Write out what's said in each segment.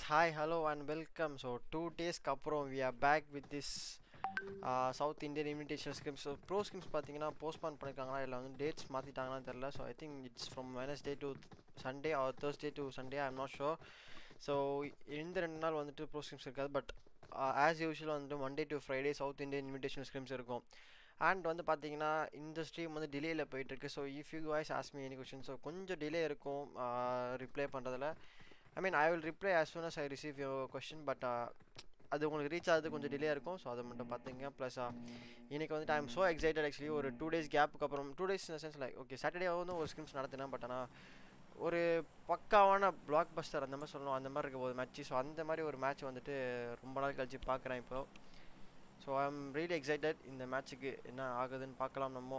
hi, hello, and welcome. So, two days அப்புறம் we are back with this uh, South Indian Invitational Scrims. So, bro scrims பார்த்தீங்கன்னா postpone பண்ணியிருக்காங்களா இல்லை வந்து dates மாற்றிட்டாங்களான்னு தெரில so I think it's from Wednesday to Sunday or Thursday to Sunday I am not sure so இந்த ரெண்டு நாள் வந்துட்டு ப்ரோ ஸ்கிம்ஸ் இருக்காது பட் ஆஸ் யூஷுவல் வந்துட்டு Monday to Friday South Indian invitational scrims இருக்கும் அண்ட் வந்து பார்த்தீங்கன்னா இந்த ஸ்ட்ரீம் வந்து டிலேயில் போயிட்டுருக்கு so if you voice ask me any question so கொஞ்சம் டிலே இருக்கும் ரிப்ளை பண்ணுறதுல I mean I will reply as soon as I receive your question but அது உங்களுக்கு ரீச் ஆகுது கொஞ்சம் டிலே இருக்கும் ஸோ அதை மட்டும் பார்த்துங்க ப்ளஸ் இன்றைக்கி வந்துட்டு I am so excited actually ஒரு டூ டேஸ் கேப்புக்கு அப்புறம் டூ டேஸ் இந்த சென்ஸ் லைக் ஓகே சாட்டர்டே வந்து ஒரு ஸ்கிரிம்ஸ் நடத்தினேன் பட் ஆனால் ஒரு பக்காவான பிளாக் பஸ்டர் அந்த மாதிரி சொல்லணும் அந்த மாதிரி இருக்க போது மேட்ச்சு ஸோ அந்த மாதிரி ஒரு மேட்ச் வந்துட்டு ரொம்ப நாள் கழிச்சு பார்க்குறேன் இப்போது so I am really excited இந்த மேட்ச்சுக்கு என்ன ஆகுதுன்னு பார்க்கலாம் நம்ம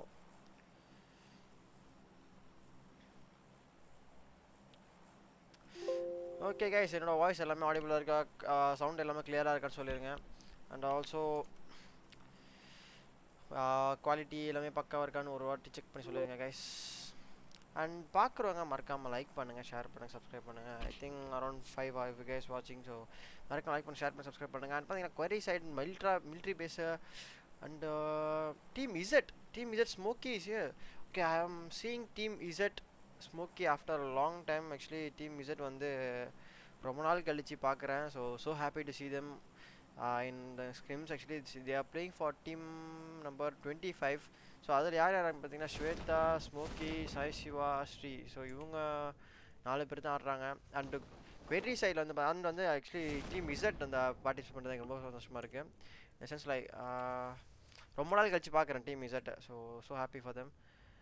ஓகே கைஸ் என்னோடய வாய்ஸ் எல்லாமே ஆடிபிளாக இருக்கா சவுண்ட் எல்லாமே கிளியராக இருக்கான்னு சொல்லிடுங்க அண்ட் ஆல்சோ குவாலிட்டி எல்லாமே பக்காவாக இருக்கான்னு ஒரு வாட்டி செக் பண்ணி சொல்லிடுங்க கைஸ் அண்ட் பார்க்குறவங்க மறக்காமல் லைக் பண்ணுங்கள் ஷேர் பண்ணுங்கள் சப்ஸ்கிரைப் பண்ணுங்கள் I think around five of guys வாட்சிங் ஸோ மறக்காம லைக் பண்ணி ஷேர் பண்ணி சப்ஸ்கிரைப் பண்ணுங்கள் அண்ட் பார்த்தீங்கன்னா quarry side military military base and team Z team Z Smoky is okay I am seeing team Z Smoky after long time actually team Z வந்து ரொம்ப நாள் கழித்து பார்க்குறேன் so so happy to see them in the scrims actually they are playing for team number twenty five so அதில் யார் யார் பார்த்தீங்கன்னா Shweta Smokey Sai Shiva Sri so இவங்க நாலு பேர் தான் ஆடுறாங்க அண்டு வெற்றி சைடில் வந்து அண்ட் வந்து ஆக்சுவலி டீம் இசட் அந்த பார்ட்டிசிபேட் பண்ணுறது எனக்கு ரொம்ப சந்தோஷமாக இருக்குது இந்த சென்ஸ் லைக் ரொம்ப நாள் கழிச்சு பார்க்குறேன் team Z so so happy for them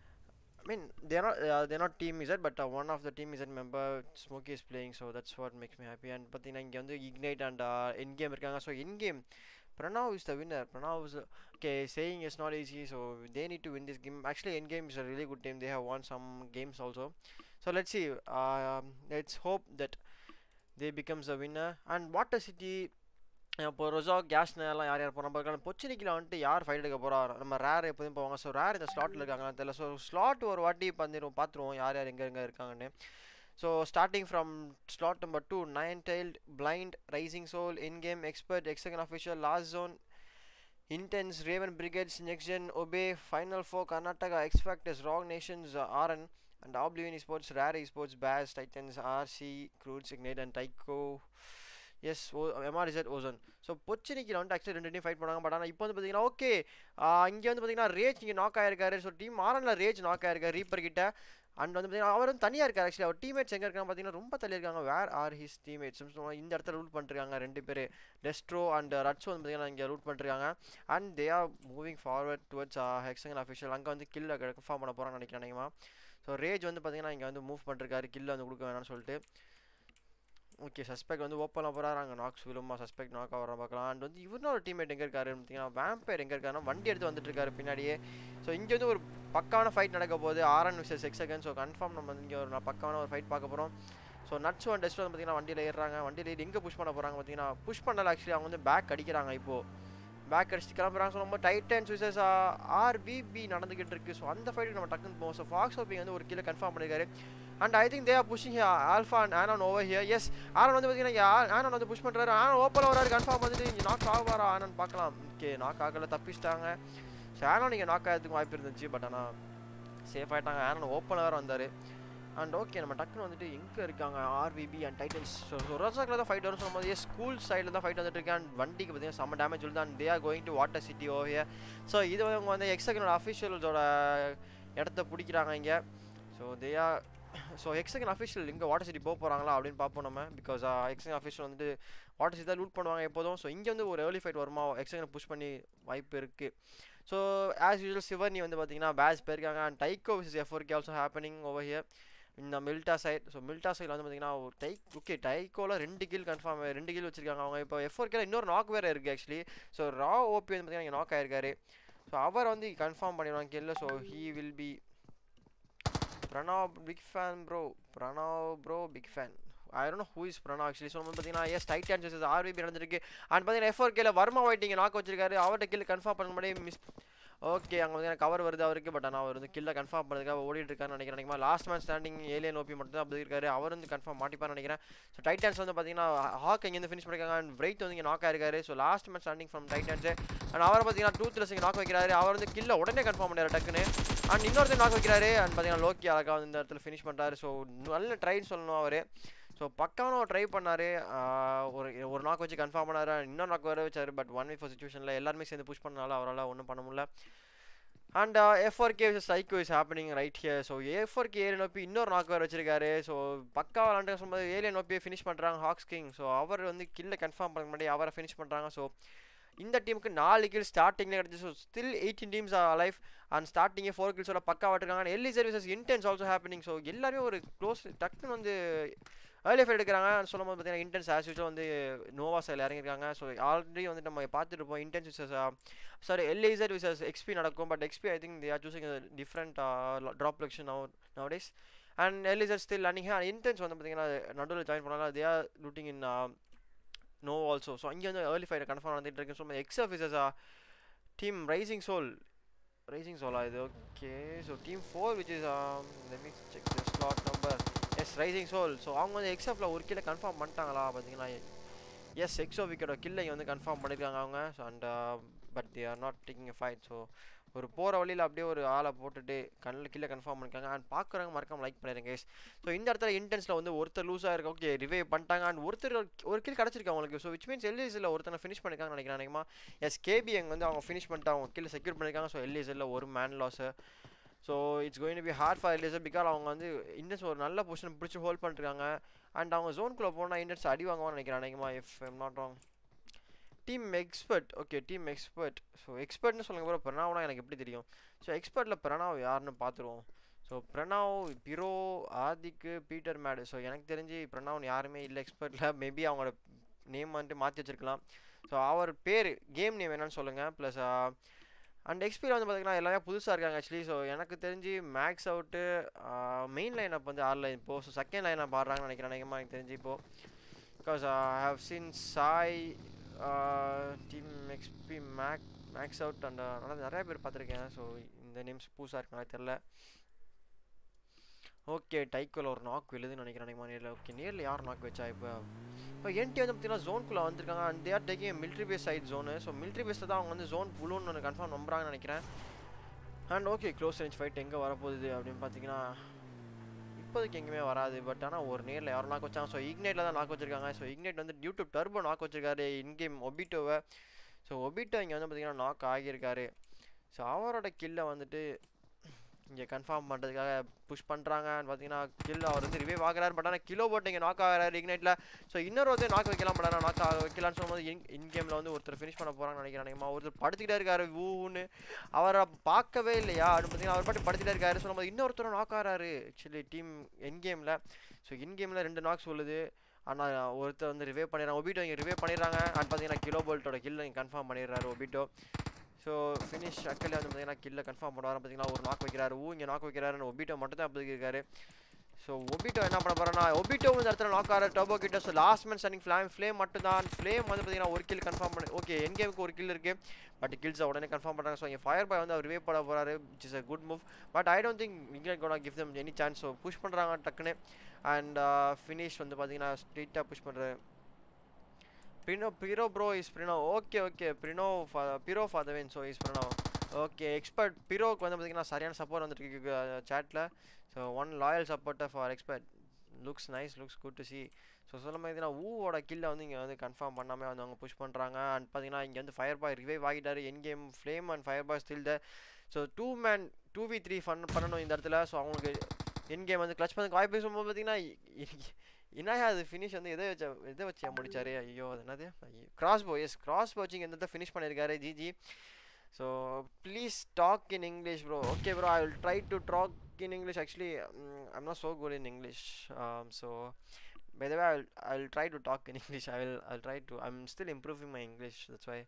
I mean, they're not uh, they're not team Z, but uh, one of the team Z member Smokey is playing, so that's what makes me happy. And பார்த்தீங்கன்னா இங்கே வந்து ignite and N game இருக்காங்க so N game Pranav is the winner. Pranav is uh, okay. Saying it's not easy, so they need to win this game. Actually, in game is a really good team. They have won some games also. So let's see. Um, let's hope that they becomes a winner. And Water City இப்போ ரொசா கேஷ்னெல்லாம் யார் யார் போகிறோம் பார்க்கலாம் பொச்சினிக்கில் வந்துட்டு யார் fight எடுக்க போகிறா நம்ம ரேர் எப்போதும் போவாங்க ஸோ ரேர் இந்த ஸ்லாட்டில் இருக்காங்கன்னு தெரியல ஸோ ஸ்லாட் ஒரு வாட்டி பண்ணிடுவோம் பார்த்துருவோம் யார் யார் எங்கே எங்கே இருக்காங்கன்னு so starting from slot number two nine tiled blind rising soul in game expert hexagon official lost zone intense raven brigades next gen obey final four Karnataka expectus wrong nations RN and oblivion sports rare sports base titans RC kroots ignite and taiko S O MRZ ocean so பொச்சினிக்கில் வந்துட்டு actually ரெண்டு team fight பண்ணாங்க but ஆனால் இப்போ வந்து பார்த்தீங்கன்னா okay இங்கே வந்து பார்த்தீங்கன்னா ரேஜ் இங்கே நாக் ஆயிருக்காரு ஸோ டீம் ஆரனில் ரேஜ் நாக் ஆயிருக்காரு ரீப்பர் கிட்ட அண்ட் வந்து பார்த்தீங்கன்னா அவர் வந்து தனியாக இருக்கார் ஆக்சுவலி அவர் டீமேட்ஸ் எங்கே இருக்காங்க பார்த்தீங்கன்னா ரொம்ப தள்ளி இருக்காங்க வேர் ஆர் ஹிஸ் டீமேட்ஸ் இந்த இடத்துல ரூட் பண்ணிருக்காங்க ரெண்டு பேர் டெஸ்ட்ரோ அண்ட் ரட்ஸ் வந்து பார்த்தீங்கன்னா இங்கே ரூட் பண்ணிருக்காங்க and they are moving forward towards hexagon official அங்கே வந்து கில்ல கன்ஃபார்ம் பண்ண போகிறான்னு நினைக்கிறேன் நினைக்கிறேன் ஸோ ரேஜ் வந்து பார்த்தீங்கன்னா இங்கே வந்து மூவ் பண்ணிருக்காரு கில்ல வந்து கொடுக்க வேணாம்னு சொல்லிட்டு ஓகே சஸ்பெக்ட் வந்து ஓப்பனில் போகிறாரு அங்கே நாக்ஸ் விழுமா சஸ்பெக்ட் நாக் ஆகிற பார்க்கலாம் அண்ட் வந்து இவரும் ஒரு டீம்மேட் எங்கே இருக்காரு பார்த்தீங்கன்னா வேம்பேர் எங்கே இருக்காருன்னா வண்டி எடுத்து வந்துட்டு இருக்காரு பின்னாடியே ஸோ இங்கே வந்து ஒரு பக்கான ஃபைட் நடக்க போகுது RN versus X second so confirm நம்ம வந்து இங்கே ஒரு பக்கான ஒரு ஃபைட் பார்க்க போகிறோம் ஸோ நட்ஸ் ஒன் டெஸ்ட் வந்து பார்த்தீங்கன்னா வண்டியில் ஏறுறாங்க வண்டியில் ஏறி எங்கே புஷ் பண்ண போகிறாங்க பார்த்தீங்கன்னா புஷ் பண்ணல ஆக்சுவலி அவங்க வந்து பேக் அடிக்கிறாங்க இப்போது பேக் அடிச்சுட்டு கிளம்புறாங்க ஸோ நம்ம டைட்டன் விசஸ் ஆர்பிபி நடந்துகிட்டு இருக்கு ஸோ அந்த ஃபைட்டுக்கு நம்ம டக்குன்னு போவோம் ஸோ ஃபாக்ஸ் ஓப்பிங் வந்து ஒரு கீழே கன்ஃபார்ம் பண்ணியிருக்காரு and I think they are pushing alpha and ஆனன் ஓவர் ஹியர் எஸ் ஆனன் வந்து பார்த்தீங்கன்னா ஆனன் வந்து புஷ் பண்ணுறாரு ஆனன் ஓப்பனில் வராரு கன்ஃபார்ம் வந்துட்டு இங்கே நாக் ஆகுவாரா ஆனன் பார்க்கலாம் ஓகே நாக் ஆகல தப்பிச்சிட்டாங்க ஸோ ஆனன் நீங்கள் நாக் ஆகிறதுக்கு வாய்ப்பு இருந்துச்சு பட் ஆனால் சேஃப் ஆகிட்டாங்க ஆனன் ஓப்பனில் வேறு வந்தார் அண்ட் ஓகே நம்ம டக்குன்னு வந்துட்டு எங்கே இருக்காங்க ஆர்விபி அண்ட் டைட்டன்ஸ் ஸோ ரொசாக்கில் தான் ஃபைட் வரும் சொல்லும்போது எஸ் ஸ்கூல் சைடில் தான் ஃபைட் வந்துட்டு இருக்கு அண்ட் வண்டிக்கு பார்த்தீங்கன்னா செம்ம டேமேஜ் வருது and they are going to water city ஓவிய ஸோ இது வந்து அவங்க வந்து எக்ஸகனோட அஃபிஷியல்ஸோட இடத்த பிடிக்கிறாங்க இங்கே so they are so hexagon official இங்கே வாட்டர் சிட்டி போக போகிறாங்களா அப்படின்னு பார்ப்போம் நம்ம பிகாஸ் எக்ஸகன் அஃபிஷியல் வந்துட்டு வாட்டர் சிட்டி தான் லூட் பண்ணுவாங்க எப்போதும் ஸோ இங்கே வந்து ஒரு ஏர்லி ஃபைட் வருமா எக்ஸகனை புஷ் பண்ணி வாய்ப்பு இருக்குது ஸோ ஆஸ் யூஸ்வல் சிவர்னி வந்து பார்த்தீங்கன்னா பேஸ் போயிருக்காங்க அண்ட் டைக்கோ விசஸ் எஃபோர்கே ஆல்சோ ஹேப்பனிங் ஓவர் ஹியர் இந்த மில்டா சைட் ஸோ மில்டா சைடில் வந்து பார்த்தீங்கன்னா ஒரு டை ஓகே டைக்கோவில் ரெண்டு கில் கன்ஃபார்ம் ரெண்டு கில் வச்சிருக்காங்க அவங்க இப்போ எஃபோர்கேல இன்னொரு நாக் வேறு இருக்குது ஆக்சுவலி ஸோ ரா ஓபி வந்து பார்த்தீங்கன்னா நாக் ஆயிருக்காரு ஸோ அவர் வந்து கன்ஃபார்ம் பண்ணிடுவாங்க கில்ல so he will be Pranav big fan bro Pranav bro big fan I don't who is Pranav actually so வந்து பார்த்தீங்கன்னா எஸ் டைட்டன் வர்சஸ் ஆர்பிபி நடந்திருக்கு அண்ட் பார்த்தீங்கன்னா எஃப்ஆர் கேல வர்மா ஒயிட்டிங்க நாக் வச்சிருக்காரு அவர்கிட்ட கில் கன்ஃபார்ம் பண்ண முடியும் மிஸ் ஓகே அங்கே வந்து கவர் வருது அவருக்கு பட் ஆனால் அவர் வந்து கில்ல கன்ஃபார்ம் பண்ணுறதுக்காக ஓடிட்டு இருக்காருன்னு நினைக்கிறேன் நினைக்கிறேன் last man standing alien OP மட்டும் தான் அப்படி இருக்காரு அவர் வந்து கன்ஃபார்ம் மாட்டிப்பார்னு நினைக்கிறேன் ஸோ டைட்டன்ஸ் வந்து பார்த்தீங்கன்னா ஹாக் இங்கேருந்து ஃபினிஷ் பண்ணிருக்காங்க அண்ட் பிரைட் வந்து இங்கே நாக் ஆயிருக்காரு so last man standing from titans and அவர் பார்த்தீங்கன்னா டூத்லெஸ் இங்கே நாக் வைக்கிறாரு அவர் வந்து கில்ல உடனே கன்ஃபார்ம் பண்ணாரு டக்குன்னு அண்ட் இன்னொருத்தர் நாக் வைக்கிறாரு அண்ட் பார்த்தீங்கன்னா லோக்கி அழகாக வந்து இந்த இடத்துல ஃபினிஷ் பண்ணுறாரு ஸோ நல்ல ட்ரைன்னு சொல்லணும் அவர் ஸோ பக்கான ஒரு ட்ரை பண்ணார் ஒரு ஒரு நாக் வச்சு கன்ஃபார்ம் பண்ணார் இன்னொரு நாக் வர வச்சார் பட் ஒன் வே ஃபோர் சுச்சுவேஷனில் எல்லாருமே சேர்ந்து புஷ் பண்ணனால அவரால் ஒன்றும் பண்ண முடியல and A four K psycho is happening right here so A four K Arian Noppy இன்னொரு நாக் வேறு வச்சிருக்காரு ஸோ பக்கா விளாண்டு சொல்லும்போது ஏரியன் நோப்பியை ஃபினிஷ் பண்ணுறாங்க ஹாக்ஸ் கிங் ஸோ அவர் வந்து கில்ல கன்ஃபார்ம் பண்ண முன்னாடி அவரை ஃபினிஷ் பண்ணுறாங்க ஸோ இந்த டீமுக்கு நாலு கில் ஸ்டார்டிங்கில் கிடச்சி so still eighteen teams are life and ஸ்டார்டிங்கே ஃபோர் கில்ஸோட பக்கா விட்டுருக்காங்க எல்லி versus intense also happening so எல்லாருமே ஒரு க்ளோஸ் டக்குன்னு வந்து ஏர்லி ஃபைட் எடுக்கிறாங்க சொல்லும் போது பார்த்தீங்கன்னா இன்டென்ஸ் ஆஸ் யூஸ்வல் வந்து நோவா சைடில் இறங்கியிருக்காங்க ஸோ ஆல்ரெடி வந்து நம்ம பார்த்துட்டு இருப்போம் intense versus sorry Elisar versus XP நடக்கும் but XP I think they are choosing different drop location nowadays and Elisar still learning and intense வந்து பார்த்தீங்கன்னா நடுவில் ஜாயின் பண்ணாங்க they are looting in no also so அங்கே வந்து early fight confirm நடந்துட்டு இருக்கு so X officers team rising soul rising சோலா இது okay so team four which is let me check the slot number S rising soul so அவங்க வந்து எக்ஸ்எஃப்ல ஒரு கில்ல கன்ஃபார்ம் பண்ணிட்டாங்களா பார்த்தீங்கன்னா எஸ் எக்ஸோ விக்கெட்டோ கில்லை வந்து கன்ஃபார்ம் பண்ணியிருக்காங்க அவங்க so and but they are not taking a fight so ஒரு போகிற வழியில் அப்படியே ஒரு ஆளை போட்டுட்டு கண்ணில் கீழே கன்ஃபார்ம் பண்ணிருக்காங்க அண்ட் பார்க்குறவங்க மறக்காம லைக் பண்ணிடுங்க கேஸ் ஸோ இந்த இடத்துல இன்டென்ஸில் வந்து ஒருத்தர் லூஸாக இருக்கு ஓகே ரிவைவ் பண்ணிட்டாங்க அண்ட் ஒருத்தர் ஒரு கில் கிடச்சிருக்கு அவங்களுக்கு ஸோ விச் மீன்ஸ் எல்இசியில் ஒருத்தனை ஃபினிஷ் பண்ணிருக்காங்கன்னு நினைக்கிறேன் நினைக்குமா எஸ் கேபி அங்கே வந்து அவங்க ஃபினிஷ் பண்ணிட்டு அவங்க கில் செக்யூர் பண்ணியிருக்காங்க ஸோ எல்இசியில் ஒரு man loss so it's going to be hard for Elisar because அவங்க வந்து இண்டன்ஸ் ஒரு நல்ல பொசிஷன் பிடிச்சி ஹோல்ட் பண்ணிருக்காங்க அண்ட் அவங்க ஜோனுக்குள்ளே போனால் இண்டன்ஸ் அடி வாங்குவான்னு நினைக்கிறேன் நினைக்குமா if I'm not wrong team expert okay team expert so எக்ஸ்பர்ட்னு சொல்லுங்க ப்ரோ பிரணாவ்னா எனக்கு எப்படி தெரியும் ஸோ எக்ஸ்பர்ட்டில் பிரணாவ் யாருன்னு பார்த்துருவோம் ஸோ பிரணாவ் பிரோ ஆதிக்கு பீட்டர் மேடு ஸோ எனக்கு தெரிஞ்சு பிரணாவ் யாருமே இல்லை எக்ஸ்பர்ட்டில் மேபி அவங்களோட நேம் வந்துட்டு மாற்றி வச்சிருக்கலாம் ஸோ அவர் பேர் கேம் நேம் என்னன்னு சொல்லுங்கள் ப்ளஸ் அண்ட் எக்ஸ்பீரியன் வந்து பார்த்தீங்கன்னா எல்லாமே புதுசாக இருக்காங்க ஆக்சுவலி ஸோ எனக்கு தெரிஞ்சு max out main line up வந்து ஆடல இப்போது ஸோ செகண்ட் லைன் அப் ஆடுறாங்கன்னு நினைக்கிறேன் நினைக்கிறேன் எனக்கு தெரிஞ்சு இப்போது because I have seen Sai team XP mac max out and நல்லா நிறைய பேர் பார்த்துருக்கேன் ஸோ இந்த நேம்ஸ் புதுசாக இருக்காங்க தெரில ஓகே டைக்கோல ஒரு நாக் விழுதுன்னு நினைக்கிறேன் நினைக்கிறேன் நேரில் ஓகே நேரில் யார் நாக் வச்சா இப்போ இப்போ என்டி வந்து பார்த்தீங்கன்னா ஜோனுக்குள்ளே வந்திருக்காங்க and there taking military base side zone so military பேஸில் தான் அவங்க வந்து ஜோன் புழுன்னு ஒன்று கன்ஃபார்ம் நம்புறாங்கன்னு நினைக்கிறேன் and okay close range fight எங்கே வரப்போகுது அப்படின்னு பார்த்தீங்கன்னா இப்போதைக்கு எங்கேயுமே வராது பட் ஆனால் ஒரு நேரில் யாரும் நாக் வச்சாங்க ஸோ இக்னைட்டில் தான் நாக் வச்சிருக்காங்க ஸோ இக்னைட் வந்து யூடியூப் டர்போ நாக் வச்சிருக்காரு இன்கேம் ஒபிட்டோவை ஸோ ஒபிட்டோ இங்கே வந்து பார்த்தீங்கன்னா நாக் ஆகியிருக்காரு ஸோ அவரோட கில்லை வந்துட்டு இங்கே கன்ஃபார்ம் பண்ணுறதுக்காக புஷ் பண்ணுறாங்கன்னு பார்த்தீங்கன்னா கில் அவர் வந்து ரிவைவ் ஆகிறாரு பட் ஆனால் கிலோ போட்டு இங்கே நாக் ஆகிறாரு இக்னைட்டில் ஸோ இன்னொரு ஒருத்தர் நாக் வைக்கலாம் பட் ஆனால் நாக் ஆக வைக்கலாம்னு சொல்லும்போது இன் இன் கேமில் வந்து ஒருத்தர் ஃபினிஷ் பண்ண போகிறாங்கன்னு நினைக்கிறேன் நினைக்கிறேன் ஒருத்தர் படுத்துக்கிட்டே இருக்காரு ஊன்னு அவரை பார்க்கவே இல்லையா அப்படின்னு பார்த்தீங்கன்னா அவர் பாட்டு படுத்துக்கிட்டே இருக்காரு சொல்லும்போது இன்னொருத்தர் நாக் ஆகிறாரு ஆக்சுவலி டீம் என் கேமில் ஸோ இன் கேமில் ரெண்டு நாக் சொல்லுது ஆனால் ஒருத்தர் வந்து ரிவைவ் பண்ணிடுறாங்க ஒபிட்டோ இங்கே ரிவைவ் பண்ணிடுறாங்க அண்ட் பார்த்தீங்கன்னா கிலோ போல்ட்டோட கில்லை இங்கே கன்ஃபார்ம் பண்ணிடுறாரு ஒபிட்டோ ஸோ ஃபினிஷ் அக்கல்ல வந்து பார்த்தீங்கன்னா கில்ல கன்ஃபார்ம் பண்ணுவார் பார்த்தீங்கன்னா ஒரு நாக் வைக்கிறாரு ஊ இங்கே நாக் வைக்கிறாரு ஒபிட்டோ மட்டும் தான் அப்படி இருக்காரு ஸோ ஒபிட்டோ என்ன பண்ண போறேன்னா ஒபிட்டோ இந்த இடத்துல நாக் ஆகிற டோபோ கிட்ட so last man standing flame flame மட்டும் தான் ஃப்ளேம் வந்து பார்த்தீங்கன்னா ஒரு கில் கன்ஃபார்ம் பண்ணி ஓகே என் கேமுக்கு ஒரு கில் இருக்கு பட் கில்ஸை உடனே கன்ஃபார்ம் பண்ணுறாங்க ஸோ இங்கே ஃபயர் பாய் வந்து அவர் ரிவே பண்ண போறாரு which is a good move but I don't think இங்கே gonna give them any chance so push பண்ணுறாங்க டக்குன்னு அண்ட் ஃபினிஷ் வந்து பார்த்தீங்கன்னா ஸ்ட்ரெயிட்டாக புஷ் பண்ணுறாரு Prino, Piro bro is Prino. Okay, okay. Prino for Piro for the win. So is Prino. Okay expert பிரோக்கு வந்து பார்த்தீங்கன்னா சரியான சப்போர்ட் வந்துருக்கு சேட்டில் so one loyal supporter for expert looks nice looks good to see so சொல்ல மாதிரி ஊவோட கில்லை வந்து இங்கே வந்து கன்ஃபார்ம் பண்ணாமல் வந்து அவங்க புஷ் பண்ணுறாங்க அண்ட் பார்த்தீங்கன்னா இங்கே வந்து ஃபயர் பாய் ரிவைவ் ஆகிட்டாரு N game flame and fire boy still the so two man two v three fun பண்ணணும் இந்த இடத்துல ஸோ அவங்களுக்கு என் கேம் வந்து கிளச் பண்ண வாய்ப்பு சொல்லும்போது பார்த்தீங்கன்னா என்னையா அது ஃபினிஷ் வந்து எதை வச்ச எதை வச்சு முடிச்சாரு ஐயோ அது என்னது கிராஸ் போ எஸ் கிராஸ் போ வச்சு இந்த ஃபினிஷ் பண்ணியிருக்காரு GG so please talk in English bro okay bro I will try to talk in English actually I'm not so good in English so by the way I'll, I'll try to talk in english i will i'll try to i'm still improving my english that's why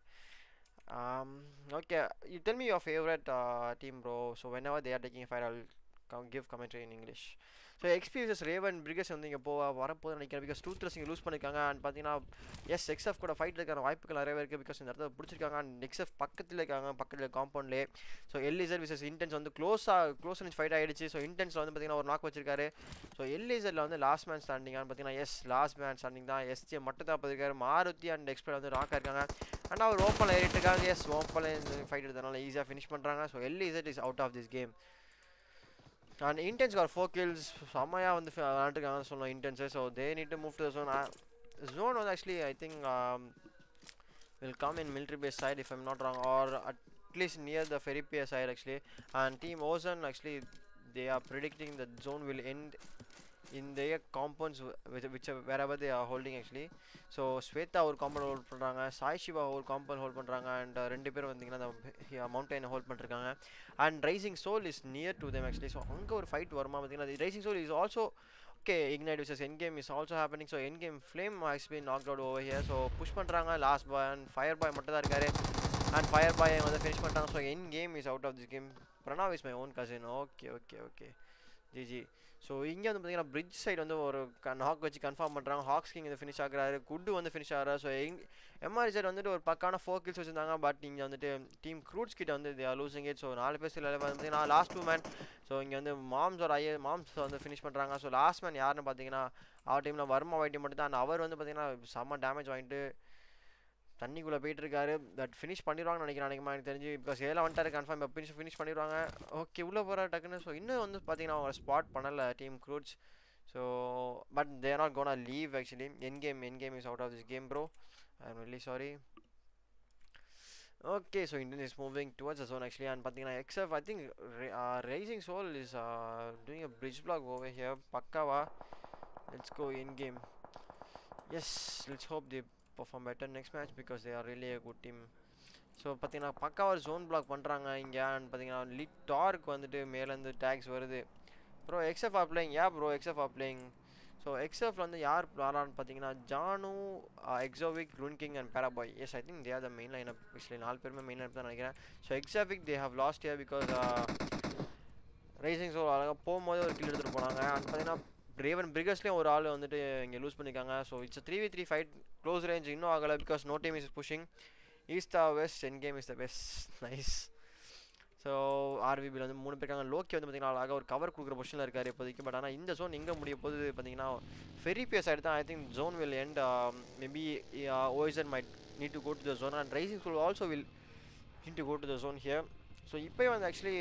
um okay you tell me your favorite uh, team bro so whenever they are taking a fight i'll come give commentary in english so experience raven brigades வந்து இங்கே போக வரப்போது நினைக்கிறேன் because two த்ரஸ் இங்கே lose பண்ணியிருக்காங்க and பார்த்தீங்கன்னா S XF கூட fight இருக்கிற வாய்ப்புகள் நிறையவே இருக்குது பிகாஸ் இந்த இடத்துல பிடிச்சிருக்காங்க அண்ட் எக்ஸ்எஃப் பக்கத்தில் இருக்காங்க பக்கத்தில் காம்பவுண்ட்லேயே ஸோ எல்லிசர் விசஸ் இன்டென்ஸ் வந்து க்ளோஸாக க்ளோஸ் ரேஞ்ச் ஃபைட் ஆகிடுச்சு ஸோ இன்டென்ஸில் வந்து பார்த்தீங்கன்னா ஒரு நாக் வச்சிருக்காரு ஸோ எல்லிசரில் வந்து லாஸ்ட் மேன் ஸ்டாண்டிங்கான்னு பார்த்தீங்கன்னா எஸ் லாஸ்ட் மேன் ஸ்டாண்டிங் தான் எஸ்ஜே மட்டும் தான் போயிருக்காரு மாருதி அண்ட் எக்ஸ்பர்ட் வந்து நாக்காக இருக்காங்க அண்ட் அவர் ஓப்பனில் ஏறிட்டு இருக்காங்க எஸ் ஓப்பனில் ஃபைட் எடுத்தனால ஈஸியாக ஃபினிஷ் பண்ணுறாங்க so Elisar is out of this game and intense car four kills செம்மையாக வந்து விளாண்டுருக்காங்கன்னு சொல்லணும் intense so they need to move to zone zone வந்து actually I think will come in military base side if I'm not wrong or at least near the ferry pier side actually and team ocean actually they are predicting the zone will end in their compounds which, which wherever they are holding actually so Shweta ஒரு compound hold பண்ணுறாங்க சாய் சிவா ஒரு compound hold பண்ணுறாங்க and ரெண்டு பேரும் வந்தீங்கன்னா அந்த மவுண்டனை hold பண்ணிருக்காங்க and rising soul is near to them actually so அங்கே ஒரு ஃபைட் வருமா பார்த்தீங்கன்னா rising soul is also okay ignite versus N game is also happening so N game flame has been knock out over here so push பண்ணுறாங்க last boy and fire boy மட்டும் தான் இருக்காரு அண்ட் fire boy வந்து finish பண்ணிட்டாங்க so N game is out of this game Pranav is my own cousin okay okay okay GG so இங்கே வந்து பார்த்தீங்கன்னா பிரிட்ஜ் சைடு வந்து ஒரு ஹாக் வச்சு கன்ஃபார்ம் பண்ணுறாங்க ஹாக்ஸ் கிங் வந்து ஃபினிஷ் ஆகுறாரு குட்டு வந்து ஃபினிஷ் ஆகிறாரு ஸோ எங் எம்ஆர்ஐ சைடு வந்துட்டு ஒரு பக்கான ஃபோர் கில்ஸ் வச்சிருந்தாங்க பட் இங்கே வந்துட்டு டீம் க்ரூட்ஸ் கிட்ட வந்து லூசிங் இட் ஸோ நாலு பேர் சில பார்த்தீங்கன்னா லாஸ்ட் டூ மேன் ஸோ இங்கே வந்து மாம்ஸ் ஒரு ஐய மாம்ஸ் வந்து ஃபினிஷ் பண்ணுறாங்க ஸோ லாஸ்ட் மேன் யாருன்னு பார்த்தீங்கன்னா அவர் டீமில் வர்மா வைட்டி மட்டும் தான் அவர் வந்து பார்த்தீங்கன்னா செம்ம டேமேஜ் வாங்கிட்டு தண்ணிக்குள்ளே போயிட்டு இருக்காரு பட் ஃபினிஷ் பண்ணிடுவாங்கன்னு நினைக்கிறேன் நினைக்குமா எனக்கு தெரிஞ்சு பிகாஸ் ஏழை வந்துட்டாரு கன்ஃபார்ம் இப்போ ஃபினிஷ் ஃபினிஷ் பண்ணிடுவாங்க ஓகே உள்ளே போகிற டக்குன்னு ஸோ இன்னும் வந்து பார்த்தீங்கன்னா அவங்க ஸ்பாட் பண்ணலை team kroots so but there not gonna leave actually N game N game is out of this game bro I am really sorry okay so Indian is moving towards the zone actually and பார்த்தீங்கன்னா XP I think rising soul is doing a bridge block over here பக்காவா let's go in game yes let's hope the perform better next match because they are really a good team so பார்த்தீங்கன்னா பக்கா ஒரு zone black பண்ணுறாங்க இங்கே and பார்த்தீங்கன்னா lid dark வந்துட்டு மேலேருந்து டேக்ஸ் வருது bro XF are playing yeah bro XF are playing so எக்ஸ்எஃப்ல வந்து யார் விளாட்றான்னு பார்த்தீங்கன்னா Jaanu Exovic rune king and Paraboy yes I think they are the main line up actually நாலு பேருமே மெயின் லைன் தான் நினைக்கிறேன் so Exavic they have last year because rising so அழகாக போகும்போது ஒரு கில் எடுத்துகிட்டு போனாங்க அண்ட் பார்த்தீங்கன்னா ரேவன் பிரிகஸ்லேயும் ஒரு ஆள் வந்துட்டு இங்கே லூஸ் பண்ணியிருக்காங்க so it's three v three fight close range இன்னும் ஆகலை because no team is pushing east the west N game is the best nice so ஆர்விபியில் வந்து மூணு பேர் இருக்காங்க லோக்கி வந்து பார்த்தீங்கன்னா அழகாக ஒரு கவர் கொடுக்குற பொசிஷனில் இருக்கார் இப்போதைக்கு பட் ஆனால் இந்த ஜோன் எங்கே முடிய போது பார்த்தீங்கன்னா ஃபெரிபியா சைடு தான் I think zone will end maybe ocean might need to go to the zone and rising soul also will need to go to the zone here so இப்போ வந்து actually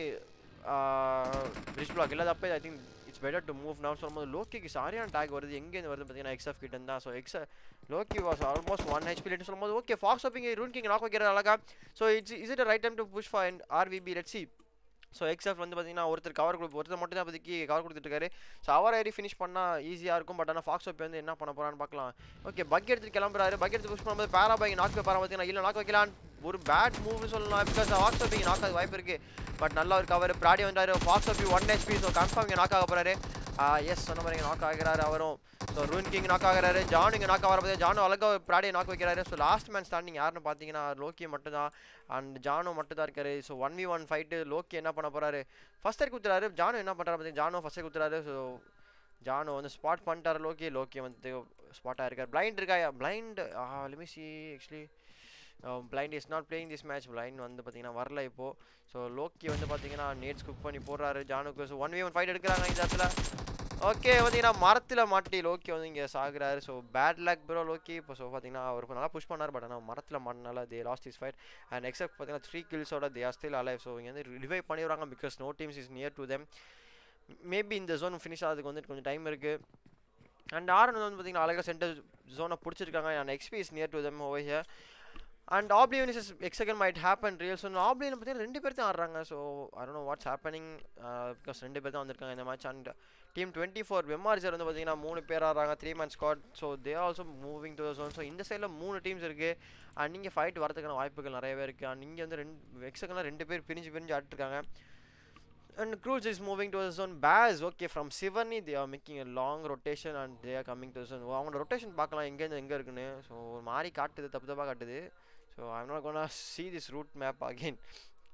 bridge block இல்லாதப்போ I think it's better to move நான் சொல்லும்போது லோக்கிக்கு சாரியான take வருது எங்கேருந்து வருது பார்த்தீங்கன்னா XF கிட்ட இருந்தா so X Loki was almost one HP லிட்டு சொல்லும்போது okay fox hopping rune king knock வைக்கிற அழகா so it's is it right time to push for RVB let see so XF வந்து பார்த்தீங்கன்னா ஒருத்தர் கவர் கொடு ஒருத்தர் மட்டும் தான் இப்போதைக்கு கவர் கொடுத்துருக்காரு ஸோ அவர் ஏறி ஃபினிஷ் பண்ணால் ஈஸியாக இருக்கும் பட் ஆனால் ஃபாக்ஸ் வந்து என்ன பண்ண போகிறான்னு பார்க்கலாம் ஓகே பக் எடுத்துட்டு கிளம்புறாரு பக் எடுத்து புஷ் பண்ணும்போது பேரா பைக் நாக் பாரா பார்த்தீங்கன்னா இல்லை நாக் வைக்கலாம் ஒரு பேட் மூவ்னு சொல்லலாம் பிகாஸ் ஃபாக்ஸ் ஹப்பிங் நாக் ஆக வாய்ப்பு இருக்குது பட் நல்ல ஒரு கவர் பிராடி வந்தாரு fox happy one HP so confirm இங்கே நாக் ஆக போகிறாரு எஸ் சொன்ன மாதிரி நாக் ஆகிறாரு அவரும் ஸோ ரூன் கிங் நாக் ஆகிறாரு ஜான் இங்கே நாக் ஆகிற பார்த்து ஜானு அழகாக பிராடியை நாக் வைக்கிறாரு ஸோ லாஸ்ட் மேன் ஸ்டாண்டிங் யாருன்னு பார்த்தீங்கன்னா லோக்கி மட்டும் தான் அண்ட் ஜானு மட்டும் தான் இருக்காரு so one v one fight Loki என்ன பண்ண போகிறாரு ஃபஸ்ட் இயர் குத்துறாரு ஜானு என்ன பண்ணுறாரு பார்த்தீங்கன்னா ஜானு ஃபஸ்ட் இயர் குத்துறாரு ஸோ ஜானு வந்து ஸ்பாட் பண்ணிட்டாரு லோக்கி லோக்கி வந்து ஸ்பாட்டாக இருக்கார் பிளைண்ட் இருக்கா Blind lemme see actually Blind is not playing this match Blind வந்து பார்த்தீங்கன்னா வரல இப்போது ஸோ லோக்கி வந்து பார்த்தீங்கன்னா நேட்ஸ் குக் பண்ணி போடுறாரு ஜானுக்கு so one v one fight எடுக்கிறாங்க இந்த இடத்துல ஓகே பார்த்தீங்கன்னா மரத்தில் மாட்டி லோக்கி வந்து இங்கே சாகுறாரு so bad luck bro Loki இப்போ ஸோ பார்த்தீங்கன்னா அவர் நல்லா புஷ் பண்ணார் பட் ஆனால் மரத்தில் மாட்டினால they lost is fight and except பார்த்தீங்கன்னா த்ரீ கில்ஸோட they are still alive so இங்கே வந்து ரிவைவ் பண்ணிடுறாங்க because no teams is near to them maybe இந்த ஜோன் ஃபினிஷ் ஆகிறதுக்கு வந்துட்டு கொஞ்சம் டைம் இருக்குது அண்ட் ஆர்என் வந்து பார்த்தீங்கன்னா அழகாக சென்டர் ஜோனை பிடிச்சிருக்காங்க and XP is near to them over here and Oblivion is எக்ஸகன் might happen real so Oblivion பார்த்தீங்கன்னா ரெண்டு பேர் தான் ஆடுறாங்க so I know what's happening because ரெண்டு பேர் தான் வந்திருக்காங்க இந்த match and team twenty four வெம்ஆர்ஜர் வந்து பார்த்தீங்கன்னா மூணு பேர் ஆடுறாங்க three man squad so they also moving to zone so இந்த சைடில் மூணு டீம்ஸ் இருக்குது அண்ட் நீங்கள் ஃபைட் வரதுக்கான வாய்ப்புகள் நிறையவே இருக்குது அண்ட் இங்கே வந்து ரெண்டு எக்ஸகனில் ரெண்டு பேர் பிரிஞ்சு பிரிஞ்சு ஆடிட்டுருக்காங்க and Cruz is moving to the zone. Baz, okay, from Sivani, they are making a long rotation and they are coming to the zone. அவங்களோட ரொட்டேஷன் பார்க்கலாம் எங்கேருந்து எங்கே இருக்குன்னு ஸோ ஒரு மாதிரி காட்டுது தப்பு தப்பாக காட்டுது so I'm not gonna see this route map again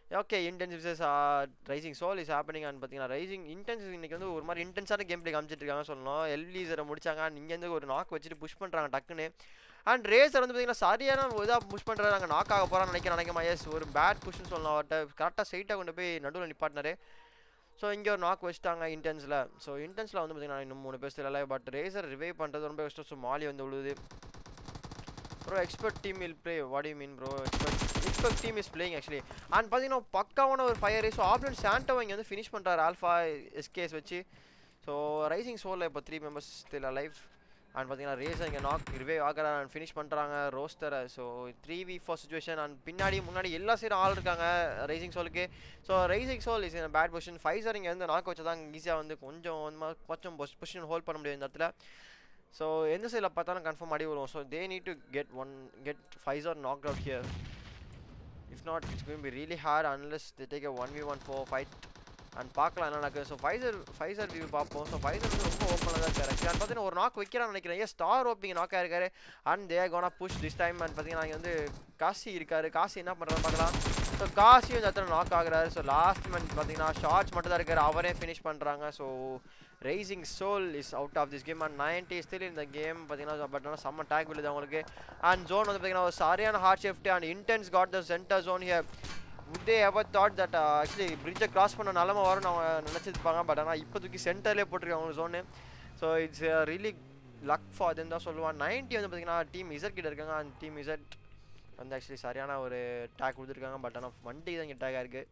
okay Intense versus Rising soul is happening and பார்த்தீங்கன்னா ரைசிங் இன்டென்ஸ் இன்னைக்கு வந்து ஒரு மாதிரி இன்டென்ஸான கேம் பிளே காமிச்சிட்டு இருக்காங்க சொல்லணும் எல்விசரை முடிச்சாங்க அண்ட் இங்கேருந்து ஒரு நாக் வச்சுட்டு புஷ் பண்ணுறாங்க டக்குன்னு அண்ட் ரேசர் வந்து பார்த்தீங்கன்னா சரியான இதாக புஷ் பண்ணுறாங்க அங்கே நாக் ஆக போகிறான்னு நினைக்கிறேன் நினைக்கிறேன் எஸ் ஒரு பேட் புஷ்னு சொல்லலாம் அவர்கிட்ட கரெக்டாக ஸ்ட்ரைட்டாக கொண்டு போய் நடுவில் நிப்பாட்டினாரு ஸோ இங்கே ஒரு நாக் வச்சுட்டாங்க இன்டென்ஸில் ஸோ இன்டென்ஸில் வந்து பார்த்தீங்கன்னா இன்னும் மூணு பேர் இல்லை பட் ரேசர் ரிவைவ் பண்ணுறது ரொம்ப கஷ்டம் ஸோ மாலி வந்து விழுது bro Expert team will play what you mean bro Expert Expert team is playing actually and பார்த்தீங்கன்னா பக்காவான ஒரு ஃபயர் ஸோ ஆப்லன் சாண்டோ இங்கே வந்து ஃபினிஷ் பண்ணுறாரு ஆல்ஃபா எஸ்கேஸ் வச்சு ஸோ ரைசிங் சோலில் இப்போ three members still life and பார்த்தீங்கன்னா ரேசர் இங்கே நாக் ரிவே ஆகிற அண்ட் ஃபினிஷ் பண்ணுறாங்க ரோஸ்டரை so three v four situation and பின்னாடி முன்னாடி எல்லா சைடும் ஆள் இருக்காங்க ரைசிங் சோலுக்கு so rising soul is bad position Fizer இங்கே வந்து நாக் வச்சா தான் ஈஸியாக வந்து கொஞ்சம் வந்து கொஞ்சம் பொசிஷன் ஹோல்ட் பண்ண முடியும் இந்த இடத்துல ஸோ எந்த சைடில் பார்த்தாலும் கன்ஃபார்ம் அடி வரும் so they need to get one get Fizer knock out here if not it's going be really hard unless the take one v one four fight and பார்க்கலாம் என்ன நடக்குது ஸோ ஃபைசர் ஃபைசர் வியூ பார்ப்போம் so Fizer வந்து ரொம்ப ஓப்பனில் தான் இருக்காரு and பார்த்தீங்கன்னா ஒரு நாக் வைக்கிறான்னு நினைக்கிறேன் ஏன் ஸ்டார் ஓப்பிங் நாக்காக இருக்காரு and they gonna push this time and பார்த்தீங்கன்னா இங்கே வந்து காசி இருக்காரு காசி என்ன பண்ணுறாரு பார்க்கலாம் ஸோ காசி வந்து இடத்துல நாக் ஆகுறாரு ஸோ லாஸ்ட் மந்த் பார்த்தீங்கன்னா ஷார்ட்ஸ் மட்டும் தான் இருக்காரு அவரே ஃபினிஷ் பண்ணுறாங்க so rising soul is out of this game and ninety still இந்த கேம் பார்த்தீங்கன்னா பட் ஆனால் செம்ம டேக் விழுது அவங்களுக்கு அண்ட் ஜோன் வந்து பார்த்தீங்கன்னா ஒரு சரியான hard shift and Intense got the centre zone here would they ever thought that uh, actually பிரிட்ஜை கிராஸ் பண்ண நிலமை வரும்னு அவங்க நினச்சிருப்பாங்க பட் ஆனால் இப்போ தூக்கி சென்டர்லேயே போட்டிருக்காங்க zone so it's really luck for அதுன்னு தான் சொல்லுவான் நைன்ட்டி வந்து பார்த்தீங்கன்னா டீம் இசட் கிட்ட இருக்காங்க அந்த டீம் இசட் வந்து ஆக்சுவலி சரியான ஒரு டேக் கொடுத்துருக்காங்க பட் ஆனால் வண்டி தான் இங்கே டேக்காக இருக்குது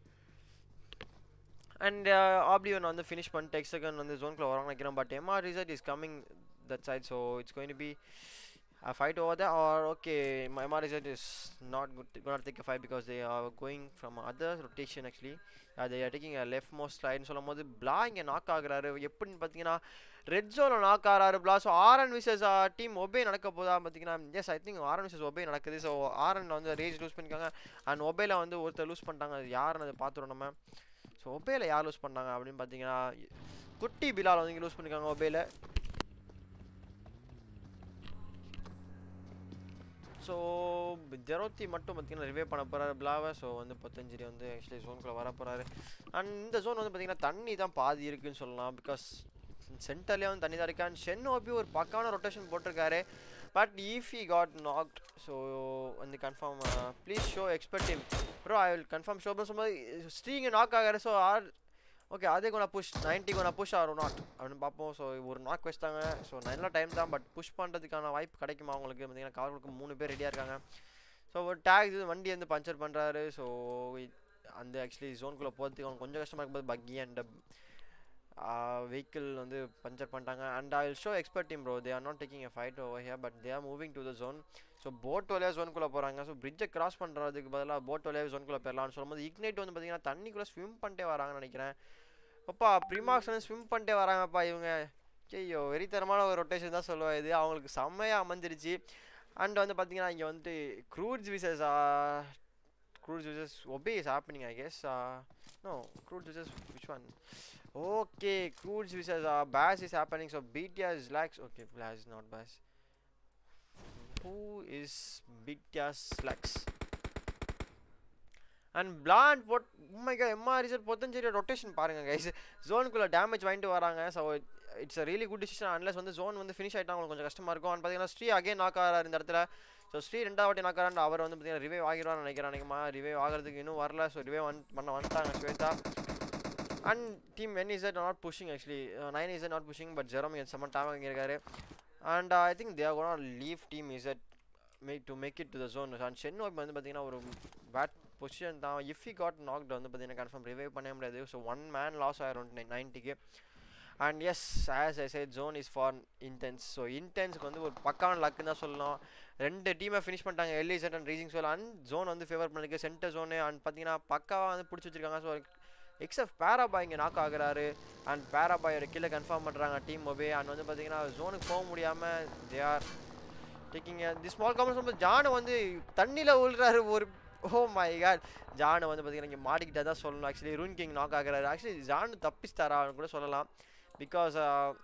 அண்ட் ஆப்டிவன் வந்து ஃபினிஷ் பண்ணிட்டு எக்ஸகன் வந்து ஜோனுக்குள்ள வராங்க நினைக்கிறேன் but MR result is coming that side so it's going to be a fight over there or okay my MR result is not good gonna take a fight because they are going from other rotation actually uh, they are taking a left most slide சொல்லும் போது பிளா இங்கே knock ஆகுறாரு எப்படின்னு பார்த்தீங்கன்னா red ஜோனில் knock ஆகிறாரு பிளா so RN versus team ஒபே நடக்க போதா பார்த்தீங்கன்னா yes I think RN versus ஒபே நடக்குது ஸோ ஆர்என் வந்து ரேஜ் லூஸ் பண்ணிருக்காங்க அண்ட் ஒபேல வந்து ஒருத்தர் லூஸ் பண்ணிட்டாங்க அது யாருன்னு அதை பார்த்துருவோம் நம்ம ஸோ ஒபேல யார் லூஸ் பண்ணாங்க அப்படின்னு பார்த்தீங்கன்னா குட்டி பிலால் வந்து இங்கே லூஸ் பண்ணிருக்காங்க ஒபேல ஸோ ஜெரோத்தி மட்டும் பார்த்தீங்கன்னா ரிவே பண்ண போகிறாரு பிளாவை ஸோ வந்து பத்தஞ்சரி வந்து ஆக்சுவலி ஜோனுக்குள்ளே வர போகிறாரு அண்ட் இந்த ஜோன் வந்து பார்த்தீங்கன்னா தண்ணி தான் பாதி இருக்குன்னு சொல்லலாம் பிகாஸ் சென்டர்லேயே வந்து தண்ணி தான் இருக்கு அண்ட் ஷென் ஓபி ஒரு பக்கான ரொட்டேஷன் போட்டிருக்காரு but if he got knocked so வந்து confirm please show expect him bro I will confirm show bro சொல்லும்போது ஸ்ட்ரீங்க நாக் ஆகாரு ஸோ ஆர் ஓகே அதே gonna push ninety gonna push or not அப்படின்னு பார்ப்போம் ஸோ ஒரு நாக் வச்சிட்டாங்க ஸோ நல்ல டைம் தான் பட் புஷ் பண்ணுறதுக்கான வாய்ப்பு கிடைக்குமா அவங்களுக்கு பார்த்தீங்கன்னா கவர் கொடுக்க மூணு பேர் ரெடியாக இருக்காங்க ஸோ ஒரு டேக் இது வண்டி வந்து பஞ்சர் பண்ணுறாரு ஸோ அந்த ஆக்சுவலி ஜோனுக்குள்ளே போகிறதுக்கு அவங்க கொஞ்சம் கஷ்டமாக இருக்கும்போது பக்கி அண்ட் வெஹிக்கிள் வந்து பஞ்சர் பண்ணிட்டாங்க and I will show expert team bro they are not taking a fight over here but they are moving to the zone so boat வழியாக ஜோனுக்குள்ளே போகிறாங்க ஸோ பிரிட்ஜை கிராஸ் பண்ணுறதுக்கு பதிலாக போட் வழியாக ஜோனுக்குள்ளே போயிடலாம்னு சொல்லும்போது இக்னைட் வந்து பார்த்தீங்கன்னா தண்ணிக்குள்ளே ஸ்விம் பண்ணிட்டே வராங்கன்னு நினைக்கிறேன் அப்பா ப்ரிமாக்ஸ் வந்து ஸ்விம் பண்ணிட்டே வராங்கப்பா இவங்க ஐயோ வெறித்தனமான ஒரு ரொட்டேஷன் தான் சொல்லுவேன் இது அவங்களுக்கு செம்மையாக அமைஞ்சிருச்சு அண்ட் வந்து பார்த்தீங்கன்னா இங்கே வந்துட்டு க்ரூட்ஸ் விசஸ் க்ரூட்ஸ் விசஸ் ஒபே is happening I guess no Cruz versus which one okay Cruz versus base is happening so BTS locks okay பிளாஸ் not base who is BTS locks and பிளாண்ட் boat உண்மைக்கா MR result பொத்தஞ்சேரி rotation பாருங்க guys ஜோனுக்குள்ளே damage வாங்கிட்டு வராங்க so it's a really good decision unless வந்து zone வந்து ஃபினிஷ் ஆகிட்டா உங்களுக்கு கொஞ்சம் கஷ்டமாக இருக்கும் அண்ட் பார்த்தீங்கன்னா ஸ்ரீ அகைன் நாக் ஆகிறார் இந்த இடத்துல ஸோ ஸ்ரீ ரெண்டாவது வாட்டி நாக் ஆகிறான் அவர் வந்து பார்த்தீங்கன்னா ரிவைவ் ஆகிடுவான்னு நினைக்கிறேன் நினைக்குமா ரிவைவ் ஆகிறதுக்கு இன்னும் வரல ஸோ ரிவைவ் வந் பண்ண வந்துட்டாங்க Shweta and team N is not pushing actually nine is not pushing but Jerome செம்ம டைம் வாங்கியிருக்காரு and I think there gonna leave team is எட் make to make it to the zone and Shen வந்து பார்த்தீங்கன்னா ஒரு bad position தான் if he got knocked வந்து பார்த்தீங்கன்னா confirm revive பண்ண முடியாது ஸோ ஒன் மேன் லாஸ் ஆயிரும் நைன்ட்டிக்கு and yes as I side zone is for Intense so இன்டென்ஸ்க்கு வந்து ஒரு பக்கான லக்குன்னு தான் சொல்லலாம் ரெண்டு டீமை ஃபினிஷ் பண்ணிட்டாங்க எல்இ செட் and Rising Soul and zone வந்து ஃபேவர் பண்ணிருக்கு சென்டர் ஜோனு அண்ட் பார்த்தீங்கன்னா பக்காவாக வந்து பிடிச்சி வச்சிருக்காங்க ஸோ எக்ஸப்ட் பேராபாய் இங்கே நாக் ஆகுறாரு அண்ட் பேராபாயோட கீழே கன்ஃபார்ம் பண்ணுறாங்க டீம் மொபே அண்ட் வந்து பார்த்தீங்கன்னா ஜோனுக்கு போக முடியாமல் they are taking the small காமர்ஸ் வந்து ஜானு வந்து தண்ணியில் விழுறாரு ஒரு ஓ மை காட் ஜானு வந்து பார்த்தீங்கன்னா இங்கே மாட்டிக்கிட்டே தான் சொல்லணும் ஆக்சுவலி ரூன் கிங் நாக் ஆகுறாரு ஆக்சுவலி ஜானு தப்பிஸ்தாரான்னு கூட சொல்லலாம் பிகாஸ்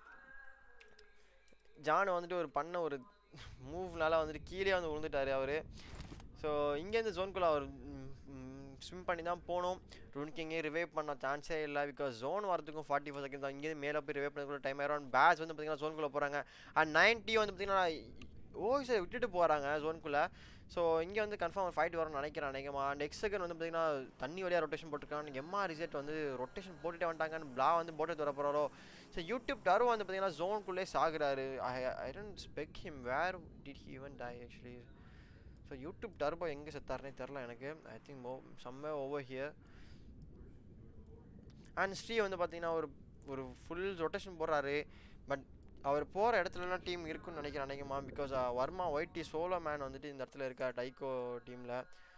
ஜானு வந்துட்டு ஒரு பண்ண ஒரு மூவ்னால வந்துட்டு கீழே வந்து விழுந்துட்டாரு அவர் ஸோ இங்கேருந்து ஜோன்குள்ளே அவர் ஸ்விம் பண்ணி தான் போகணும் ரூன் கிங்கே ரிவைவ் பண்ண சான்ஸே இல்லை பிகாஸ் ஜோன் வரதுக்கும் ஃபார்ட்டி ஃபோர் செகண்ட் தான் இங்கேருந்து மேலே போய் ரிவைவ் பண்ணதுக்குள்ள டைம் ஆயிரும் பேட்ச் வந்து பார்த்தீங்கன்னா ஜோனுக்குள்ளே போகிறாங்க அண்ட் நைன்ட்டி வந்து பார்த்தீங்கன்னா ஓய்ஸை விட்டுட்டு போகிறாங்க ஜோனுக்குள்ளே ஸோ இங்கே வந்து கன்ஃபார்ம் ஃபைட் வரும்னு நினைக்கிறேன் நினைக்கமா நெக்ஸ்ட் செகண்ட் வந்து பார்த்தீங்கன்னா தண்ணி வழியாக ரொட்டேஷன் போட்டிருக்காங்க எம்மா ரிசல்ட் வந்து ரொட்டேஷன் போட்டுட்டே வந்துட்டாங்கன்னு பிளா வந்து போட்டு தர போகிறாரோ ஸோ யூடியூப் டரு வந்து பார்த்தீங்கன்னா ஜோனுக்குள்ளே சாகுறாரு I I don't spec him where did he even die actually so YouTube Turbo எங்கே செத்தாருனே தெரில எனக்கு ஐ திங்க் மோ someway over here and Shri வந்து பார்த்தீங்கன்னா ஒரு ஒரு ஃபுல் ரொட்டேஷன் போடுறாரு பட் அவர் போகிற இடத்துலலாம் டீம் இருக்குன்னு நினைக்கிறேன் நினைக்குமா பிகாஸ் வர்மா ஒயிட் டி சோலோ மேன் வந்துட்டு இந்த இடத்துல இருக்கா டைகோ டீமில்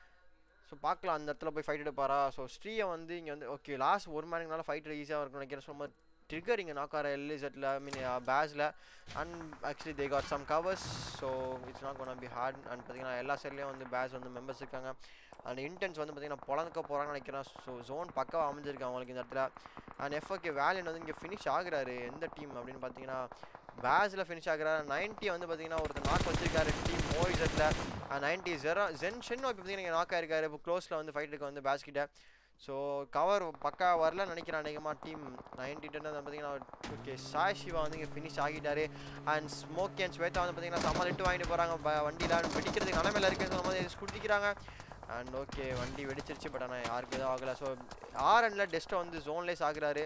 ஸோ பார்க்கலாம் அந்த இடத்துல போய் ஃபைட் எடுப்பாரா ஸோ ஸ்ரீயை வந்து இங்கே வந்து ஓகே லாஸ்ட் ஒரு மேனுக்குனால ஃபைட் ஈஸியாக இருக்கும்னு நினைக்கிறேன் ஸோ ட்ரிகர் இங்கே நாக்கார எல்லிசெட்டில் ஐ மீன் பேஸில் and actually they got some covers so it's not gonna be hard and பார்த்தீங்கன்னா எல்லா சைட்லேயும் வந்து பேஸ் வந்து மெம்பர்ஸ் இருக்காங்க அண்ட் இன்டென்ஸ் வந்து பார்த்தீங்கன்னா பொழந்துக்க போகிறாங்கன்னு நினைக்கிறேன் ஸோ ஜோன் பக்கவாக அமைஞ்சிருக்கு அவங்களுக்கு இந்த இடத்துல அண்ட் எஃப்ஓகே வேலியன் வந்து இங்கே ஃபினிஷ் ஆகுறாரு எந்த டீம் அப்படின்னு பார்த்தீங்கன்னா பேஸில் ஃபினிஷ் ஆகுறாரு நைன்ட்டி வந்து பார்த்தீங்கன்னா ஒருத்தர் நாக் வச்சிருக்காரு டீம் ஓய்ஸில் நைன்ட்டி ஜெரோ ஜென் ஷென் இப்போ பார்த்தீங்கன்னா நாக் ஆயிருக்காரு இப்போ க்ளோஸில் வந்து ஃபைட்டுக்கு வந்து பேஸ் கிட்ட ஸோ கவர் பக்கா வரல நினைக்கிறேன் அநேகமாக டீம் நைன்டி டென் வந்து பார்த்தீங்கன்னா ஓகே சாய் சிவா வந்து இங்கே ஃபினிஷ் ஆகிட்டாரு அண்ட் ஸ்மோக் அண்ட் ஸ்வேதா வந்து பார்த்தீங்கன்னா சம்ம லிட்டு வாங்கிட்டு போகிறாங்க வண்டியில் வெடிக்கிறதுக்கு நிலமையில இருக்குன்னு சொல்லும் போது குடிக்கிறாங்க அண்ட் ஓகே வண்டி வெடிச்சிருச்சு பட் ஆனால் யாருக்கு எதுவும் ஆகலை ஸோ ஆர்என்ல டெஸ்ட்டை வந்து ஜோன்லேஸ் ஆகுறாரு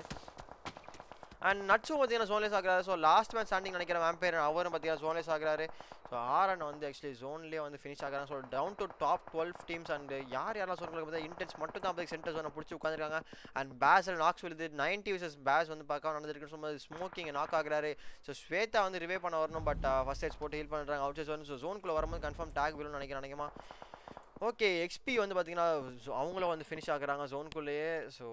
அண்ட் நட்ஸும் பார்த்தீங்கன்னா ஜோன்லேஸ் ஆகுறாரு ஸோ லாஸ்ட் மேட்ச் ஸ்டாண்டிங் நினைக்கிற வேம்பேர் அவரும் பார்த்தீங்கன்னா ஜோன்லேஸ் ஆகுறாரு ஸோ ஆர்என் வந்து ஆக்சுவலி ஜோன்லேயே வந்து ஃபினிஷ் ஆகிறாங்க so down to top twelve teams and யார் யாரெல்லாம் சொல்கிறாங்க பார்த்தா இன்டென்ஸ் மட்டும் தான் பார்த்து சென்டர் ஜோனை பிடிச்சி உட்காந்துருக்காங்க அண்ட் பேஸில் நாக்ஸ் விழுது நைன்டி விசஸ் பேஸ் வந்து பார்க்க நடந்திருக்குன்னு சொல்லும்போது ஸ்மோக்கிங் நாக் ஆகுறாரு ஸோ ஸ்வேதா வந்து ரிவே பண்ண வரணும் பட் ஃபர்ஸ்ட் சைட்ஸ் போட்டு ஹீல் பண்ணுறாங்க அவுட் சைட் ஜோன் ஸோ ஜோனுக்குள்ளே வரும்போது கன்ஃபார்ம் டேக் விழுன்னு நினைக்கிறேன் நினைக்கமா ஓகே எக்ஸ்பி வந்து பார்த்தீங்கன்னா அவங்களும் வந்து ஃபினிஷ் ஆகுறாங்க ஜோனுக்குள்ளேயே so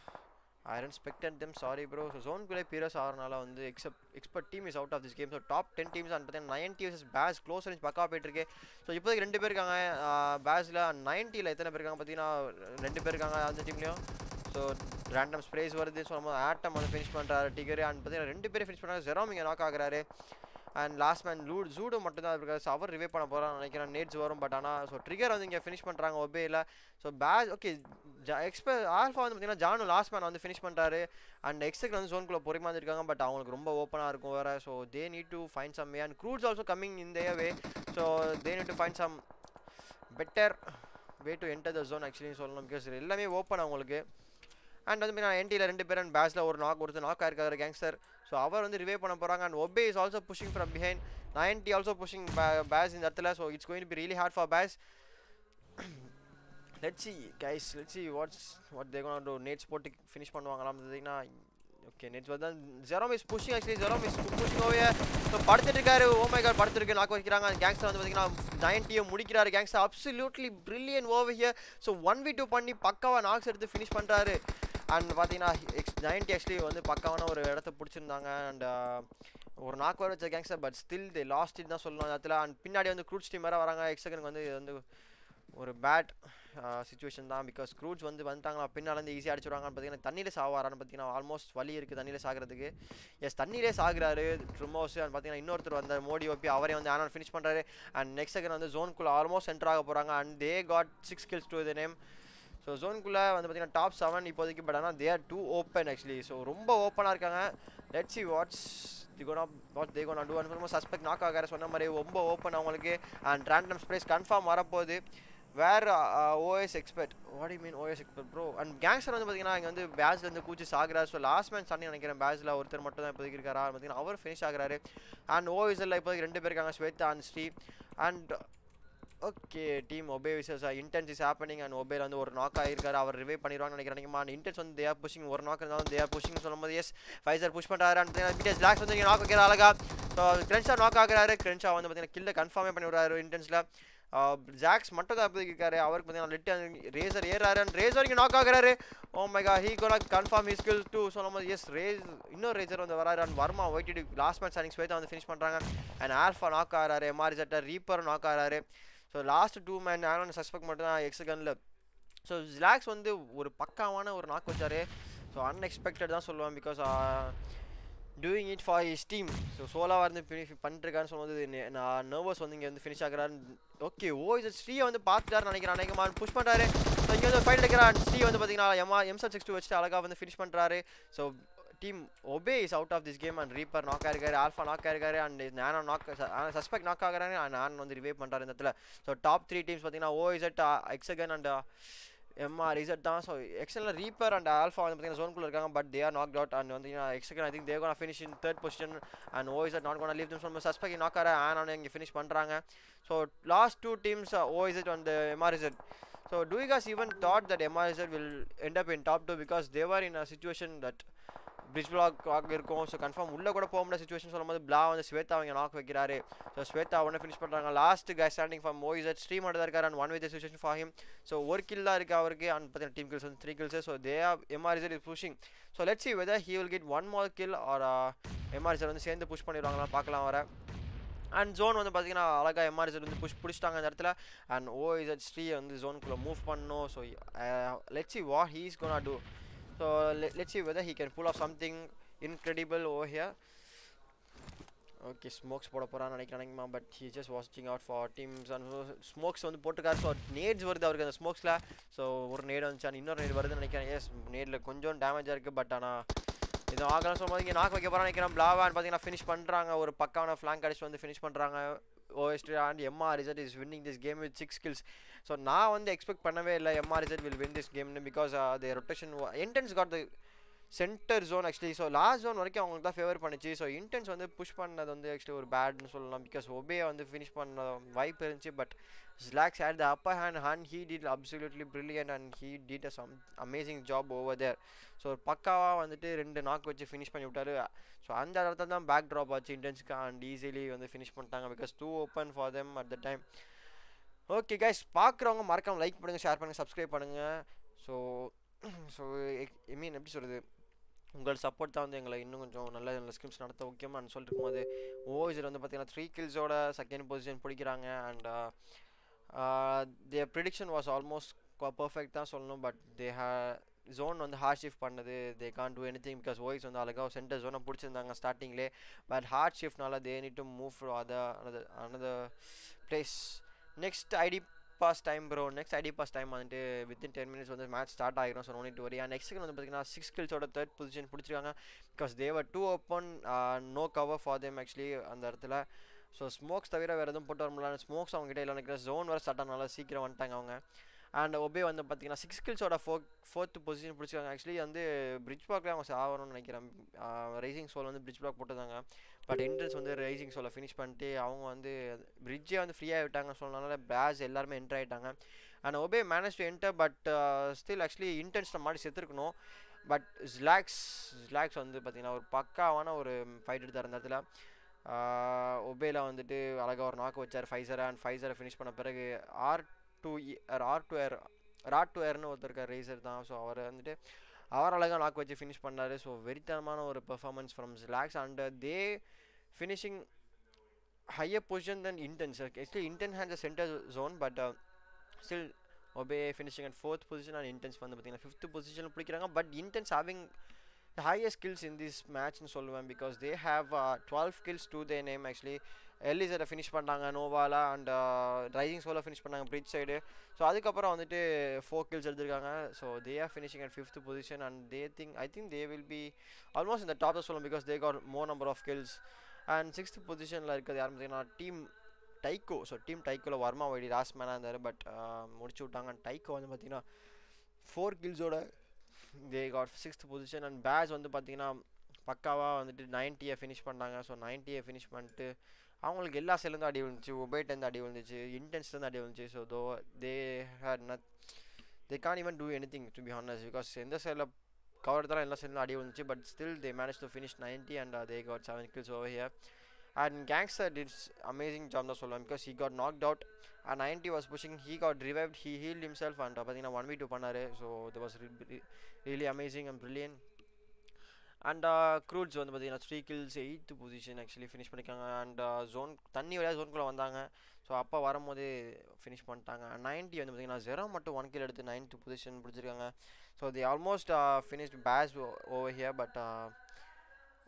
I didn't expected them sorry bro so ஜோனுக்குள்ளே பீரியஸ் ஆகிறனால வந்து except Expert team is out of this game so top ten teams and பார்த்தீங்கன்னா ninety versus base close range பக்கா போயிட்டு இருக்கு ஸோ இப்போதைக்கு ரெண்டு பேர் இருக்காங்க பேஸில் நைன்ட்டியில் எத்தனை பேர் இருக்காங்க பார்த்தீங்கன்னா ரெண்டு பேர் இருக்காங்க அந்த டீம்லேயும் ஸோ ரேண்டம் ஸ்ப்ரேஸ் வருது ஸோ நம்ம ஆட்டம் வந்து ஃபினிஷ் பண்ணுறாரு டிகர் அண்ட் பார்த்தீங்கன்னா ரெண்டு பேரும் ஃபினிஷ் பண்ணுறாங்க ஜெரோம் இங்கே நாக் ஆகுறாரு அண்ட் லாஸ்ட் மேன் லூட் ஜூடோ மட்டும் தான் இருக்காரு ஸோ அவர் ரிவே பண்ண போகிறான்னு நினைக்கிறேன் நேட்ஸ் வரும் பட் ஆனால் ஸோ ட்ரிகர் வந்து இங்கே ஃபினிஷ் பண்ணுறாங்க ஒபேயில் ஸோ பேஸ் ஓகே ஜா எக்ஸ்பெ ஆல்ஃபா வந்து பார்த்தீங்கன்னா ஜானு லாஸ்ட் மேன் வந்து ஃபினிஷ் பண்ணுறாரு அண்ட் எக்ஸுக்கு வந்து ஜோனுக்குள்ளே பொறுமையாக இருந்திருக்காங்க பட் அவங்களுக்கு ரொம்ப ஓப்பனாக இருக்கும் வேறு so they need to find some way and Cruz also coming in they way so they need to find some better way to enter the zone actually சொல்லணும் பிகாஸ் எல்லாமே ஓப்பன் அவங்களுக்கு அண்ட் வந்து நான் என்டியில் ரெண்டு பேரும் பேஸில் ஒரு நாக் ஒருத்தர் நாக் ஆயிருக்காரு கேங்ஸ்டர் ஸோ அவர் வந்து ரிவே பண்ண போகிறாங்க அண்ட் ஒபே is also pushing from behind ninety also pushing base இந்த இடத்துல so it's going be really hard for base let's see guys let's see what's what they gonna do nades போட்டு finish பண்ணுவாங்களாம் பார்த்தீங்கன்னா ஓகே நெட்ஸ் வந்து Jerome is pushing actually Jerome is pushing ஓவே so படுத்துட்டு இருக்காரு ஓ my God படுத்துருக்கு நாக்கு வைக்கிறாங்க gangster வந்து பார்த்தீங்கன்னா நைன்ட்டியை முடிக்கிறாரு gangster absolutely brilliant over here so one v two பண்ணி பக்காவாக நாக்ஸ் எடுத்து ஃபினிஷ் பண்ணுறாரு அண்ட் பார்த்தீங்கன்னா எக்ஸ் நைன்ட்டி ஆக்சுவலி வந்து பக்காவான ஒரு இடத்த பிடிச்சிருந்தாங்க அண்ட் ஒரு நாக் வர வச்ச gangster but still they lost தான் சொல்லணும் அந்த இடத்துல அண்ட் பின்னாடி வந்து க்ரூட்ஸ் டீம் வேறு வராங்க எக்ஸகனுக்கு வந்து இது வந்து ஒரு பேட் சுச்சுவேஷன் தான் பிகாஸ் க்ரூட்ஸ் வந்து வந்துட்டாங்களா பின்னாலேருந்து ஈஸியாக அடிச்சுடுவாங்கன்னு பார்த்தீங்கன்னா தண்ணியில் சாவாரான்னு பார்த்தீங்கன்னா ஆல்மோஸ்ட் வலி இருக்குது தண்ணியில் சாகிறதுக்கு எஸ் தண்ணியிலே சாகுறாரு ட்ரிமோஸ் அண்ட் பார்த்தீங்கன்னா இன்னொருத்தர் வந்த மோடி ஓப்பி அவரே வந்து ஆனால் ஃபினிஷ் பண்ணுறாரு அண்ட் நெக்ஸ்ட் செகண்ட் வந்து ஜோனுக்குள்ளே ஆல்மோஸ்ட் என்டர் ஆக போகிறாங்க and they got six kills to the name so ஜோனுக்குள்ளே வந்து பார்த்தீங்கன்னா டாப் செவன் இப்போதைக்கு பட் ஆனால் they are too open actually so ரொம்ப ஓப்பனாக இருக்காங்க let see what's the gonna what they gonna do and suspect knock ஆகார சொன்ன மாதிரி ரொம்ப ஓப்பன் அவங்களுக்கு அண்ட் ரேண்டம் ஸ்ப்ரேஸ் கன்ஃபார்ம் வரப்போகுது where OS expert what you mean OS expert bro and gangster வந்து பார்த்தீங்கன்னா இங்கே வந்து பேஸ்ல இருந்து கூச்சி சாகுறாரு ஸோ லாஸ்ட் மேன் சண்டை நினைக்கிறேன் பேஸில் ஒருத்தர் மட்டும் தான் இப்போதைக்கு இருக்காரா பார்த்தீங்கன்னா அவர் ஃபினிஷ் ஆகுறாரு அண்ட் ஓஎஸ்எல்ல இப்போதைக்கு ரெண்டு பேர் இருக்காங்க Shweta and Shri and okay team Obey versus Intense is happening and ஒபேல வந்து ஒரு நாக் ஆகிருக்காரு அவர் ரிவே பண்ணிடுவாங்கன்னு நினைக்கிறேன் அண்ட் இன்டென்ஸ் வந்து தேர் புஷிங் ஒரு நாக் இருந்தாலும் தேர் புஷிங் சொல்லும்போது எஸ் ஃபைசர் புஷ் பண்ணுறாரு அண்ட் பிடிஎஸ் லாக்ஸ் வந்து நாக் வைக்கிற அழகா ஸோ கிரென்ஷா நாக் ஆகுறாரு கிரென்ஷா வந்து பார்த்தீங்கன்னா கில்ல கன்ஃபார்மே பண்ணி விடுறாரு இன்டென்ஸில் ஜாக்ஸ் மட்டும் தான் இப்போதைக்கு இருக்காரு அவருக்கு பார்த்தீங்கன்னா லிட்டு ரேசர் ஏறாரு அண்ட் ரேசர் இங்கே நாக் ஆகுறாரு ஓ மை கா he gonna confirm he skill too சொல்லும் போது எஸ் ரேஸ் இன்னொரு ரேசர் வந்து வராரு அண்ட் வர்மா ஒயிட்டி லாஸ்ட் மேட்ச் அன்னைக்கு ஸ்வேதா வந்து ஃபினிஷ் பண்ணுறாங்க அண்ட் ஆல்ஃபா நாக் ஆகிறாரு எம்ஆர் ஜெட்டர் ரீப்பர் நாக் ஆகிறாரு ஸோ லாஸ்ட் டூ மேன் ஆனோட சஸ்பெக்ட் மட்டும் தான் எக்ஸகனில் ஸோ ஜிலாக்ஸ் வந்து ஒரு பக்காவான ஒரு நாக் வச்சாரு ஸோ அன்எக்ஸ்பெக்டட் தான் சொல்லுவேன் because doing it for is team so சோலாவாக இருந்து ஃபினிஷ் பண்ணிருக்கான்னு சொல்லும்போது நான் நர்வஸ் வந்து இங்கே வந்து ஃபினிஷ் ஆகிறாரு ஓகே ஓ இது ஸ்ரீயை வந்து பார்த்துட்டாரு நினைக்கிறேன் அநேகமாக புஷ் பண்ணுறாரு ஸோ இங்கே வந்து ஃபைட் எடுக்கிறான் ஸ்ரீ வந்து பார்த்தீங்கன்னா எம்ஆ எம்சல் சிக்ஸ் டூ வச்சுட்டு அழகாக வந்து ஃபினிஷ் பண்ணுறாரு so team Obey is out of this game and Reaper knock ஆயிருக்காரு ஆல்ஃபா நாக் ஆயிருக்காரு and Nano knock suspect knock ஆகிறாரு அண்ட் நான் வந்து ரிவே பண்ணுறாரு இந்த இடத்துல ஸோ டாப் த்ரீ டீம்ஸ் பார்த்தீங்கன்னா O Z Hexagon and MR Z தான் ஸோ எக்ஸலில் ரீப்பர் அண்ட் ஆல்ஃபா வந்து பார்த்தீங்கன்னா ஜோனுக்குள்ள இருக்காங்க but they are knock out and வந்து Hexagon I think they gonna finish in third position and O Z not gonna leave them சொன்ன suspect knock ஆர ஆன் ஆன் இங்கே ஃபினிஷ் பண்ணுறாங்க so last two teams O Z and MR Z So do you guys even thought that MRZ will end up in top 2 because they were in a situation that bridge block இருக்கும் so confirm உள்ளே கூட போக முடியாத situation சொல்லும்போது பிளா வந்து ஸ்வேதா அவங்க knock வைக்கிறாரு so Shweta உடனே ஃபினிஷ் பண்ணுறாங்க லாஸ்ட் கை ஸ்டாண்டிங் ஃபார் மோயிசட் ஸ்ட்ரீம் தான் இருக்காரு and one with situation for him so ஒரு கில் தான் இருக்குது அவருக்கு அண்ட் பார்த்தீங்கன்னா டீம் கில்ஸ் வந்து three kills so they are MRZ is pushing so let see whether he will get one more kill or MRZ வந்து சேர்ந்து push பண்ணிடுவாங்களா பார்க்கலாம் வர அண்ட் ஜோன் வந்து பார்த்தீங்கன்னா அழகாக எம்ஆர்இசட் வந்து புஷ் பிடிச்சிட்டாங்க அந்த இடத்துல அண்ட் ஓ இசட் ஸ்ரீ வந்து ஜோனுக்குள்ளே மூவ் பண்ணணும் so let see what he is gonna do so let see whether he can pull off something incredible oh here okay smokes போட போகிறான்னு நினைக்கிறாங்கம்மா பட் ஹீ ஜஸ்ட் வாட்சிங் out for teams and smokes வந்து போட்டுருக்காரு so nades வருது அவருக்கு அந்த ஸ்மோக்ஸில் so ஒரு நேடு வந்துச்சு அண்ட் இன்னொரு நேடு வருதுன்னு நினைக்கிறேன் எஸ் நேடில் கொஞ்சம் டேமேஜாக இருக்குது பட் ஆனால் இது ஆகலாம் சொல்லும்போது இங்கே நாக்கு வைக்க போகிறான்னு நினைக்கிறேன் பிளாவான்னு பார்த்தீங்கன்னா ஃபினிஷ் பண்ணுறாங்க ஒரு பக்கான ஃப்ளாங்க் அடிச்சு வந்து ஃபினிஷ் பண்ணுறாங்க OST and MR result is winning this game with six skills so நான் வந்து எக்ஸ்பெக்ட் பண்ணவே இல்லை MR result will win this கேம்னு because the rotation Intense got the centre zone actually so last zone வரைக்கும் அவங்களுக்கு தான் favour பண்ணிச்சு so intense வந்து புஷ் பண்ணது வந்து ஆக்சுவலி ஒரு பேட்னு சொல்லலாம் பிகாஸ் ஒபே வந்து ஃபினிஷ் பண்ண வாய்ப்பு இருந்துச்சு but slacks had the upper hand hand he did absolutely brilliant and he did a some amazing job over there so பக்காவாக வந்துட்டு ரெண்டு நாக் வச்சு ஃபினிஷ் பண்ணி விட்டாரு ஸோ அந்த இடத்துல தான் பேக் ட்ராப் ஆச்சு இன்டென்ஸ்க்கு அண்ட் ஈஸிலி வந்து ஃபினிஷ் பண்ணிட்டாங்க because too open for them at the time okay guys பார்க்குறவங்க மறக்காம லைக் பண்ணுங்கள் ஷேர் பண்ணுங்கள் சப்ஸ்கிரைப் பண்ணுங்கள் ஸோ ஸோ ஐ மீன் எப்படி சொல்கிறது உங்கள் சப்போர்ட் தான் வந்து எங்களை இன்னும் கொஞ்சம் நல்ல நல்ல ஸ்கிம்ஸ் நடத்த முக்கியமாக சொல்லிட்டு இருக்கும்போது ஓவிஜர் வந்து பார்த்தீங்கன்னா த்ரீ கில்ஸோட செகண்ட் பொசிஷன் பிடிக்கிறாங்க and they prediction was almost perfect தான் சொல்லணும் பட் தே ஹே ஜோன் வந்து ஹார்ட் ஷிஃப்ட் பண்ணது they can't do anything because ஓய்ஸ் வந்து அழகாக சென்டர் ஜோனை பிடிச்சிருந்தாங்க ஸ்டார்டிங்லே பட் ஹார்ட் ஷிஃப்ட்னால they need to move other another another place next ID pass time bro next ID pass time வந்துட்டு வித்தின் டென் மினிட்ஸ் வந்து மேட்ச் ஸ்டார்ட் ஆகிரும் ஸோ நோனி டு வரியா நெக்ஸ்ட் வந்து பார்த்தீங்கன்னா சிக்ஸ் கில்ஸோட தேர்ட் பொசிஷன் பிடிச்சிருக்காங்க because they were too open no cover for them actually அந்த இடத்துல ஸோ ஸ்மோக்ஸ் தவிர வேறு எதுவும் போட்டு வர முடியல ஸ்மோக்ஸ் அவங்க கிட்ட இல்லை நினைக்கிற ஜோன் வர ஸ்டார்ட் ஆனால சீக்கிரம் வந்துட்டாங்க அவங்க அண்ட் ஒபே வந்து பார்த்தீங்கன்னா சிக்ஸ் கில்ஸோட ஃபோர் ஃபோர்த் பொசிஷன் பிடிச்சிருக்காங்க ஆக்சுவலி வந்து பிரிட்ஜ் பிளாக்ல அவங்க சாவணும்னு நினைக்கிறேன் ரைசிங் சோல் வந்து பிரிட்ஜ் பிளாக் போட்டுருந்தாங்க பட் என்ட்ரன்ஸ் வந்து ரைசிங் சோலை ஃபினிஷ் பண்ணிட்டு அவங்க வந்து பிரிட்ஜே வந்து ஃப்ரீயாக விட்டாங்க சொன்னனால பேஸ் எல்லாருமே என்டர் ஆகிட்டாங்க and Obey manage to enter but still actually இன்டென்ஸில் மாடி செத்துருக்கணும் பட் ஜிலாக்ஸ் ஜிலாக்ஸ் வந்து பார்த்தீங்கன்னா ஒரு பக்காவான ஒரு ஃபைட் எடுத்தார் அந்த இடத்துல ஒபேல வந்துட்டு அழகாக ஒரு நாக்கு வச்சார் ஃபைசரை அண்ட் ஃபைசரை ஃபினிஷ் பண்ண பிறகு R two R two air rod two ஏர்னு ஒருத்தர் இருக்கார் ரேசர் தான் ஸோ அவர் வந்துட்டு அவர் அழகாக நாக்கு வச்சு ஃபினிஷ் பண்ணார் ஸோ வெறித்தனமான ஒரு performance from relax and they finishing higher position then Intense actually Intense hand centre zone but still Obey finishing at fourth position and intense வந்து பார்த்தீங்கன்னா ஃபிஃப்த் பொசிஷன் பிடிக்கிறாங்க but Intense having the highest skills in this மேட்ச்னு சொல்லுவேன் because they have twelve skills too they name actually எல்லிசரை finish பண்ணாங்க நோவாலா and Rising சோலை finish பண்ணாங்க பிரிட்ஜ் சைடு ஸோ அதுக்கப்புறம் வந்துட்டு ஃபோர் கில்ஸ் எடுத்திருக்காங்க so they are finishing at fifth position and they think I think they will be almost இந்த top சொல்லணும் because they got more number of kills and sixth பொசிஷனில் இருக்கிறது யாரும் பார்த்தீங்கன்னா team Tyco so team டைக்கோவில் வர்மா வைடி last மேனாக இருந்தார் பட் முடிச்சு விட்டாங்க அண்ட் டைக்கோ வந்து பார்த்தீங்கன்னா ஃபோர் கில்ஸோட they got sixth position and base வந்து பார்த்தீங்கன்னா பக்காவாக வந்துட்டு நைன்ட்டியை ஃபினிஷ் பண்ணாங்க ஸோ நைன்ட்டியை ஃபினிஷ் பண்ணிட்டு அவங்களுக்கு எல்லா சைட்லேருந்து அடி விழுந்துச்சு ஒபேட்லேருந்து அடி விழுந்துச்சு இன்டென்ஸ்லேருந்து அடி விழுந்துச்சு so though they had nothing they can't even do anything to be honest because எந்த சைடில் கவர் தான் எல்லா சைட்லேருந்து அடி விழுந்துச்சு but still they manage to finish ninety and they got seven kills over here and gangster did amazing job தான் சொல்லுவேன் because he got knocked out and ninety was pushing he got revived he heal himself and பார்த்தீங்கன்னா one v two பண்ணார் so இது was really amazing and brilliant and க்ரூட்ஸ் வந்து பார்த்தீங்கன்னா three kills eighth position actually finish பண்ணியிருக்காங்க and zone தண்ணி வழியாக ஜோனுக்குள்ளே வந்தாங்க ஸோ அப்போ வரும்போது ஃபினிஷ் பண்ணிட்டாங்க நைன்ட்டி வந்து பார்த்தீங்கன்னா ஜெரோ மட்டும் ஒன் கில் எடுத்து நைன்த்து பொசிஷன் பிடிச்சிருக்காங்க so they almost finished base over here but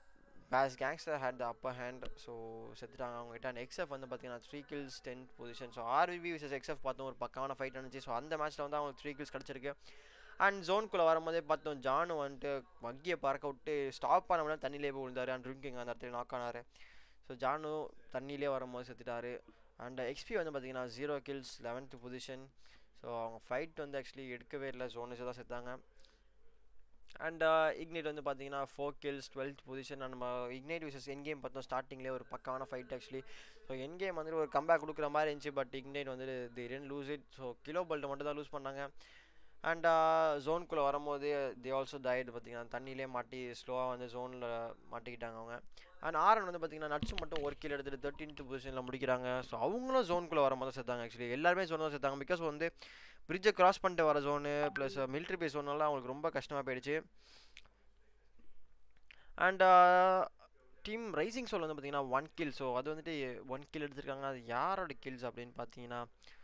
base gangster had the upper hand so செத்துட்டாங்க அவங்ககிட்ட அண்ட் எக்ஸ்எஃப் வந்து பார்த்தீங்கன்னா three kills tenth position so RVP versus XF பார்த்தோம் ஒரு பக்கான ஃபைட் இருந்துச்சு ஸோ அந்த மேட்ச்சில் வந்து அவங்களுக்கு த்ரீ கில்ஸ் கிடச்சிருக்கு அண்ட் ஜோனுக்குள்ளே வரும்போதே பார்த்தோம் ஜானு வந்துட்டு வங்கியை பறக்க விட்டு ஸ்டாப் பண்ண முடியாது தண்ணியிலே போய் விழுந்தாரு அண்ட் ட்ரிங்கிங் அந்த இடத்துல நாக் ஆனார் ஸோ ஜானு தண்ணியிலே வரும்போது செத்துட்டாரு அண்ட் எக்ஸ்பி வந்து பார்த்தீங்கன்னா zero kills eleventh position so அவங்க ஃபைட் வந்து ஆக்சுவலி எடுக்கவே இல்லை ஜோனஸ் தான் செத்தாங்க அண்ட் இக்னைட் வந்து பார்த்தீங்கன்னா ஃபோர் கில்ஸ் டுவெல்த் பொசிஷன் நம்ம இக்னைட் விசஸ் என் கேம் பார்த்தோம் ஸ்டார்டிங்லேயே ஒரு பக்கான fight actually so N game வந்துட்டு ஒரு கம்பேக் கொடுக்குற மாதிரி இருந்துச்சு பட் இக்னைட் வந்து தி ரென் லூஸ் இட் ஸோ கிலோ பல்ட்டை மட்டும் தான் லூஸ் பண்ணாங்க அண்ட் ஜோனுக்குள்ளே வரும்போது தி ஆல்சோ டயட் பார்த்தீங்கன்னா தண்ணியிலே மாட்டி ஸ்லோவாக வந்து ஜோனில் மாட்டிக்கிட்டாங்க அவங்க அண்ட் ஆரன் வந்து பார்த்தீங்கன்னா நட்ஸ் மட்டும் ஒரு கீழே எடுத்துகிட்டு தேர்ட்டீன்த் பொசிஷனில் முடிக்கிறாங்க ஸோ அவங்களும் ஜோனுக்குள்ளே வரும்போது சேர்த்தாங்க ஆக்சுவலி எல்லாருமே ஜோன் தான் சேர்த்தாங்க பிகாஸ் வந்து பிரிட்ஜை கிராஸ் பண்ணிட்டு வர ஜோனு ப்ளஸ் மிலிட்ரி பேஸ் ஜோனெல்லாம் அவங்களுக்கு ரொம்ப கஷ்டமாக போயிடுச்சு அண்ட் டீம் ரைசிங் சோல் வந்து பார்த்தீங்கன்னா ஒன் கில் ஸோ அது வந்துட்டு ஒன் கில் எடுத்திருக்காங்க அது யாரோட கில்ஸ் அப்படின்னு பார்த்தீங்கன்னா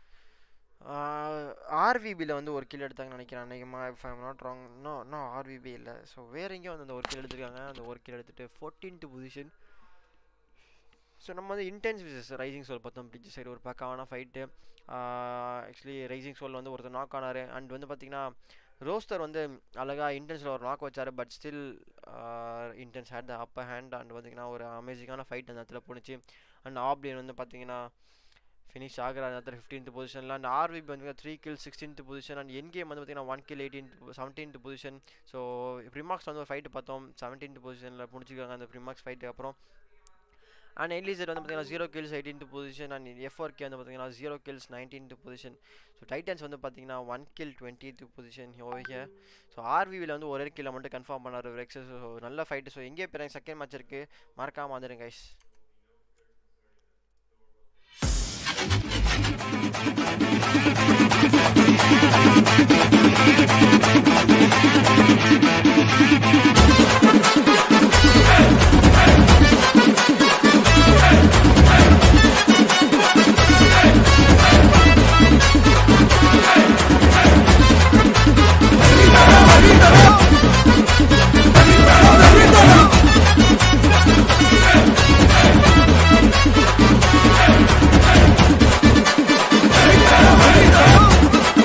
ஆர்விபியில் வந்து ஒரு கில் எடுத்தாங்கன்னு நினைக்கிறேன் அன்றைக்கமாக if I'm not wrong no இன்னும் ஆர்விபி இல்லை ஸோ வேற எங்கேயும் வந்து அந்த ஒரு கில் எடுத்திருக்காங்க அந்த ஒரு கில் எடுத்துகிட்டு ஃபோர்டீன்த் பொசிஷன் ஸோ நம்ம வந்து இன்டென்ஸ் விசஸ் ரைசிங் சோல் பார்த்தோம் பிரிட்ஜ் சைடு ஒரு பக்காவான ஃபைட்டு ஆக்சுவலி ரைசிங் சோல் வந்து ஒருத்தர் நாக் ஆனார் அண்ட் வந்து பார்த்தீங்கன்னா ரோஸ்டர் வந்து அழகாக இன்டென்ஸில் ஒரு நாக் வச்சார் but still Intense had the upper hand and பார்த்தீங்கன்னா ஒரு அமேசிங்கான ஃபைட் அந்த இடத்துல போணுச்சு அண்ட் ஆப்டியன் வந்து பார்த்தீங்கன்னா ஃபினிஷ் ஆகிற அந்த இடத்துல ஃபிஃப்டீன்த் பொசிஷனில் அண்ட் ஆர்விபி வந்து three kill sixteenth position and N game வந்து பார்த்தீங்கன்னா one kill eighteenth seventeenth position so Primax வந்து ஒரு ஃபைட்டு பார்த்தோம் செவன்டீன்த் பொசிஷனில் முடிச்சிருக்காங்க அந்த ப்ரிமாக்ஸ் ஃபைட்டு அப்புறம் அண்ட் எலிசர் வந்து பார்த்தீங்கன்னா zero kills eighteenth position and FRK வந்து பார்த்தீங்கன்னா zero kills nineteenth position so Titans வந்து பார்த்தீங்கன்னா ஒன் கில் டுவெண்ட்டித் பொசிஷன் ஓவிய ஸோ ஆர்விவில் வந்து ஒரே கில்லை மட்டும் கன்ஃபார்ம் பண்ணார் ரெக்ஸஸ் ஸோ நல்ல ஃபைட்டு ஸோ எங்கே போகிறாங்க செகண்ட் மேட்ச் இருக்குது மறக்காமல் வந்துடுங்க guys Hey!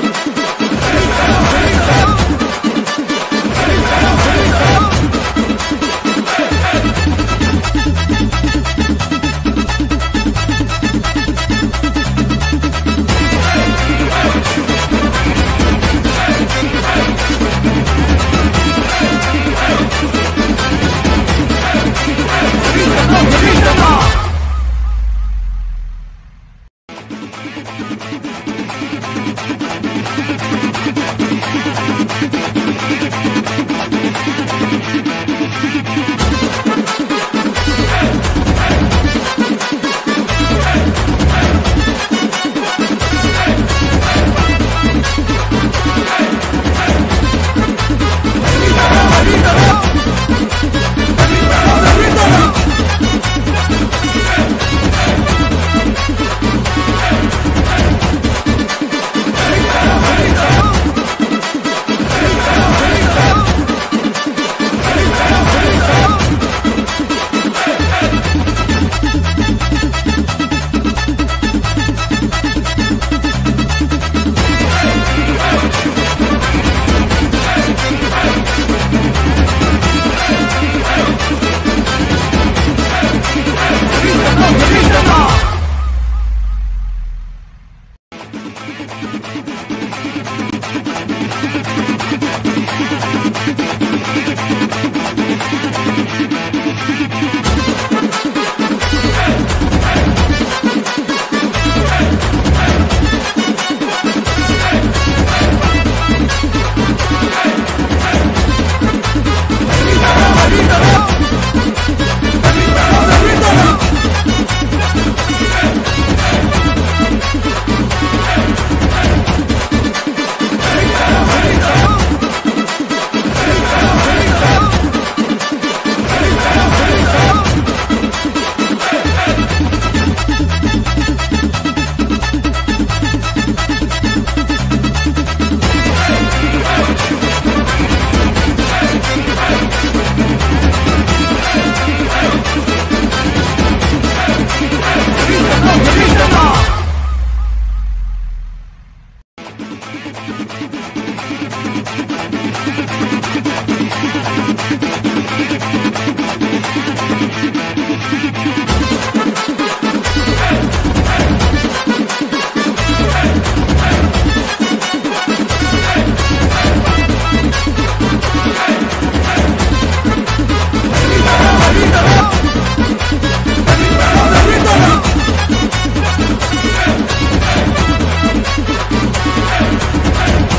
Hey!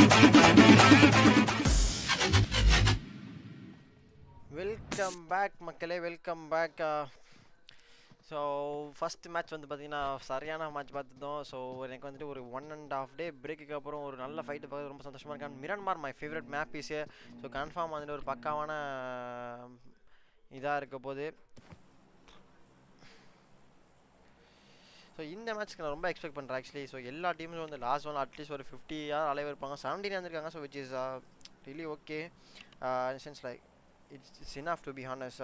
Welcome back மக்களே welcome back so first match வந்து பார்த்தீங்கன்னா சரியான மேட்ச் பார்த்துருந்தோம் ஸோ எனக்கு வந்துட்டு ஒரு ஒன் அண்ட் ஆஃப் டே பிரேக்குக்கு அப்புறம் ஒரு நல்ல ஃபைட்டு பார்க்க ரொம்ப சந்தோஷமாக இருக்கேன் மிரன்மார் மை ஃபேவரட் மேப் பீஸு ஸோ கன்ஃபார்ம் வந்துட்டு ஒரு பக்காவான இதாக இருக்க போது ஸோ இந்த மேட்ச்க்கு நான் ரொம்ப எக்ஸ்பெக்ட் பண்ணுறேன் ஆக்சுவலி ஸோ எல்லா டீமும் வந்து லாஸ்ட் ஒன் அட்லீஸ்ட் ஒரு ஃபிஃப்டி யார் அலைவ் இருப்பாங்க செவன்டீன் வந்திருக்காங்க so which is really okay sense like it's it's enough to be honest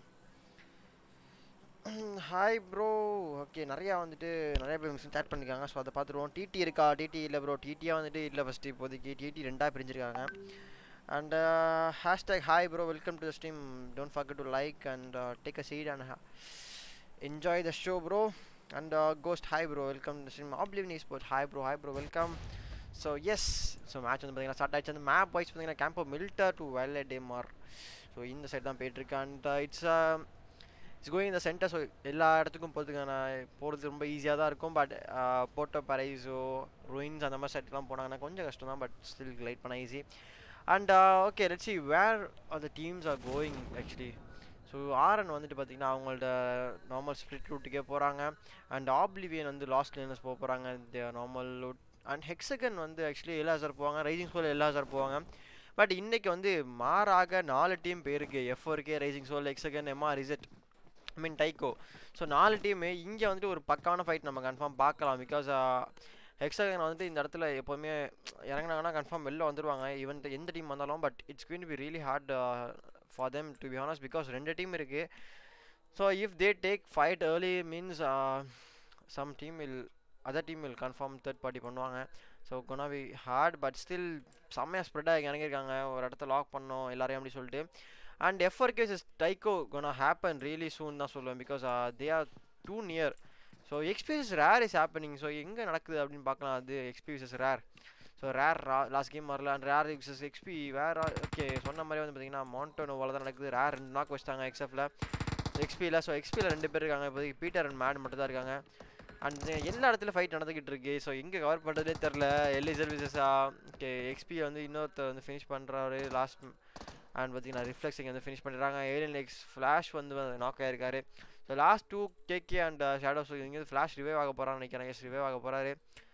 hi bro okay நிறையா வந்துட்டு நிறைய பேர் மிஷின் சேட் பண்ணியிருக்காங்க ஸோ அதை பார்த்துருவோம் டிடி இருக்கா டிடி இல்லை ப்ரோ டிடியாக வந்துட்டு இல்லை ஃபஸ்ட்டு இப்போதைக்கு டிடி ரெண்டாக பிரிஞ்சிருக்காங்க and hashtag hi bro welcome to the stream don't forget to like and take a seat and enjoy the show bro and Ghost hi bro welcome to stream Oblive Sport hi bro hi bro welcome so yes so match வந்து பார்த்தீங்கன்னா start ஆயிடுச்சு அந்த map wise பார்த்தீங்கன்னா Campo Militar to Valle del Mar so இந்த side தான் போயிட்டுருக்கு and it's it's going இந்த centre so எல்லா இடத்துக்கும் போகிறதுக்கான போகிறது ரொம்ப ஈஸியாக தான் இருக்கும் பட் போட்டோ பரைஸோ ruins அந்த மாதிரி சைட்லாம் போனாங்கன்னா கொஞ்சம் கஷ்டம் தான் பட் ஸ்டில் லைட் பண்ண easy and okay let's see where are the teams are going actually so RN வந்துட்டு பார்த்தீங்கன்னா அவங்கள்ட்ட நார்மல் ஸ்ப்ளிட் ரூட்டுக்கே போகிறாங்க அண்ட் ஆப்லிவியன் வந்து லாஸ்ட் லேனர்ஸ் போக போகிறாங்க நார்மல் ரூட் அண்ட் ஹெக்ஸகன் வந்து ஆக்சுவலி எல்லாசார் போவாங்க ரைசிங் சோல் எல்லாசார் போவாங்க பட் இன்றைக்கி வந்து மாறாக நாலு டீம் பேருக்கு எஃப்ஓருக்கே Rising Soul Hexagon MR reset I mean Tyco so நாலு டீமு இங்கே வந்துட்டு ஒரு பக்கான ஃபைட் நம்ம கன்ஃபார்ம் பார்க்கலாம் பிகாஸ் ஹெக்ஸகன் வந்துட்டு இந்த இடத்துல எப்போவுமே இறங்கினாங்கன்னா கன்ஃபார்ம் வெளில வந்துடுவாங்க ஈவன் எந்த டீம் வந்தாலும் but it's going be really hard for them to be honest because ரெண்டு டீம் இருக்குது so if they take fight early means some team will other team will confirm third party பண்ணுவாங்க so gonna be hard but still செம்மையாக spread ஆகி இறங்கியிருக்காங்க ஒரு இடத்த lock பண்ணோம் எல்லாரையும் அப்படி சொல்லிட்டு and FR cases Tyco gonna happen really soon தான் சொல்லுவேன் because they are too near so experience rare is happening so எங்கே நடக்குது அப்படின்னு பார்க்கலாம் அது experience rare so rare last game வரல அண்ட் ரேர் எக்ஸஸ் எக்ஸ்பி வேற ஓகே சொன்ன மாதிரி வந்து பார்த்தீங்கன்னா மவுண்டனோவால் தான் நடக்குது ரேர் ரெண்டு நாக் வச்சிட்டாங்க எக்ஸ்எஃப்ல எக்ஸ்பியில் ஸோ எக்ஸ்பியில் ரெண்டு பேர் இருக்காங்க இப்போதைக்கு பீட்டர் அண்ட் மேட் மட்டும் தான் இருக்காங்க அண்ட் எல்லா இடத்துல ஃபைட் நடந்துக்கிட்டு இருக்கு ஸோ எங்கே கவர் பண்ணுறதே தெரில எல்இ சர்வீசஸா ஓகே எக்ஸ்பி வந்து இன்னொருத்தர் வந்து ஃபினிஷ் பண்ணுறாரு லாஸ்ட் அண்ட் பார்த்தீங்கன்னா ரிஃப்ளெக்ஸ் இங்கே வந்து ஃபினிஷ் பண்ணுறாங்க ஏலியன் எக்ஸ் ஃப்ளாஷ் வந்து நாக் ஆயிருக்காரு so last two KK and shadows இங்கே ஃப்ளாஷ் ரிவைவ் ஆக போகிறான்னு நினைக்கிறேன் எஸ் ரிவைவ் ஆக போகிறாரு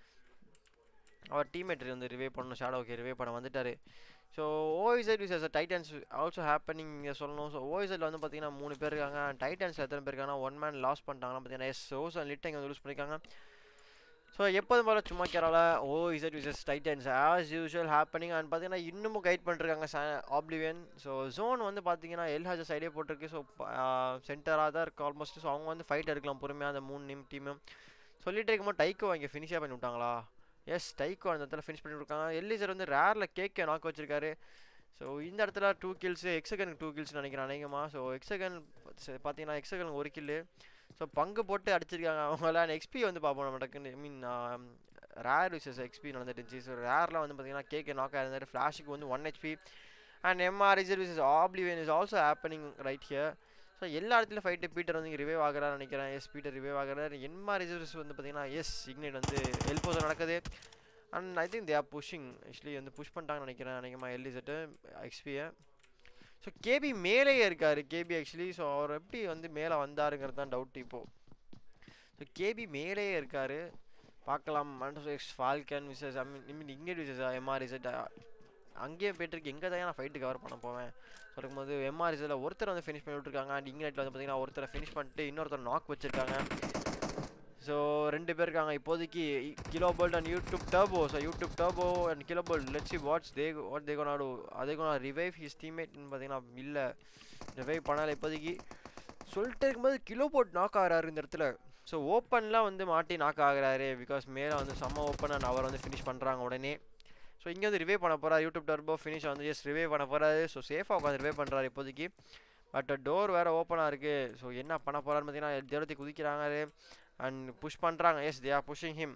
அவர் டீம்மேட் வந்து ரிவைவ் பண்ணணும் ஷேடோ ஓகே ரிவைவ் பண்ண வந்துட்டார் so OZ vs Titans also happening இங்கே சொல்லணும் ஸோ ஓஇசட்ல வந்து பார்த்தீங்கன்னா மூணு பேர் இருக்காங்க டைட்டன்ஸில் எத்தனை பேர் இருக்காங்கன்னா ஒன் மேன் லாஸ் பண்ணிட்டாங்கன்னா பார்த்தீங்கன்னா எஸ் ரோஸ் அண்ட் லிட் இங்கே லூஸ் பண்ணியிருக்காங்க ஸோ எப்போதும் போல சும்மா கேரால O Z vs Titans as usual happening and பார்த்தீங்கன்னா இன்னமும் கைட் பண்ணிருக்காங்க ஆப்ளிவியன் ஸோ ஜோன் வந்து பார்த்தீங்கன்னா எல்ஹாஜ சைடே போட்டிருக்கு ஸோ சென்டராக தான் இருக்குது ஆல்மோஸ்ட் ஸோ அவங்க வந்து ஃபைட் எடுக்கலாம் பொறுமையாக அந்த மூணு நிம் டீமும் சொல்லிட்டு இருக்கும்போது டைக்கோ இங்கே ஃபினிஷாக பண்ணி விட்டாங்களா எஸ் டைக்கோ அந்த இடத்துல ஃபினிஷ் பண்ணி விட்ருக்காங்க எல்லிசர் வந்து ரேரில் கேக்கை நாக் வச்சிருக்காரு ஸோ இந்த இடத்துல டூ கில்ஸு எக்ஸகனுக்கு டூ கில்ஸ் நினைக்கிறேன் அநேகமாக ஸோ எக்ஸகன் பார்த்தீங்கன்னா எக்ஸகன் ஒரு கில்லு ஸோ பங்கு போட்டு அடிச்சிருக்காங்க அவங்கள எக்ஸ்பி வந்து பார்ப்போம் நம்ம டக்குன்னு I mean rare vs XP நடந்துட்டு இருந்துச்சு ஸோ ரேரில் வந்து பார்த்தீங்கன்னா கேக்கே நாக் ஆயிருந்தாரு ஃப்ளாஷுக்கு வந்து one HP and MR riser vs Oblivion is also happening right here so எல்லா இடத்துலையும் ஃபைட்டு பீட்டர் வந்து இங்கே ரிவைவ் ஆகிறான்னு நினைக்கிறேன் எஸ் பீட்டர் ரிவைவ் ஆகிறாரு எம்ஆர் ரிசர்வ்ஸ் வந்து பார்த்தீங்கன்னா எஸ் இக்னேட் வந்து எல்போசர் நடக்குது and I think they are pushing actually வந்து புஷ் பண்ணிட்டாங்கன்னு நினைக்கிறேன் நினைக்கிறேன் எல்இசட்டு எக்ஸ்பியை ஸோ கேபி மேலேயே இருக்கார் கேபி ஆக்சுவலி ஸோ அவர் எப்படி வந்து மேலே வந்தாருங்கிறது தான் டவுட் இப்போது ஸோ கேபி மேலேயே இருக்கார் பார்க்கலாம் மண்டஸ் ஃபால்கன் விசஸ் ஐ மீன் மீன் இங்கே விசஸ் எம்ஆர் இசட் அங்கேயே போயிட்டுருக்கு எங்கே தான் நான் ஃபைட்டு கவர் பண்ண போவேன் சொல்லும்போது எம்ஆர் இசட்டில் ஒருத்தர் வந்து ஃபினிஷ் பண்ணி விட்ருக்காங்க அண்ட் இங்கிலீட்டில் வந்து பார்த்தீங்கன்னா ஒருத்தரை ஃபினிஷ் பண்ணிட்டு இன்னொருத்தர் நாக் வச்சுருக்காங்க ஸோ ரெண்டு பேர் இருக்காங்க இப்போதைக்கு kilo bolt and YouTube turbo so YouTube turbo and kilo bolt let's see what's they what they gonna do அதே கோனா ரிவைவ் ஹிஸ் டீம்மேட்னு பார்த்தீங்கன்னா இல்லை ரிவைவ் பண்ணலை இப்போதைக்கு சொல்லிட்டு இருக்கும்போது கிலோ போட் நாக் ஆகிறாரு இந்த இடத்துல ஸோ ஓப்பன்லாம் வந்து மாட்டி நாக் ஆகுறாரு பிகாஸ் மேலே வந்து செம்ம ஓப்பன் அண்ட் அவர் வந்து ஃபினிஷ் பண்ணுறாங்க உடனே ஸோ இங்கே வந்து ரிவைவ் பண்ண போகிறார் யூடியூப் டர்போ ஃபினிஷ் வந்து ஜஸ்ட் ரிவைவ் பண்ண போகிறாரு ஸோ சேஃபாக உட்காந்து ரிவைவ் பண்ணுறாரு இப்போதைக்கு பட் டோர் வேறு ஓப்பனாக இருக்குது ஸோ என்ன பண்ண போகிறான்னு பார்த்தீங்கன்னா தேவத்தை குதிக்கிறாங்க அண்ட் புஷ் பண்ணுறாங்க yes they are pushing him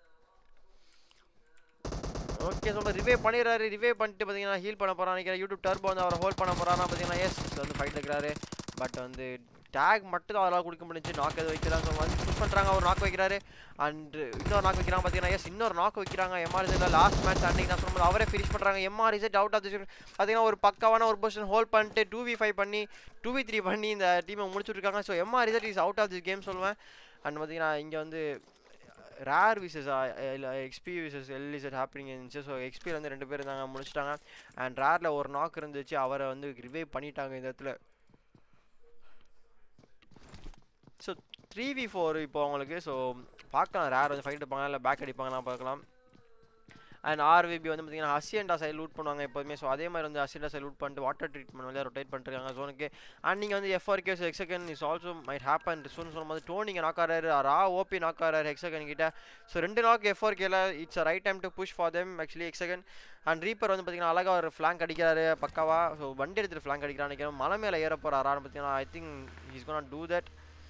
okay சொல்ல ரிவே பண்ணிடுறாரு ரிவே பண்ணிட்டு பார்த்தீங்கன்னா ஹீல் பண்ண போகிறான்னு நினைக்கிறேன் யூடியூப் டர்போ வந்து அவரை ஹோல்ட் பண்ண போகிறான்னா பார்த்தீங்கன்னா எஸ் வந்து ஃபைட் இருக்கிறாரு பட் வந்து டேக் மட்டும் தான் அவரால் கொடுக்க முடிஞ்சு நாக் எது வைக்கிறாங்க வந்து புஷ் பண்ணுறாங்க அவர் நாக் வைக்கிறாரு அண்ட் இன்னொரு நாக் வைக்கிறாங்க பார்த்தீங்கன்னா எஸ் இன்னொரு நாக் வைக்கிறாங்க எம்ஆர் இதில் லாஸ்ட் மேட்ச் அன்னைக்கு நான் சொல்லும்போது அவரே ஃபினிஷ் பண்ணுறாங்க MR Z out of the பார்த்தீங்கன்னா ஒரு பக்காவான ஒரு பொசிஷன் ஹோல்ட் பண்ணிட்டு டூ வி ஃபைவ் பண்ணி டூ வி த்ரீ பண்ணி இந்த டீமை முடிச்சுட்ருக்காங்க so MR Z is out of this game சொல்லுவேன் அண்ட் பார்த்தீங்கன்னா இங்கே வந்து ரேர் விசஸ் இல்லை XP vs L Z happening இருந்துச்சு ஸோ எக்ஸ்பியில் வந்து ரெண்டு பேர் இருந்தாங்க முடிச்சிட்டாங்க அண்ட் ரேரில் ஒரு நாக் இருந்துச்சு அவரை வந்து ரிவைவ் பண்ணிட்டாங்க இந்த இடத்துல ஸோ த்ரீ வி ஃபோர் இப்போ அவங்களுக்கு ஸோ பார்க்கலாம் ரேர் வந்து ஃபைட் எடுப்பாங்க இல்லை பேக் அடிப்பாங்கலாம் பார்க்கலாம் அண்ட் ஆர்விபி வந்து பார்த்தீங்கன்னா ஹசியண்டா சைடு லூட் பண்ணுவாங்க எப்போதுமே ஸோ அதே மாதிரி வந்து ஹசியண்டா சைடு லூட் பண்ணிட்டு வாட்டர் ட்ரீட்மெண்ட் வந்து ரொட்டேட் பண்ணிருக்காங்க ஜோனுக்கு அண்ட் நீங்கள் வந்து FR case Hexagon is also might happen சொன்னு சொல்லும்போது டோனிங்க நாக் ஆறாரு ரா ஓபி நாக் ஆறாரு ஹெக்ஸகன் கிட்ட ஸோ ரெண்டு நாக் எஃப்ஆர் கேல it's right time to push for them actually Hexagon and reaper வந்து பார்த்தீங்கன்னா அழகாக ஒரு ஃப்ளாங்க் அடிக்கிறாரு பக்காவா ஸோ வண்டி எடுத்துட்டு ஃப்ளாங்க் அடிக்கிறான்னு நினைக்கிறேன் மலை மேலே ஏற போகிறாரான்னு பார்த்தீங்கன்னா I think is gonna do that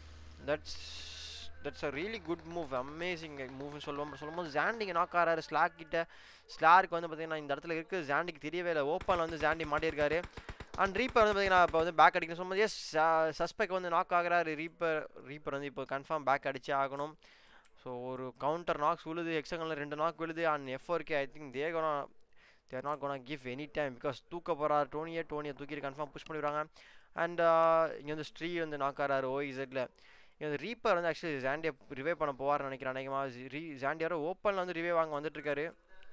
that's that's a really good move amazing மூவ்னு சொல்லுவோம் சொல்லும்போது ஜாண்டிங்க நாக் ஆறாரு ஸ்லாக் கிட்ட ஸ்லாருக்கு வந்து பார்த்தீங்கன்னா இந்த இடத்துல இருக்குது ஜாண்டிக்கு தெரியவே இல்லை ஓப்பனில் வந்து ஜாண்டி மாட்டியிருக்காரு அண்ட் ரீப்பர் வந்து பார்த்தீங்கன்னா இப்போ வந்து பேக் அடிக்கணும் சொல்லும்போது எஸ் சஸ்பெக்ட் வந்து நாக் ஆகிறாரு ரீப்பர் ரீப்பர் வந்து இப்போ கன்ஃபார்ம் பேக் அடிச்சே ஆகணும் ஸோ ஒரு கவுண்டர் நாக்ஸ் விழுது எக்ஸகனில் ரெண்டு நாக் விழுது அண்ட் எஃப்ஓர்கே I think they gonna they're not gonna give any time because தூக்க போகிறார் டோனியே டோனியை தூக்கிட்டு கன்ஃபார்ம் புஷ் பண்ணிடுறாங்க அண்ட் இங்கே வந்து ஸ்ட்ரீ வந்து நாக் ஆகிறாரு ஓஇசெட்டில் இங்கே வந்து ரீப்பர் வந்து ஆக்சுவலி ஜாண்டியை ரிவே பண்ண போவார்னு நினைக்கிறேன் அநேகமாக ரீ ஜாண்டியாரோ ஓப்பனில் வந்து ரிவே வாங்க வந்துட்டுருக்காரு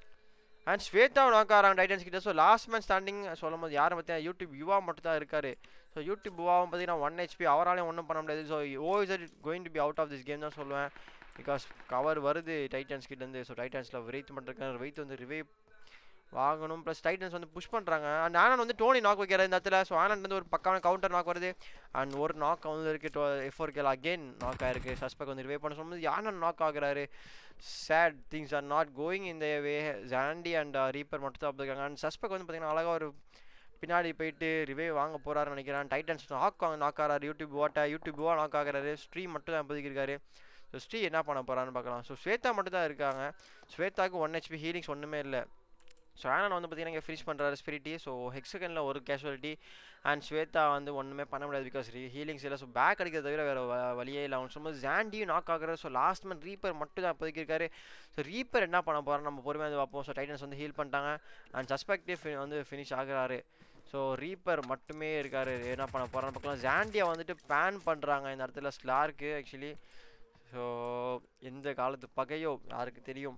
அண்ட் ஸ்வேதா நாக்காராங்க டைட்டன்ஸ் கிட்ட ஸோ லாஸ்ட் மேன் ஸ்டாண்டிங் சொல்லும் போது யாரும் பார்த்தீங்கன்னா யூடியூப் யுவா மட்டும் தான் இருக்காரு ஸோ யூடியூப் யுவாவும் பார்த்தீங்கன்னா ஒன் ஹெச்பி அவராலையும் ஒன்றும் பண்ண முடியாது so O is it going to be out of this game தான் சொல்லுவேன் பிகாஸ் கவர் வருது டைட்டன்ஸ் கிட்டேருந்து ஸோ டைட்டன்ஸில் வெயிட் பண்ணுறதுக்கான வெயிட் வந்து ரிவே வாங்கணும் ப்ளஸ் டைட்டன்ஸ் வந்து புஷ் பண்ணுறாங்க அண்ட் ஆனந்த் வந்து டோனி நாக் வைக்கிற இந்த இடத்துல ஸோ ஆனந்த் வந்து ஒரு பக்கான கவுண்டர் நாக் வருது அண்ட் ஒரு நாக் வந்து இருக்கு எஃபோர் கேல் அகெயின் நாக் ஆயிருக்கு சஸ்பெக்ட் வந்து ரிவே பண்ண சொல்லும்போது ஆனந்த் நாக் ஆகுறாரு sad things are not going இந்த வே ஜாண்டி அண்ட் ரீப்பர் மட்டும் தான் இருக்காங்க அண்ட் சஸ்பெக்ட் வந்து பார்த்தீங்கன்னா அழகாக ஒரு பின்னாடி போயிட்டு ரிவே வாங்க போகிறாருன்னு நினைக்கிறேன் டைட்டன்ஸ் நாக் நாக் ஆகிறாரு யூடியூப் ஓட்ட யூடியூப் ஓ நாக் ஆகிறாரு ஸ்ட்ரீம் மட்டும் தான் இப்போதைக்கு இருக்காரு ஸோ ஸ்ரீ என்ன பண்ண போகிறான்னு பார்க்கலாம் ஸோ ஸ்வேதா மட்டும் தான் இருக்காங்க ஸ்வேதாவுக்கு ஒன் ஹெச்பி ஹீலிங்ஸ் ஒன்றுமே இல்லை ஸோ ஆனன் வந்து பார்த்தீங்கன்னா இங்கே ஃபினிஷ் பண்ணுறாரு ஸ்பிரிட்டி ஸோ ஹெக்ஸகனில் ஒரு கேஷுவலிட்டி அண்ட் ஸ்வேதா வந்து ஒன்றுமே பண்ண முடியாது பிகாஸ் ஹீலிங்ஸ் இல்லை ஸோ பேக் அடிக்கிறத தவிர வேறு வழியே இல்லை அவன் சொல்லும்போது ஜாண்டியும் நாக் ஆகுறாரு ஸோ லாஸ்ட் மந்த் ரீப்பர் மட்டும் தான் இப்போதைக்கு இருக்காரு ஸோ ரீப்பர் என்ன பண்ண போகிறோம் நம்ம பொறுமையாக வந்து பார்ப்போம் ஸோ டைட்டன்ஸ் வந்து ஹீல் பண்ணிட்டாங்க அண்ட் சஸ்பெக்டிவ் வந்து ஃபினிஷ் ஆகுறாரு ஸோ ரீப்பர் மட்டுமே இருக்கார் என்ன பண்ண போகிறான்னு பார்க்கலாம் ஜாண்டியை வந்துட்டு பேன் பண்ணுறாங்க இந்த இடத்துல ஸ்லார்க்கு ஆக்சுவலி ஸோ எந்த காலத்து பகையோ யாருக்கு தெரியும்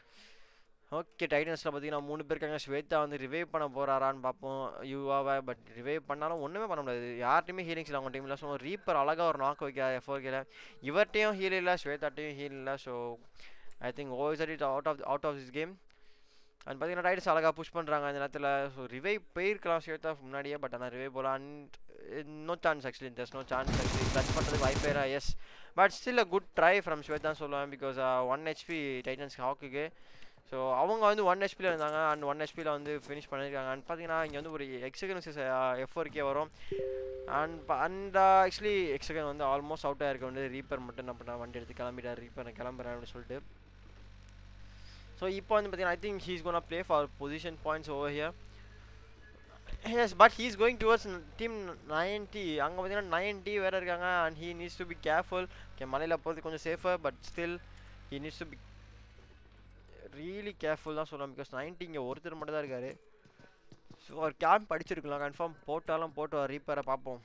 ஓகே டைட்டன்ஸில் பார்த்தீங்கன்னா மூணு பேர் இருக்காங்க ஸ்வேதா வந்து ரிவைவ் பண்ண போகிறாரான்னு பார்ப்போம் யூவாவை பட் ரிவைவ் பண்ணாலும் ஒன்றுமே பண்ண முடியாது யார்ட்டையுமே ஹீலிங்ஸ் இல்லை அவங்க டீமில் ஸோ ரீப்பர் அழகாக ஒரு நாக் வைக்க எஃபோர்கில் இவர்ட்டையும் ஹீல் இல்லை ஸ்வேதாட்டையும் ஹீல் இல்லை so I think over it out of out of this game and பார்த்தீங்கன்னா டைட்ஸ் அழகாக புஷ் பண்ணுறாங்க இந்த நேரத்தில் ஸோ ரிவைவ் போயிருக்கலாம் ஸ்வேதா முன்னாடியே பட் ஆனால் ரிவைவ் போகலாம் அண்ட் நோ சான்ஸ் ஆக்சுவலி தஸ் நோ சான்ஸ் ஆக்சுவலி டச் பண்ணுறதுக்கு வாய்ப்பே yes but still a good try from Swetha சொல்லுவேன் பிகாஸ் ஒன் ஹெச்பி டைட்டன்ஸ் ஹாக்குக்கு ஸோ அவங்க வந்து ஒன் ஹெச்பியில் இருந்தாங்க அண்ட் ஒன் ஹெச்பியில் வந்து ஃபினிஷ் பண்ணியிருக்காங்க அண்ட் பார்த்தீங்கன்னா இங்கே வந்து ஒரு எக்ஸகன் எஃப்ஓர்கே வரும் அண்ட் அண்ட் ஆக்சுவலி எக்ஸகன் வந்து ஆல்மோஸ்ட் அவுட் ஆகிருக்க வந்து ரீப்பர் மட்டும் என்ன பண்ண வண்டி எடுத்து கிளம்பிட்டார் ரீப்பர் கிளம்புறேன் அப்படின்னு சொல்லிட்டு ஸோ இப்போ வந்து பார்த்தீங்கன்னா I think he's gonna play for position points over here yes but he's going towards team ninety அங்கே பார்த்தீங்கன்னா நைன்ட்டி வேறு இருக்காங்க and he needs to be careful okay மலையில் போகிறது கொஞ்சம் safer but still he needs to be really careful தான் சொல்லலாம் because ninety இங்கே ஒருத்தர் மட்டும் தான் இருக்கார் ஸோ அவர் கேம்ப் படிச்சிருக்கலாம் கன்ஃபார்ம் போட்டாலும் போட்டு ரீப்பரை பார்ப்போம்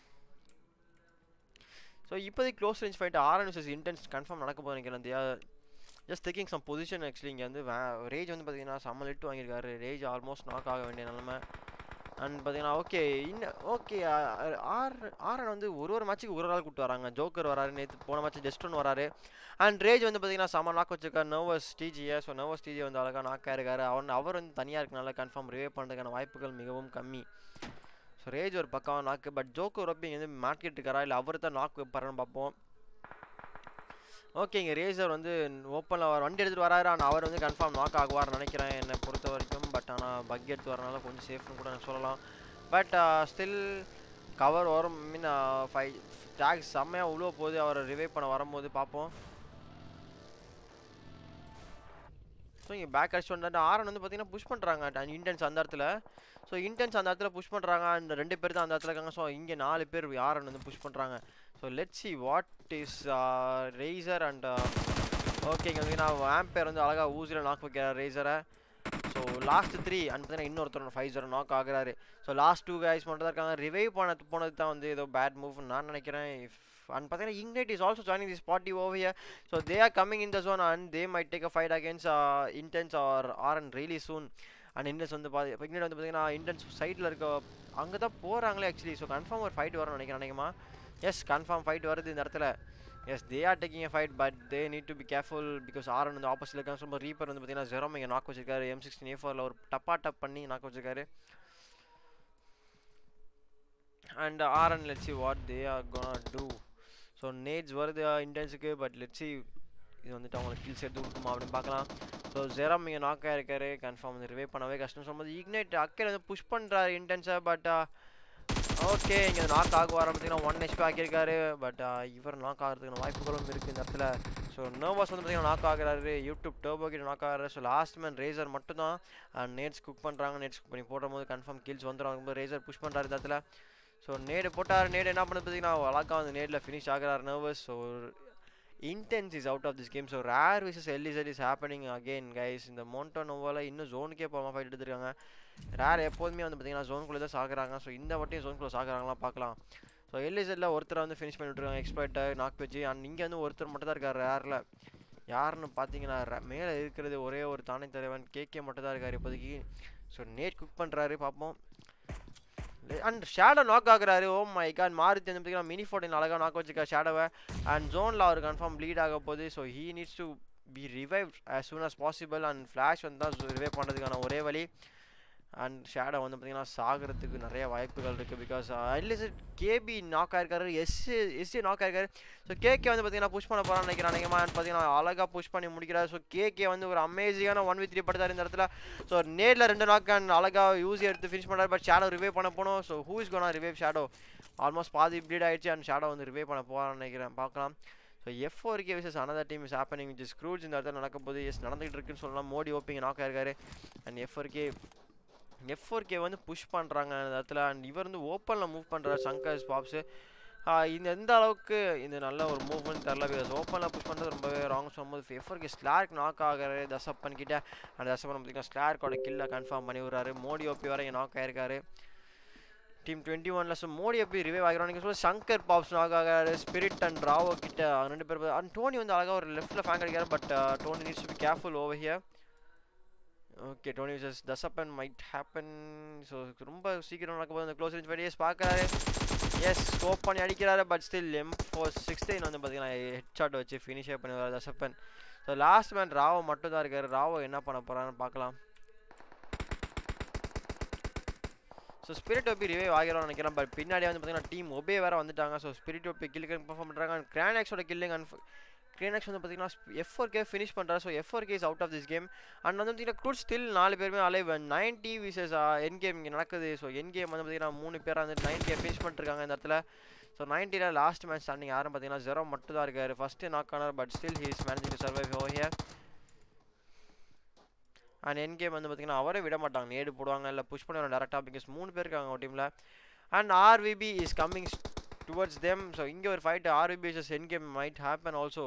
ஸோ இப்போதைக்கு close range fight RN versus intense confirm நடக்க போது நினைக்கிறேன் just taking some position actually இங்கே வந்து ரேஜ் வந்து பார்த்தீங்கன்னா செம்ம லிட்டு வாங்கியிருக்காரு ரேஜ் ஆல்மோஸ்ட் நாக் ஆக வேண்டிய நிலமை அண்ட் பார்த்தீங்கன்னா ஓகே இன்னும் ஓகே ஆர் ஆரன் வந்து ஒரு ஒரு மேட்ச்சுக்கு ஒரு ஒரு ஆள் கூப்பிட்டு வராங்க ஜோக்கர் வராரு நேற்று போன மேட்ச் ஜஸ்ட் வராரு அண்ட் ரேஜ் வந்து பார்த்தீங்கன்னா செம்ம நாக் வச்சிருக்காரு நர்வஸ் டிஜியை ஸோ நர்வஸ் டிஜி வந்து அழகாக நாக்காக இருக்காரு அவன் அவர் வந்து தனியாக இருக்கனால கன்ஃபார்ம் ரிவே பண்ணுறதுக்கான வாய்ப்புகள் மிகவும் கம்மி ஸோ ரேஜ் ஒரு பக்கம் நாக்கு பட் ஜோக்கர் ரொப்பி இங்கே வந்து மார்க்கெட் இருக்காரா இல்லை அவர் தான் நாக்கு வைப்பாருன்னு பார்ப்போம் ஓகே இங்கே ரேசர் வந்து ஓப்பனில் அவர் வண்டி எடுத்துகிட்டு வராரு ஆனால் அவர் வந்து கன்ஃபார்ம் நாக் ஆகுவார்னு நினைக்கிறேன் என்னை பொறுத்த வரைக்கும் பட் ஆனால் பக் எடுத்து வரனால கொஞ்சம் சேஃப்னு கூட சொல்லலாம் பட் ஸ்டில் கவர் வரும் மீன் ஃபைவ் டேக்ஸ் செம்மையாக உழுவ போது அவரை ரிவைவ் பண்ண வரும்போது பார்ப்போம் ஸோ ஸோ இங்கே பேக் அடிச்சு வந்துட்டு ஆரன் வந்து பார்த்தீங்கன்னா புஷ் பண்ணுறாங்க இன்டென்ஸ் அந்த இடத்துல ஸோ இன்டென்ஸ் அந்த இடத்துல புஷ் பண்ணுறாங்க அந்த ரெண்டு பேர் தான் அந்த இடத்துல இருக்காங்க ஸோ இங்கே நாலு பேர் ஆரன் வந்து புஷ் பண்ணுறாங்க so let see what is razor and okay இங்கே வந்து நான் வேம்பேர் வந்து அழகாக ஊசியில் நாக் வைக்கிறார் ரேசரை ஸோ லாஸ்ட் த்ரீ அண்ட் பார்த்தீங்கன்னா இன்னொருத்தர் ஃபைவ் ஜீரோ நாக் ஆகுறாரு ஸோ லாஸ்ட் டூ கைஸ் மட்டும் தான் இருக்காங்க ரிவைவ் பண்ண போனது தான் வந்து ஏதோ பேட் மூவ் நான் நினைக்கிறேன் அண்ட் பார்த்தீங்கன்னா ignite is also joining this party over here so they are coming in the zone and they might take a fight against intense R R and really soon and intense வந்து பாதி இப்போ இங்னைட் வந்து பார்த்தீங்கன்னா intense சைடில் இருக்க அங்கே தான் போகிறாங்களே ஆக்சுவலி ஸோ கன்ஃபார்ம் ஒரு ஃபைட் வரும்னு நினைக்கிறேன் நினைக்குமா எஸ் கன்ஃபார்ம் ஃபைட் வருது இந்த இடத்துல yes they are taking a fight but they need to be careful because RN வந்து ஆப்போசிட் இருக்காங்க ரொம்ப ரீப்பர் வந்து பார்த்தீங்கன்னா ஜெரோம் இங்கே நாக் வச்சிருக்காரு எம் சிக்ஸ்டின் ஏ ஃபோரில் ஒரு டப்பா டப் பண்ணி நாக் வச்சிருக்காரு and RN let's see what they are gonna do so nades வருது இன்டென்ஸுக்கு பட் லெட்ஸி இது வந்துட்டு அவங்களுக்கு கில்ஸ் எடுத்து கொடுக்குமா அப்படின்னு பார்க்கலாம் ஸோ ஜெரம் இங்கே நாக் ஆயிருக்காரு கன்ஃபார்ம் வந்து ரிவே பண்ணவே கஷ்டம் சொல்லும்போது இக்னைட் அக்கேல் வந்து புஷ் பண்ணுறாரு இன்டென்ஸை பட் ஓகே இங்கே நாக் ஆகுவார் பார்த்தீங்கன்னா ஒன் ஹெச்பி ஆக்கியிருக்காரு பட் இவர் நாக் ஆகிறதுக்கான வாய்ப்புகளும் இருக்குது இந்த இடத்துல ஸோ நர்வஸ் வந்து பார்த்தீங்கன்னா நாக் ஆகுறாரு யூடியூப் டர்போ கிட்ட நாக் ஆகிறாரு ஸோ லாஸ்ட் மேன் ரேசர் மட்டும் தான் நேட்ஸ் குக் பண்ணுறாங்க நேட்ஸ் குக் பண்ணி போடும் போது கன்ஃபார்ம் கில்ஸ் வந்துடும் ரேசர் புஷ் பண்ணுறாரு இந்த இடத்துல ஸோ நேடு போட்டார் நேடு என்ன பண்ணுறது பார்த்தீங்கன்னா அழகாக வந்து நேடில் ஃபினிஷ் ஆகிறார் nervous so intense is out of this game so rare vs LZ is happening again guys இந்த மோண்டோ நோவாவில் இன்னும் ஜோனுக்கே போகாமல் ஃபைட் எடுத்துருக்காங்க ரேர் எப்போதுமே வந்து பார்த்தீங்கன்னா ஜோனுக்குள்ளே தான் சாகுறாங்க ஸோ இந்த வாட்டியும் ஜோனுக்குள்ளே சாகுறாங்களா பார்க்கலாம் ஸோ எல்இசட்டில் ஒருத்தரை வந்து ஃபினிஷ் பண்ணி விட்ருக்காங்க எக்ஸ்பர்ட்டை நாக் வச்சு அண்ட் இங்கே வந்து ஒருத்தர் மட்டும் தான் இருக்கார் ரேரில் யாருன்னு பார்த்தீங்கன்னா மேலே இருக்கிறது ஒரே ஒரு தானே தலைவன் கேகே மட்டும் தான் இருக்கார் இப்போதைக்கு ஸோ நேட் குக் பண்ணுறாரு பார்ப்போம் அண்ட் ஷேடோ நாக் ஆகுறாரு ஓ மை காட் மாருதி வந்து பார்த்தீங்கன்னா மினி ஃபோர்டின் அழகாக நாக் வச்சுக்கா ஷேடோவை அண்ட் ஜோனில் அவர் கன்ஃபார்ம் ப்ளீட் ஆக போகுது so he needs to be revive as soon as possible and flash வந்து தான் ரிவைவ் பண்ணுறதுக்கான ஒரே வழி அண்ட் ஷேடோ வந்து பார்த்தீங்கன்னா சாகிறதுக்கு நிறைய வாய்ப்புகள் இருக்குது பிகாஸ் அட்லீஸ்ட் கேபி நாக் ஆயிருக்காரு எஸ் எஸ்சி நாக் ஆயிருக்காரு ஸோ கேகே வந்து பார்த்தீங்கன்னா புஷ் பண்ண போகிறான்னு நினைக்கிறேன் நினைக்கிறேன் பார்த்தீங்கன்னா அழகாக புஷ் பண்ணி முடிக்கிறார் ஸோ கேகே வந்து ஒரு அமேசிங்கான ஒன் வி த்ரீ படுத்தார் இந்த இடத்துல ஸோ நேரில் ரெண்டு நாக் அண்ட் அழகாக யூஸ் எடுத்து ஃபினிஷ் பண்ணார் பட் ஷேடோ ரிவைவ் பண்ண போனோம் so who is gonna revive shadow almost பாதி ப்ளீட் ஆயிடுச்சு அண்ட் ஷேடோ வந்து ரிவைவ் பண்ண போகிறான்னு நினைக்கிறேன் பார்க்கலாம் so F four K versus another team is happening which is க்ரூஜ் இந்த இடத்துல நடக்க போது எஸ் நடந்துகிட்டு இருக்குன்னு சொல்லலாம் மோடி ஓப்பிங் நாக் ஆயிருக்காரு and F four K F four K வந்து புஷ் பண்ணுறாங்க அந்த இடத்துல அண்ட் இவர் வந்து ஓப்பனில் மூவ் பண்ணுறாரு சங்கர் பாப்ஸு இந்த எந்த அளவுக்கு இந்த நல்ல ஒரு மூவ்மெண்ட் தெரில பிகாஸ் ஓப்பனில் புஷ் பண்ணுறது ரொம்பவே ராங் சொல்லும்போது எஃப் ஃபோர் கே ஸ்லார்க் நாக் ஆகிறாரு தசப்பன் கிட்ட அந்த தசப்பன் பார்த்தீங்கன்னா ஸ்லார்க்கோட கில்லை கன்ஃபார்ம் பண்ணி விடுறாரு மோடி ஓப்பி வர இங்கே நாக் ஆயிருக்காரு டீம் டுவெண்ட்டி ஒனில் ஸோ மோடி எப்படி ரிவைவ் ஆகிறோம் நீங்கள் சொல்ல சங்கர் பாப்ஸ் நாக் ஆகிறாரு ஸ்பிரிட் அண்ட் ராவோ கிட்ட ரெண்டு பேர் அண்ட் டோனி வந்து அழகாக ஒரு லெஃப்ட்டில் ஃபேங் அடிக்கிறார் but Tony needs to be careful over here okay Tony versus தசப்பன் மைட் ஹேப்பன் ஸோ ரொம்ப சீக்கிரம் நடக்கும்போது அந்த க்ளோஸ் ரேஞ்ச் வெளியே பார்க்குறாரு எஸ் ஸ்கோப் பண்ணி அடிக்கிறாரு but still M four sixteen வந்து பார்த்தீங்கன்னா ஹெட் ஷாட் வச்சு ஃபினிஷே பண்ணி வர தசப்பன் ஸோ லாஸ்ட் மேன் ராவோ மட்டும் தான் இருக்காரு ராவோ என்ன பண்ண போகிறான்னு பார்க்கலாம் ஸோ ஸ்பிரிட் ஒப்பி ரிவைவ் ஆகிறோம்னு நினைக்கிறேன் பட் பின்னாடி வந்து பார்த்தீங்கன்னா டீம் ஒபே வேறு வந்துட்டாங்க ஸோ ஸ்பிரிட் ஒப்பி கில்லுக்கு பர்ஃபார்ம் பண்ணுறாங்க அண்ட் கிரானக்ஸோட கில்லிங் அண்ட் கிரேனக்ஸ் வந்து பார்த்தீங்கன்னா எஃப் ஃபோர் கே ஃபினிஷ் பண்ணுறாரு so F four K is out of this game and வந்து பார்த்தீங்கன்னா க்ரூட் ஸ்டில் நாலு பேருமே alive ninety versus N game இங்கே நடக்குது ஸோ என் கேம் வந்து பார்த்தீங்கன்னா மூணு பேர் வந்து நைன்டியை ஃபினிஷ் பண்ணிருக்காங்க இந்த இடத்துல ஸோ நைன்ட்டியில் லாஸ்ட் மேட்ச் ஸ்டாண்டிங் யாரும் பார்த்தீங்கன்னா ஜெரோ மட்டும் தான் இருக்காரு ஃபஸ்ட்டு நாக் ஆனார் but still he is managing to survive oh here and N game வந்து பார்த்தீங்கன்னா அவரே விட மாட்டாங்க நேடு போடுவாங்க இல்லை புஷ் பண்ணுவாங்க டேரெக்டாக பிகாஸ் மூணு பேர் இருக்காங்க ஒரு டீமில் and RVP is coming towards them so இங்கே ஒரு fight RVP versus N game might happen also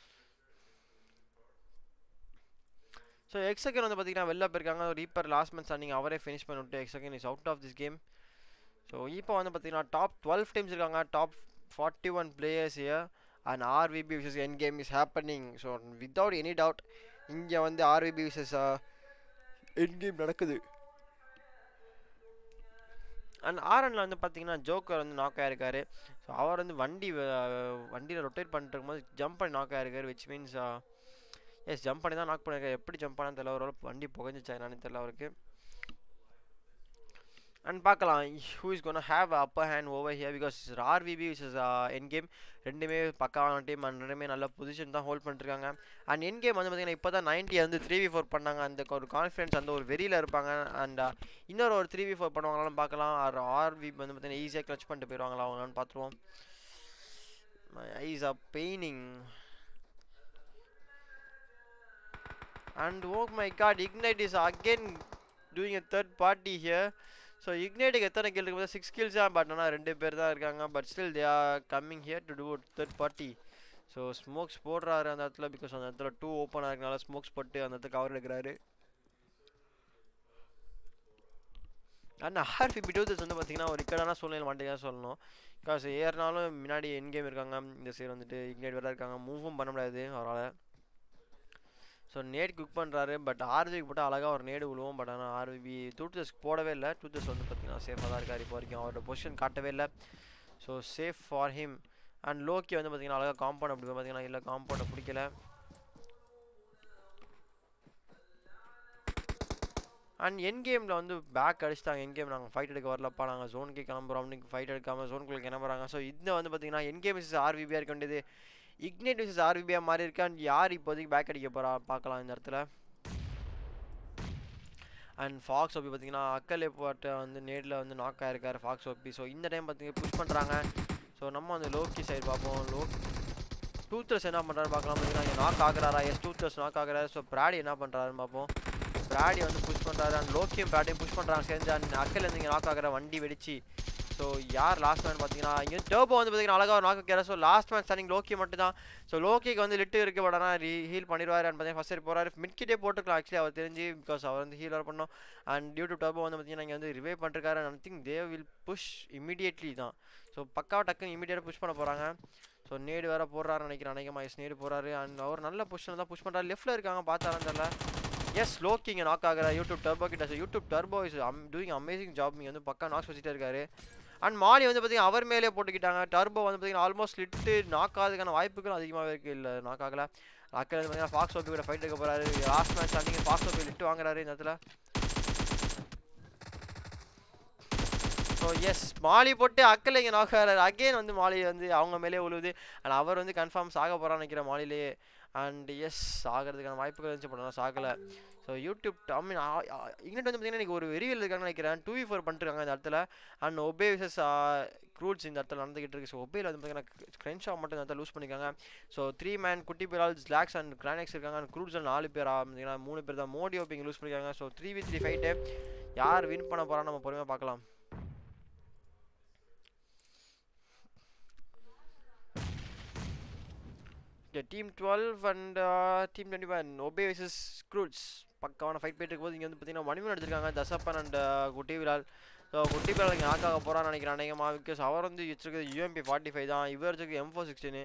so எக்ஸகன் வந்து பார்த்தீங்கன்னா வெளில போயிருக்காங்க ரீப்பர் லாஸ்ட் மந்த் ஸ்டாண்டிங் அவரே ஃபினிஷ் பண்ணிவிட்டு எக்ஸகன் is out of this game so இப்போ வந்து பார்த்தீங்கன்னா டாப் டுவெல் டீம்ஸ் இருக்காங்க top forty one players here and RVP versus N game is happening so without any doubt இங்கே வந்து ஆர்விபி விசஸ் என் கேம் நடக்குது அண்ட் ஆரனில் வந்து பார்த்தீங்கன்னா ஜோக்கர் வந்து நாக் ஆயிருக்காரு ஸோ அவர் வந்து வண்டி வண்டியில் ரொட்டேட் பண்ணிட்டு இருக்கும்போது ஜம்ப் பண்ணி நாக் ஆயிருக்காரு விச் மீன்ஸ் எஸ் ஜம்ப் பண்ணி தான் நாக் பண்ணியிருக்காரு எப்படி ஜம்ப் பண்ணான்னு தெரியல ஒரு வண்டி புகஞ்சிச்சா என்னன்னு தெரியல அவருக்கு அண்ட் பார்க்கலாம் who is gonna have upper hand over here because RVP versus N game ரெண்டுமே பக்காவான டீம் அண்ட் ரெண்டுமே நல்ல பொசிஷன் தான் ஹோல்ட் பண்ணிருக்காங்க அண்ட் என் கேம் வந்து பார்த்தீங்கன்னா இப்போ தான் நைன்ட்டி வந்து த்ரீ வி ஃபோர் பண்ணாங்க அந்த ஒரு கான்ஃபிடன்ஸ் அந்த ஒரு வெறியில் இருப்பாங்க அண்ட் இன்னொரு ஒரு த்ரீ வி ஃபோர் பண்ணுவாங்களான்னு பார்க்கலாம் ஆர் ஆர்வி வந்து பார்த்தீங்கன்னா ஈஸியாக கிளச் பண்ணிட்டு போயிடுவாங்களா அவங்களான்னு பார்த்துருவோம் eyes are paining and oh my god ignite is again doing a third party here so இக்னைட்டுக்கு எத்தனை கில் இருக்கு சிக்ஸ் கில்ஸ் தான் பட் ஆனால் ரெண்டு பேர் தான் இருக்காங்க but still they are coming here to do third party so smokes போடுறாரு அந்த இடத்துல பிகாஸ் அந்த இடத்துல டூ ஓப்பனாக இருக்கனால ஸ்மோக்ஸ் போட்டு அந்த இடத்துல கவர் எடுக்கிறாரு அண்ட் ஆர்பிபி டூத்தர்ஸ் வந்து பார்த்தீங்கன்னா ஒரு இக்கடான சூழ்நிலை மாட்டேங்க சொல்லணும் பிகாஸ் ஏறினாலும் முன்னாடி என் கேம் இருக்காங்க இந்த சைடு வந்துட்டு இக்னைட் வேறு இருக்காங்க மூவும் பண்ண முடியாது அவரால் ஸோ நேட் குக் பண்ணுறாரு பட் ஆர்பிக்கு போட்டால் அழகாக ஒரு நேடு விழுவோம் பட் ஆனால் ஆர்பிபி டூத்தர்ஸ்க்கு போடவே இல்லை டூத்தர்ஸ் வந்து பார்த்தீங்கன்னா சேஃபாக தான் இருக்கார் இப்போ வரைக்கும் அவரோட பொசிஷன் காட்டவே இல்லை so safe for him and Loki வந்து பார்த்தீங்கன்னா அழகாக காம்பவுண்ட் அப்படி பார்த்தீங்கன்னா இல்லை காம்பவுண்டை பிடிக்கல அண்ட் என் கேமில் வந்து பேக் அடிச்சிட்டாங்க என் கேம் நாங்கள் ஃபைட் எடுக்க வரலப்பா நாங்கள் ஜோனுக்கு கிளம்புறோம் அப்படின்னு ஃபைட் எடுக்காமல் ஜோனுக்குள்ளே கிளம்புறாங்க ஸோ இந்த வந்து பார்த்தீங்கன்னா என் கேம் விசஸ் ஆர்விபியாக இருக்க வேண்டியது இக்னேட் விசஸ் ஆர்விபியாக மாறி இருக்கு அண்ட் யார் இப்போதைக்கு பேக் அடிக்க போகிறா பார்க்கலாம் இந்த இடத்துல அண்ட் ஃபாக்ஸ் ஓபி பார்த்தீங்கன்னா அக்கல் போட்ட வந்து நேரில் வந்து நாக் ஆயிருக்காரு ஃபாக்ஸ் ஓபி ஸோ இந்த டைம் பார்த்தீங்கன்னா புஷ் பண்ணுறாங்க ஸோ நம்ம வந்து லோக்கி சைடு பார்ப்போம் லோ டூத்ரஸ் என்ன பண்ணுறாரு பார்க்கலாம் பார்த்தீங்கன்னா நாக் ஆகுறாரா எஸ் டூத்ரஸ் நாக் ஆகுறாரு ஸோ பிராடி என்ன பண்ணுறாருன்னு பார்ப்போம் பிராடி வந்து புஷ் பண்ணுறாரு அண்ட் லோக்கியும் பிராடியும் புஷ் பண்ணுறாங்க சேர்ந்து அண்ட் அக்கல் வந்து இங்கே நாக் ஆகிற வண்டி வெடிச்சு ஸோ யார் லாஸ்ட் மேன் பார்த்தீங்கன்னா இங்கே டர்போ வந்து பார்த்தீங்கன்னா அழகாக ஒரு நாக்கு வைக்கிற so last man standing Loki மட்டும் தான் ஸோ லோக்கிக்கு வந்து லிட்டு இருக்கு பட் ஆனால் ரீ ஹீல் பண்ணிடுவார் அண்ட் பார்த்தீங்கன்னா ஃபஸ்ட் போகிறாரு மிட்கிட்டே போட்டுக்கலாம் ஆக்சுவலி அவர் தெரிஞ்சு பிகாஸ் அவர் வந்து ஹீல் வர பண்ணோம் அண்ட் டியூ டு டர்போ வந்து பார்த்தீங்கன்னா இங்கே வந்து ரிவே பண்ணிருக்காரு and think they will push immediately தான் ஸோ பக்காவாக டக்குன்னு இமீடியட்டாக புஷ் பண்ண போகிறாங்க ஸோ நேடு வேறு போடுறாரு நினைக்கிறேன் அநேகமாக எஸ் நேடு போகிறாரு அண்ட் அவர் நல்ல பொசிஷனில் தான் புஷ் பண்ணுறாரு லெஃப்ட்டில் இருக்காங்க பார்த்தாலும் தெரியல எஸ் லோக்கிங்க நாக் ஆகிற யூடியூப் டர்போ கிட்ட so YouTube turbo is um doing amazing job நீங்கள் வந்து பக்கா நாக்ஸ் வச்சுட்டே இருக்காரு அண்ட் மாலி வந்து பார்த்தீங்கன்னா அவர் மேலே போட்டுக்கிட்டாங்க டர்போ வந்து பார்த்தீங்கன்னா ஆல்மோஸ்ட் லிட்டு நாக் ஆகிறதுக்கான வாய்ப்புகள் அதிகமாகவே இருக்குது இல்லை நாக் ஆகலை அக்கறை வந்து பார்த்தீங்கன்னா ஃபாக்ஸ் ஓபி கூட ஃபைட் எடுக்க போகிறாரு லாஸ்ட் மேட்ச் அன்றைக்கி ஃபாக்ஸ் ஓபி லிட்டு வாங்குறாரு இந்த இடத்துல ஸோ எஸ் மாலி போட்டு அக்கல் இங்கே நாக் ஆகிறாரு அகெயின் வந்து மாலி வந்து அவங்க மேலே உழுவுது அண்ட் அவர் வந்து கன்ஃபார்ம் சாக போகிறான்னு நினைக்கிறேன் மாலிலேயே அண்ட் எஸ் ஆகிறதுக்கான வாய்ப்புகள் இருந்துச்சு பட் சாகலை ஸோ யூடியூப் ஐ மீன் இங்கிட்ட வந்து பார்த்தீங்கன்னா எனக்கு ஒரு வெறியில் இருக்காங்கன்னு நினைக்கிறேன் டூ ஃபோர் பண்ணிட்டுருக்காங்க இந்த இடத்துல அண்ட் ஒபே விசஸ் க்ரூட்ஸ் இந்த இடத்துல நடந்துகிட்டு இருக்கு ஸோ ஒபேல வந்து பார்த்தீங்கன்னா கிரென்ஷா மட்டும் இந்த இடத்துல லூஸ் பண்ணியிருக்காங்க ஸோ த்ரீ மேன் குட்டி பேரால் ஸ்லாக்ஸ் அண்ட் கிரானெக்ஸ் இருக்காங்க அண்ட் க்ரூட்ஸில் நாலு பேர் பார்த்தீங்கன்னா மூணு பேர் தான் மோடி ஓப்பிங் லூஸ் பண்ணியிருக்காங்க so three v three fight யார் வின் பண்ண போகிறான்னு நம்ம பொறுமையாக பார்க்கலாம் team twelve and team twenty one ஒபே விசஸ் க்ரூட்ஸ் பக்காவான ஃபைட் போயிட்டு இருக்கும்போது இங்கே வந்து பார்த்தீங்கன்னா மணிமன் எடுத்திருக்காங்க தசப்பன் அண்ட் குட்டி விரால் ஸோ குட்டி விரால் இங்கே நாக்காக போகிறான்னு நினைக்கிறேன் அநேகமாக பிகாஸ் அவர் வந்து வச்சிருக்கிறது யூஎம்பி ஃபார்ட்டி ஃபைவ் தான் இவர் வச்சிருக்கு எம் ஃபோர் சிக்ஸ்டீனு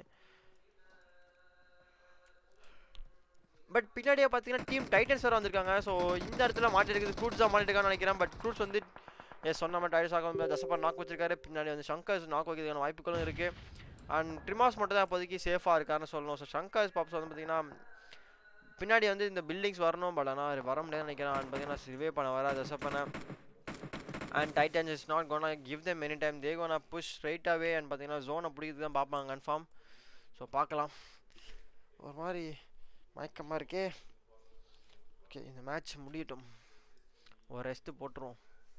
பட் பின்னாடியே பார்த்தீங்கன்னா டீம் டைட்டன்ஸ் வேறு வந்திருக்காங்க ஸோ இந்த இடத்துல மாட்டி இருக்குது க்ரூட்ஸ் தான் மாட்டிருக்கான்னு நினைக்கிறேன் பட் க்ரூட்ஸ் வந்து எஸ் சொன்ன மாதிரி டைட்டன்ஸ் ஆக தசப்பன் நாக்கு வச்சிருக்காரு பின்னாடி வந்து சங்கர்ஸ் நாக்கு வைக்கிறதுக்கான வாய்ப்புகளும் இருக்குது அண்ட் ட்ரிமாஸ் மட்டும் தான் இப்போதைக்கு சேஃபாக இருக்காருன்னு சொல்லணும் ஸோ ஷங்காஸ் பாப்ஸ் வந்து பார்த்தீங்கன்னா பின்னாடி வந்து இந்த பில்டிங்ஸ் வரணும் பட் ஆனால் வர முடியாதுன்னு நினைக்கிறேன் அண்ட் பார்த்தீங்கன்னா ரிவே பண்ண வர தசப் பண்ண and titans is not gonna give them any time they gonna push ஸ்ட்ரைட்டாகவே அண்ட் பார்த்தீங்கன்னா ஜோனை பிடிக்கிறது தான் பார்ப்பாங்க கன்ஃபார்ம் ஸோ பார்க்கலாம் ஒரு மாதிரி மயக்கமாக இருக்கே ஓகே இந்த மேட்ச் முடியட்டும் ஒரு ரெஸ்ட்டு போட்டுருவோம்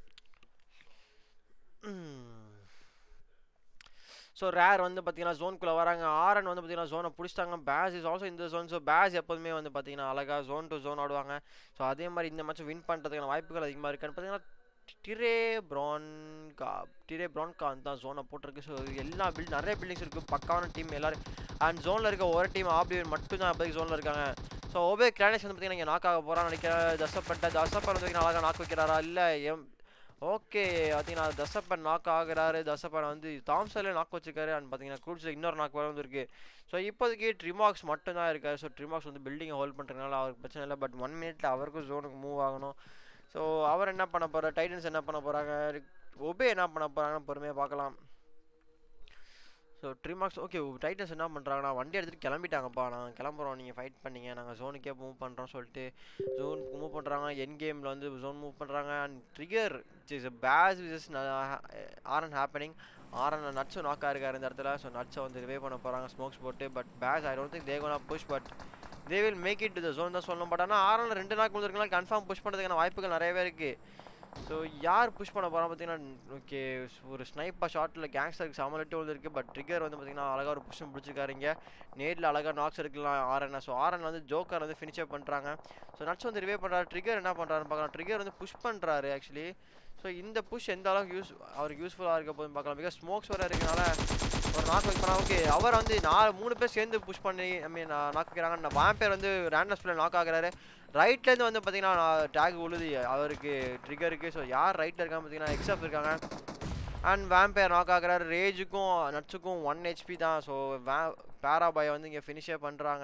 ஸோ ரேர் வந்து பார்த்தீங்கன்னா ஜோனுக்குள்ளே வராங்க ஆரன் வந்து பார்த்தீங்கன்னா ஜோனை பிடிச்சிட்டாங்க பேஸ் இஸ் ஆல்சோ இந்த ஜோன் ஸோ பேஸ் எப்போதுமே வந்து பார்த்தீங்கன்னா அழகாக ஜோன் டு ஜோன் ஆடுவாங்க ஸோ அதே மாதிரி இந்த மேட்ச் வின் பண்ணுறதுக்கான வாய்ப்புகள் அதிகமாக இருக்குன்னு பார்த்தீங்கன்னா டிரே ப்ரான்கா டிரே ப்ரான்கான் தான் ஜோனை போட்டிருக்கு ஸோ எல்லா பில்ட் நிறைய பில்டிங்ஸ் இருக்குது பக்காவான டீம் எல்லோரும் அண்ட் ஜோனில் இருக்க ஒரு டீம் ஆப்டிவன் மட்டும் தான் அப்போதைக்கு ஜோனில் இருக்காங்க ஸோ ஒபே கிரானேஷ் வந்து பார்த்தீங்கன்னா இங்கே நாக் ஆக போகிறான்னு நினைக்கிறேன் தசப்பட்ட தசப்பன் வந்து அழகாக நாக் வைக்கிறாரா இல்லை எம் ஓகே பார்த்தீங்கன்னா தசப்பன் நாக் ஆகுறாரு தசப்பன் வந்து தாம்சன்ல நாக் வச்சிருக்காரு அண்ட் பார்த்தீங்கன்னா க்ரூட்ஸில் இன்னொரு நாக் வர வந்துருக்கு ஸோ இப்போதைக்கு ட்ரிமாக்ஸ் மட்டும் தான் இருக்காரு ஸோ ட்ரிமாக்ஸ் வந்து பில்டிங்கை ஹோல்ட் பண்ணுறதுனால அவருக்கு பிரச்சனை இல்லை பட் ஒன் மினிட்ல அவருக்கும் ஜோனுக்கு மூவ் ஆகணும் ஸோ அவர் என்ன பண்ண போகிறார் டைட்டன்ஸ் என்ன பண்ண போகிறாங்க ஒபே என்ன பண்ண போகிறாங்கன்னு பொறுமையாக பார்க்கலாம் ஸோ ட்ரிமாக்ஸ் ஓகே டைட்டன்ஸ் என்ன பண்ணுறாங்கன்னா வண்டி எடுத்துகிட்டு கிளம்பிட்டாங்கப்பா நான் கிளம்புறோம் நீங்கள் ஃபைட் பண்ணீங்க நாங்கள் ஜோனுக்கே மூவ் பண்ணுறோம் சொல்லிட்டு ஜோனுக்கு மூவ் பண்ணுறாங்க என் கேமில் வந்து ஜோன் மூவ் பண்ணுறாங்க and trigger is base versus Aaron happening Aaron நட்ஸும் நாக்காக இருக்கார் இந்த இடத்துல ஸோ நட்ஸை வந்து ரிவே பண்ண போகிறாங்க ஸ்மோக்ஸ் போட்டு but base I don't think they gonna push but they will make it the zone தான் சொல்லணும் பட் ஆனால் ஆரனில் ரெண்டு நாள் வந்துருக்கலாம் கன்ஃபார்ம் புஷ் பண்ணுறதுக்கான வாய்ப்புகள் நிறையவே இருக்குது ஸோ யார் புஷ் பண்ண போகிறோம் பார்த்தீங்கன்னா ஓகே ஒரு ஸ்னைப்பர் ஷாட்டில் கேங்ஸ்டருக்கு சமலட்டு வந்துருக்கு பட் ட்ரிகர் வந்து பார்த்தீங்கன்னா அழகாக ஒரு புஷும் பிடிச்சிருக்காரு இங்கே நேரில் அழகாக நாக்ஸ் எடுக்கலாம் ஆர்என் ஸோ ஆர்என் வந்து ஜோக்கர் வந்து ஃபினிஷ் பண்ணுறாங்க ஸோ நட்ஸ் வந்து ரிவே பண்ணுறாரு ட்ரிகர் என்ன பண்ணுறாருன்னு பார்க்கலாம் ட்ரிகர் வந்து புஷ் பண்ணுறாரு ஆக்சுவலி ஸோ இந்த புஷ் எந்த அளவுக்கு யூஸ் அவருக்கு யூஸ்ஃபுல்லாக இருக்க போதுன்னு பார்க்கலாம் பிகாஸ் ஸ்மோக்ஸ் வர இருக்கனால ஒரு நாக் வைக்கலாம் ஓகே அவர் வந்து நாலு மூணு பேர் சேர்ந்து புஷ் பண்ணி ஐ மீன் நாக் வைக்கிறாங்க வாம்பேர் வந்து ரேண்டம் ஸ்பில் நாக் ஆகுறாரு ரைட்லேருந்து வந்து பார்த்தீங்கன்னா டேக் உழுது அவருக்கு ட்ரிகருக்கு ஸோ யார் ரைட்டில் இருக்காங்க பார்த்தீங்கன்னா எக்ஸப் இருக்காங்க அண்ட் வேம்பேர் நாக் ஆகுறாரு ரேஜுக்கும் நட்ஸுக்கும் ஒன் ஹெச்பி தான் ஸோ வே பேராபாய் வந்து இங்கே ஃபினிஷே பண்ணுறாங்க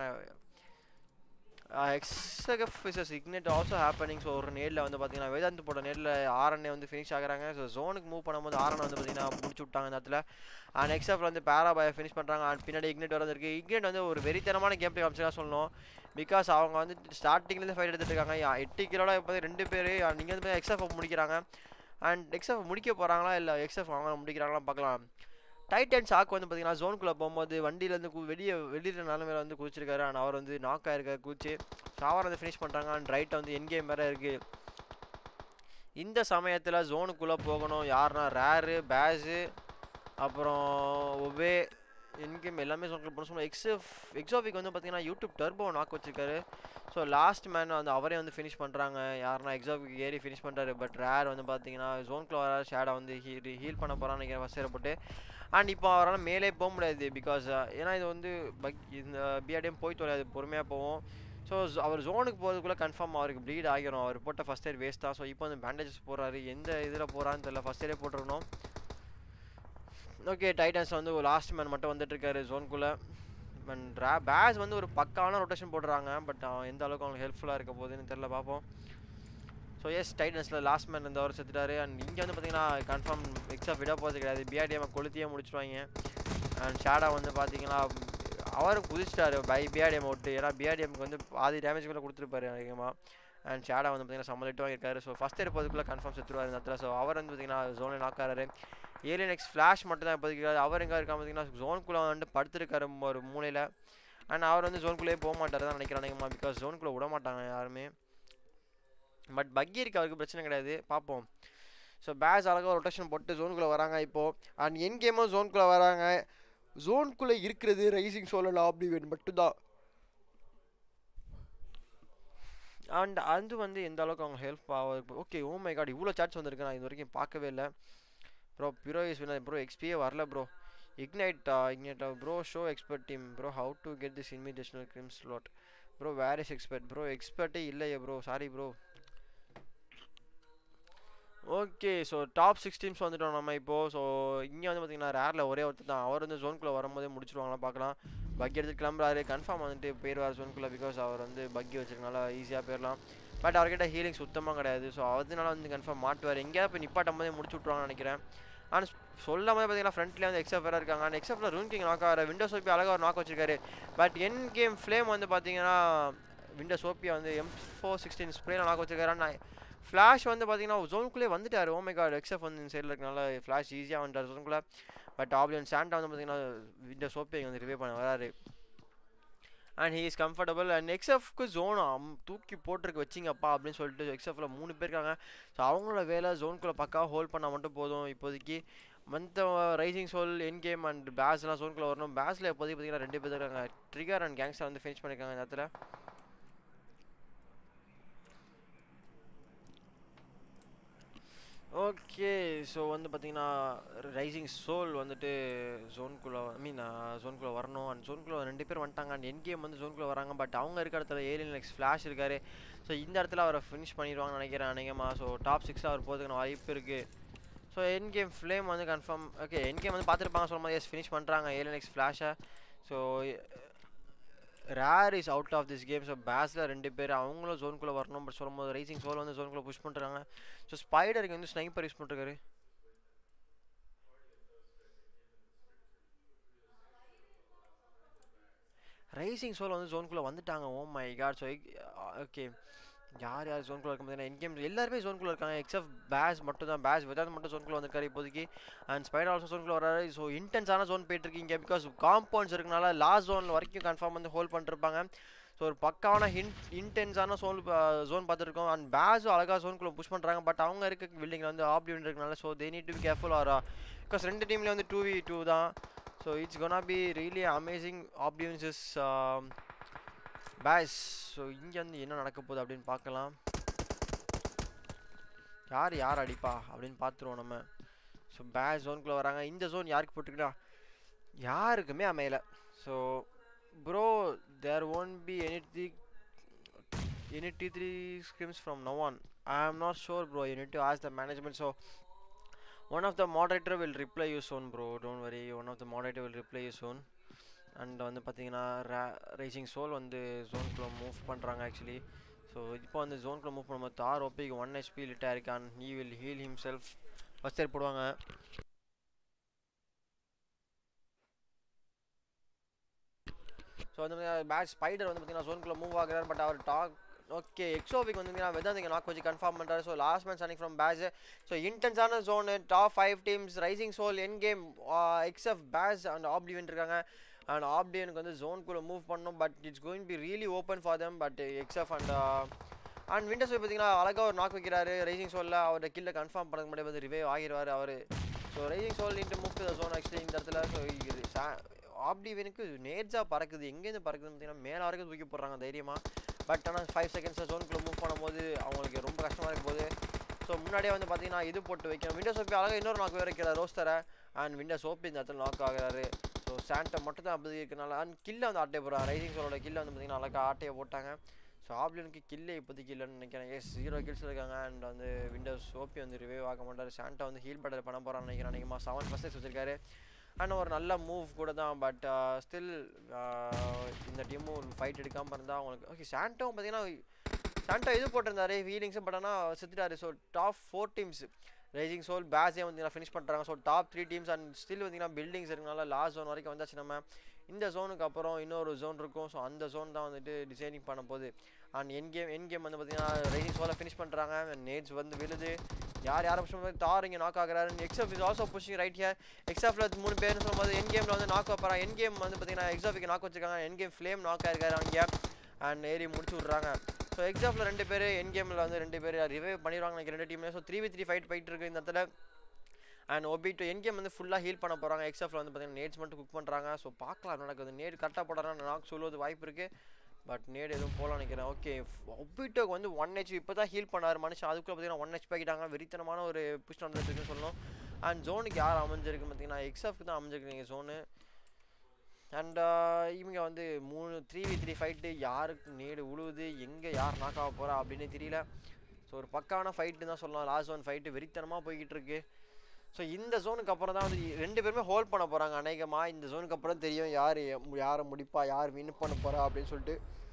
எக்ஸகஃப் is ignite also happening so ஒரு நேரில் வந்து பார்த்தீங்கன்னா வேதாந்த் போட்ட நேரில் ஆர்என்ஏ வந்து ஃபினிஷ் ஆகுறாங்க ஸோ ஜோனுக்கு மூவ் பண்ணும்போது ஆர்என் வந்து பார்த்தீங்கன்னா முடிச்சு விட்டாங்க இந்த இடத்துல அண்ட் எக்ஸப்ல வந்து பேராபாயை ஃபினிஷ் பண்ணுறாங்க அண்ட் பின்னாடி இக்னெட் வரது இருக்குது இக்னெட் வந்து ஒரு வெறித்தனமான கேம் பிளே காமிச்சு சொல்லணும் பிகாஸ் அவங்க வந்து ஸ்டார்டிங்லேருந்து ஃபைட் எடுத்துட்டு இருக்காங்க யா- எட்டு கிலோட இப்போ ரெண்டு பேர் நீங்கள் வந்து எக்ஸ்எஃப் முடிக்கிறாங்க அண்ட் எக்ஸ்எஃப் முடிக்க போகிறாங்களா இல்லை எக்ஸ்எஃப் அவங்க முடிக்கிறாங்களா பார்க்கலாம் டைட்டன் ஷாக் வந்து பார்த்தீங்கன்னா ஜோனுக்குள்ளே போகும்போது வண்டியிலேருந்து கு வெளியே வெளியில் நிலமையில வந்து குதிச்சிருக்காரு அண்ட் அவர் வந்து நாக் ஆயிருக்காரு குதிச்சு ஸோ அவர் வந்து ஃபினிஷ் பண்ணுறாங்க அண்ட் ரைட் வந்து என் கேம் வேறு இருக்குது இந்த சமயத்தில் ஜோனுக்குள்ளே போகணும் யாருன்னா ரேரு பேஸு அப்புறம் ஒபே இன்கேம் எல்லாமே சொல்ல போன சொன்னோம் எக்ஸஃப் எக்ஸாஃபிக் வந்து பார்த்தீங்கன்னா யூடியூப் டர்போ நாக் வச்சிருக்காரு ஸோ லாஸ்ட் மேன் வந்து அவரே வந்து ஃபினிஷ் பண்ணுறாங்க யாருன்னா எக்ஸாஃபிக் ஏறி ஃபினிஷ் பண்ணுறாரு பட் ரேர் வந்து பார்த்தீங்கன்னா ஜோன்குள்ள வர ஷேடை வந்து ஹீல் ஹீல் பண்ண போகிறான்னு நினைக்கிறேன் ஃபஸ்ட் போட்டு அண்ட் இப்போ அவரால் மேலே போக முடியாது பிகாஸ் ஏன்னா இது வந்து பக் இந்த பிஆர்டிஎம் போய் தொலையாது பொறுமையாக போவோம் ஸோ அவர் ஜோனுக்கு போகிறதுக்குள்ளே கன்ஃபார்ம் அவருக்கு ப்ளீட் ஆகிரும் அவர் போட்ட ஃபஸ்ட் இயர் வேஸ்ட் தான் ஸோ இப்போ வந்து பேண்டேஜஸ் போடுறாரு எந்த இதில் போகிறான்னு தெரியல ஃபஸ்ட் இயரே போட்டுருக்கணும் ஓகே டைட்டன்ஸ் வந்து ஒரு லாஸ்ட் மேன் மட்டும் வந்துட்டு இருக்காரு ஜோனுக்குள்ளே அண்ட் ரா பேஸ் வந்து ஒரு பக்காவான ரொட்டேஷன் போடுறாங்க பட் அவன் எந்த அளவுக்கு அவங்களுக்கு ஹெல்ப்ஃபுல்லாக இருக்க போகுதுன்னு தெரில பார்ப்போம் ஸோ எஸ் டைட்டன்ஸில் லாஸ்ட் மேன் இந்த அவர் செத்துட்டாரு அண்ட் இங்கே வந்து பார்த்தீங்கன்னா கன்ஃபார்ம் எக்ஸாக விட போகிறது கிடையாது பிஆர்டிஎம் கொளுத்தியே முடிச்சிருவாங்க அண்ட் ஷேடா வந்து பார்த்தீங்கன்னா அவரும் குதிச்சிட்டாரு பை பிஆர்டிஎம் விட்டு ஏன்னா பிஆர்டிஎம்க்கு வந்து பாதி டேமேஜ் கூட கொடுத்துருப்பாரு அதிகமாக அண்ட் ஷேடா வந்து பார்த்தீங்கன்னா சம்மலிட்டு வாங்கியிருக்காரு ஸோ ஃபஸ்ட் இயர் போதுக்குள்ளே கன்ஃபார்ம் செத்துருவார் இந்த இடத்துல ஸோ அவர் வந்து பார்த்தீங்கன்னா ஜோனில் நாக்காரு ஏலியன் எக்ஸ் ஃப்ளாஷ் மட்டும் தான் இப்போதைக்கு இருக்காரு. அவர் எங்கே இருக்கா பார்த்தீங்கன்னா ஜோனுக்குள்ளே வந்து படுத்திருக்காரு ஒரு மூலையில் அண்ட் அவர் வந்து ஜோனுக்குள்ளேயே போக மாட்டார் தான் நினைக்கிறேன் அதிகமாக பிகாஸ் ஜோனுக்குள்ளே விட மாட்டாங்க யாருமே பட் பக்கி இருக்கு அவருக்கு பிரச்சனை கிடையாது பார்ப்போம் ஸோ பேஸ் அழகாக ரொட்டேஷன் போட்டு ஜோனுக்குள்ளே வராங்க இப்போது அண்ட் என் கேமும் ஜோனுக்குள்ளே வராங்க ஜோனுக்குள்ளே இருக்கிறது ரைசிங் சோலோ லாப்டி வேன் மட்டும்தான் அண்ட் அது வந்து எந்த அளவுக்கு அவங்க ஹெல்ப் ஆகுது ஓகே ஓ மை காட் இவ்வளோ சார்ஜ் வந்திருக்கு நான் இது வரைக்கும் பார்க்கவே இல்லை bro bro is winner bro எக்ஸ்பியே வரல bro ignite ignite bro show expert team bro how to get this invitational scrim slot bro where is expert bro எக்ஸ்பர்ட்டே இல்லையே bro sorry bro okay so top six teams வந்துட்டோம் நம்ம இப்போது so இங்கே வந்து பார்த்தீங்கன்னா ரேரில் ஒரே ஒருத்தர் தான் அவர் வந்து ஜோனுக்குள்ளே வரும்போதே முடிச்சிருவாங்களா பார்க்கலாம் பக்கி எடுத்து கிளம்புறாரு கன்ஃபார்ம் வந்துட்டு போயிடுவார் ஜோனுக்குள்ளே பிகாஸ் அவர் வந்து பக்கி வச்சிருக்கனால ஈஸியாக போயிடலாம் பட் அவர்கிட்ட ஹீலிங் சுத்தமாக கிடையாது ஸோ அதனால வந்து கன்ஃபார்ம் மாட்டுவார் எங்கேயாவது போய் நிப்பாட்டும் போதே முடிச்சு விட்ருவாங்கன்னு நினைக்கிறேன் ஆனால் சொல்லாமல் பார்த்தீங்கன்னா ஃப்ரண்ட்லேயே வந்து எக்ஸப் வேறு இருக்காங்க அண்ட் எக்ஸப்ல ரூன் கிங் நாக் ஆகிற விண்டோ சோப்பி அழகாக ஒரு நாக் வச்சிருக்காரு பட் என் கேம் ஃப்ளேம் வந்து பார்த்தீங்கன்னா விண்டோ சோப்பியை வந்து எம் ஃபோர் சிக்ஸ்டீன் ஸ்ப்ரேல நாக் வச்சிருக்காரு ஆனால் ஃப்ளாஷ் வந்து பார்த்தீங்கன்னா ஜோனுக்குள்ளே வந்துட்டார் ஓமே கார்டு எக்ஸப் வந்து இந்த சைடில் இருக்கனால ஃப்ளாஷ் ஈஸியாக வந்துட்டார் ஜோனுக்குள்ளே பட் ஆப்லியன் சாண்டா வந்து பார்த்தீங்கன்னா விண்டோ சோப்பை வந்து ரிவே பண்ண வராரு and he is comfortable and எக்ஸ்எஃப்க்கு ஜோன் தூக்கி போட்டிருக்கு வச்சிங்கப்பா அப்படின்னு சொல்லிட்டு எக்ஸ்எஃப்ல மூணு பேர் இருக்காங்க ஸோ அவங்களோட வேலை ஜோனுக்குள்ளே பக்காவாக ஹோல்ட் பண்ணால் மட்டும் போதும் இப்போதைக்கு மற்ற rising soul N game and பேஸ்லாம் ஜோனுக்குள்ளே வரணும் பேஸில் இப்போதைக்கு பார்த்தீங்கன்னா ரெண்டு பேர் இருக்காங்க ட்ரிகர் அண்ட் கேங்ஸ்டர் வந்து ஃபினிஷ் பண்ணியிருக்காங்க இந்த இடத்துல ஓகே ஸோ வந்து பார்த்தீங்கன்னா ரைசிங் சோல் வந்துட்டு ஜோனுக்குள்ளே ஐ மீன் ஜோனுக்குள்ளே வரணும் அண்ட் ஜோனுக்குள்ளே ரெண்டு பேர் வந்துட்டாங்க அண்ட் என் கேம் வந்து ஜோனுக்குள்ளே வராங்க பட் அவங்க இருக்க இடத்துல ஏலியன் நெக்ஸ்ட் ஃப்ளாஷ் இருக்காரு ஸோ இந்த இடத்துல அவரை ஃபினிஷ் பண்ணிடுவாங்கன்னு நினைக்கிறேன் அநேகமாக ஸோ டாப் சிக்ஸில் அவர் போகிறதுக்கு வாய்ப்பு இருக்குது ஸோ என் கேம் ஃப்ளேம் வந்து கன்ஃபார்ம் ஓகே என் கேம் வந்து பார்த்துருப்பாங்க சொல்லும் போது எஸ் ஃபினிஷ் பண்ணுறாங்க ஏலியன் நெக்ஸ்ட் ஃப்ளாஷை so rare is out of this game so பேஸில் ரெண்டு பேர் அவங்களும் ஜோனுக்குள்ளே வரணும் பட் சொல்லும்போது ரைசிங் சோல் வந்து ஜோனுக்குள்ளே புஷ் பண்ணுறாங்க ஸோ ஸ்பைடருக்கு வந்து ஸ்னைப்பர் யூஸ் பண்ணிருக்காரு ரைசிங் சோல் வந்து ஜோனுக்குள்ளே வந்துட்டாங்க oh my god so okay யார் யார் ஜோனுக்குள்ளே இருக்க முடியாது என் கேம் எல்லாருமே ஜோனுக்குள்ளே இருக்காங்க எக்ஸப்ட் பேஸ் மட்டும் தான் பேஸ் விதாத் மட்டும் ஜோனுக்குள்ளே வந்திருக்காரு இப்போதைக்கு அண்ட் ஸ்பைடர் ஆல்சோ ஜோனுக்குள்ளே வராரு ஸோ இன்டென்ஸான ஜோன் போயிட்டு இருக்கீங்க பிகாஸ் காம்பவுண்ட்ஸ் இருக்கனால லாஸ்ட் ஜோன் வரைக்கும் கன்ஃபார்ம் வந்து ஹோல்ட் பண்ணிருப்பாங்க ஸோ ஒரு பக்காவான ஹின் இன்டென்ஸான சோன் ஜோன் பார்த்துருக்கோம் அண்ட் பேஸும் அழகாக ஜோனுக்குள்ளே புஷ் பண்ணுறாங்க பட் அவங்க இருக்க பில்டிங்கில் வந்து ஆப்டி இருக்கனால so they need to be careful ஆரா பிகாஸ் ரெண்டு டீம்லேயும் வந்து டூ வி டூ தான் so it's gonna be really amazing ஆப்டியன்ஸஸ் பேஸ் ஸோ இங்கே வந்து என்ன நடக்க போகுது அப்படின்னு பார்க்கலாம் யார் யார் அடிப்பா அப்படின்னு பார்த்துருவோம் நம்ம ஸோ பேஸ் ஜோனுக்குள்ளே வராங்க இந்த ஜோன் யாருக்கு போட்டுக்கிட்டா யாருக்குமே அமையல so bro there won't be any the any T three scrims from no one I am not sure bro you need to ask the management so one of the moderator will reply you soon bro don't worry one of the moderator will reply you soon and வந்து பார்த்தீங்கன்னா racing soul வந்து ஜோனுக்குள்ளே move பண்ணுறாங்க actually so இப்போ வந்து ஜோனுக்குள்ளே move பண்ணும்போது தார் ஓபிக்கு ஒன் ஹெச்பி லிட்டாக இருக்கான் he will heal himself first aid போடுவாங்க ஸோ வந்து பேட்ச் ஸ்பைடர் வந்து பார்த்தீங்கன்னா ஜோனுக்குள்ளே மூவ் ஆகுறாரு பட் அவர் டாக் ஓகே எக்ஸோவிக் வந்து வேதாந்திங்க நாக் வச்சு கன்ஃபார்ம் பண்ணுறாரு ஸோ லாஸ்ட் மேன் சனிங் ஃப்ரம் பேட்ச் ஸோ இன்டென்ஸான zone top five teams rising soul N game XF batch and ஆப்டிவன் இருக்காங்க அண்ட் ஆப்டியனுக்கு வந்து ஜோனுக்குள்ளே மூவ் பண்ணணும் but it's going be really open for them but XF and and விண்டர்ஸ் பார்த்தீங்கன்னா அழகாக ஒரு நாக் வைக்கிறாரு ரைசிங் சோலில் அவரோட கில்லை கன்ஃபார்ம் பண்ணதுக்கு முன்னாடி வந்து ரிவைவ் ஆகிடுவார் அவர் so rising soul into move the zone actually இந்த இடத்துல ஸோ ஆப்டிவனுக்கு நேர்ஜாக பறக்குது எங்கேருந்து பறக்குதுன்னு பார்த்தீங்கன்னா மேலே வரைக்கும் தூக்கி போடுறாங்க தைரியமாக பட் ஆனால் ஃபைவ் செகண்ட்ஸில் ஜோனுக்குள்ளே மூவ் பண்ணும்போது அவங்களுக்கு ரொம்ப கஷ்டமாக இருக்கும் போது ஸோ முன்னாடியே வந்து பார்த்தீங்கன்னா இது போட்டு வைக்கணும் விண்டோஸ் ஓப்பி அழகாக இன்னொரு நாக்கு வேறு வைக்கிறார் ரோஸ்டரை அண்ட் விண்டோஸ் ஓப்பி இந்த இடத்துல நாக் ஆகுறாரு ஸோ சாண்டை மட்டும் தான் அப்படி இருக்கனால அண்ட் கில்லை வந்து ஆட்டையை போடுறாங்க ரைசிங் சோலோட கில்லை வந்து பார்த்தீங்கன்னா அழகாக ஆட்டையை போட்டாங்க ஸோ ஆப்லியனுக்கு கில்லே இப்போதைக்கு இல்லைன்னு நினைக்கிறேன் எஸ் ஜீரோ கில்ஸ் இருக்காங்க அண்ட் வந்து விண்டோஸ் ஓபி வந்து ரிவைவ் ஆக மாட்டார் சாண்டா வந்து ஹீல் பட்டர் பண்ண போகிறான்னு நினைக்கிறேன் அதிகமாக செவன் பர்சன்ட் வச்சிருக்காரு அண்ட் ஒரு நல்ல மூவ் கூட தான் பட் ஸ்டில் இந்த டீமும் ஃபைட் எடுக்காமல் இருந்தால் அவங்களுக்கு ஓகே சாண்டோவும் பார்த்தீங்கன்னா சாண்டோ இது போட்டிருந்தாரு ஃபீலிங்ஸும் பட் ஆனால் செத்துட்டாரு so top four teams rising soul பேஸே வந்து ஃபினிஷ் பண்ணுறாங்க so top three teams and still வந்தீங்கன்னா பில்டிங்ஸ் இருக்கனால லாஸ்ட் ஜோன் வரைக்கும் வந்தாச்சு நம்ம இந்த ஜோனுக்கு அப்புறம் இன்னொரு ஜோன் இருக்கும் ஸோ அந்த ஜோன் தான் வந்துட்டு டிசைனிங் பண்ண போகுது and N game N game வந்து பார்த்தீங்கன்னா ரைசிங் சோலை ஃபினிஷ் பண்ணுறாங்க நேட்ஸ் வந்து விழுது யார் யாரை புஷ் பண்ணுறது தார் இங்கே நாக் ஆகிறாரு எக்ஸாஃப் is also pushing right here எக்ஸாஃபில் மூணு பேர்னு சொல்லும்போது என் கேமில் வந்து நாக் வைப்பாங்க என் கேம் வந்து பார்த்தீங்கன்னா எக்ஸாஃபிக்கு நாக் வச்சிருக்காங்க என் கேம் ஃப்ளேம் நாக் ஆயிருக்காரு அங்கே அண்ட் ஏறி முடிச்சு விட்றாங்க ஸோ எக்ஸாஃபில் ரெண்டு பேர் என் கேமில் வந்து ரெண்டு பேர் ரிவைவ் பண்ணிடுவாங்க எனக்கு ரெண்டு டீம்லேயும் so three v three fight போயிட்டு இருக்கு இந்த இடத்துல and Obito N game வந்து ஃபுல்லாக ஹீல் பண்ண போகிறாங்க எக்ஸாஃபில் வந்து பார்த்தீங்கன்னா நேட்ஸ் மட்டும் குக் பண்ணுறாங்க ஸோ பார்க்கலாம் நடக்குது நேட் கரெக்டாக போடுறாங்க நாக் சொல்லுவது வாய்ப்பு இருக்குது பட் நேடு எதுவும் போகலாம் நினைக்கிறேன் ஓகே ஒபிட்டோக்கு வந்து ஒன் ஹெச் இப்போ தான் ஹீல் பண்ணார் மனுஷன் அதுக்குள்ளே பார்த்தீங்கன்னா ஒன் ஹெச் ஆகிட்டாங்க வெறித்தனமான ஒரு புஷ் நடந்துருக்குன்னு சொல்லணும் அண்ட் ஜோனுக்கு யார் அமைஞ்சிருக்கு பார்த்தீங்கன்னா எக்ஸாஃப்க்கு தான் அமைஞ்சிருக்கு நீங்கள் ஜோனு அண்ட் இவங்க வந்து மூணு த்ரீ வி த்ரீ ஃபைட்டு யாருக்கு நேடு உழுவுது எங்கே யார் நாக் ஆக போகிறா அப்படின்னு தெரியல ஸோ ஒரு பக்கான ஃபைட்டு தான் சொல்லலாம் லாஸ்ட் ஒன் ஃபைட்டு வெறித்தனமாக போய்கிட்டு இருக்கு ஸோ இந்த ஜோனுக்கு அப்புறம் தான் வந்து ரெண்டு பேருமே ஹோல்ட் பண்ண போகிறாங்க அநேகமாக இந்த ஜோனுக்கு அப்புறம் தெரியும் யார் யாரை முடிப்பா யார் வின் பண்ண போகிறா அப்படின்னு சொல்லிட்டு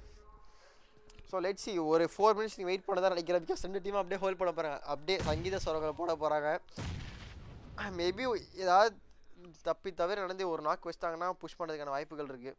ஸோ லெட் சி ஒரு ஃபோர் மினிட்ஸ் நீங்கள் வெயிட் பண்ண தான் நினைக்கிறேன் பிகாஸ் ரெண்டு டீமும் அப்படியே ஹோல்ட் பண்ண போகிறாங்க அப்படியே சங்கீத ஸ்வரங்களை போட போகிறாங்க மேபி ஏதாவது தப்பி தவிர நடந்து ஒரு நாக்கு வச்சிட்டாங்கன்னா புஷ் பண்ணுறதுக்கான வாய்ப்புகள் இருக்குது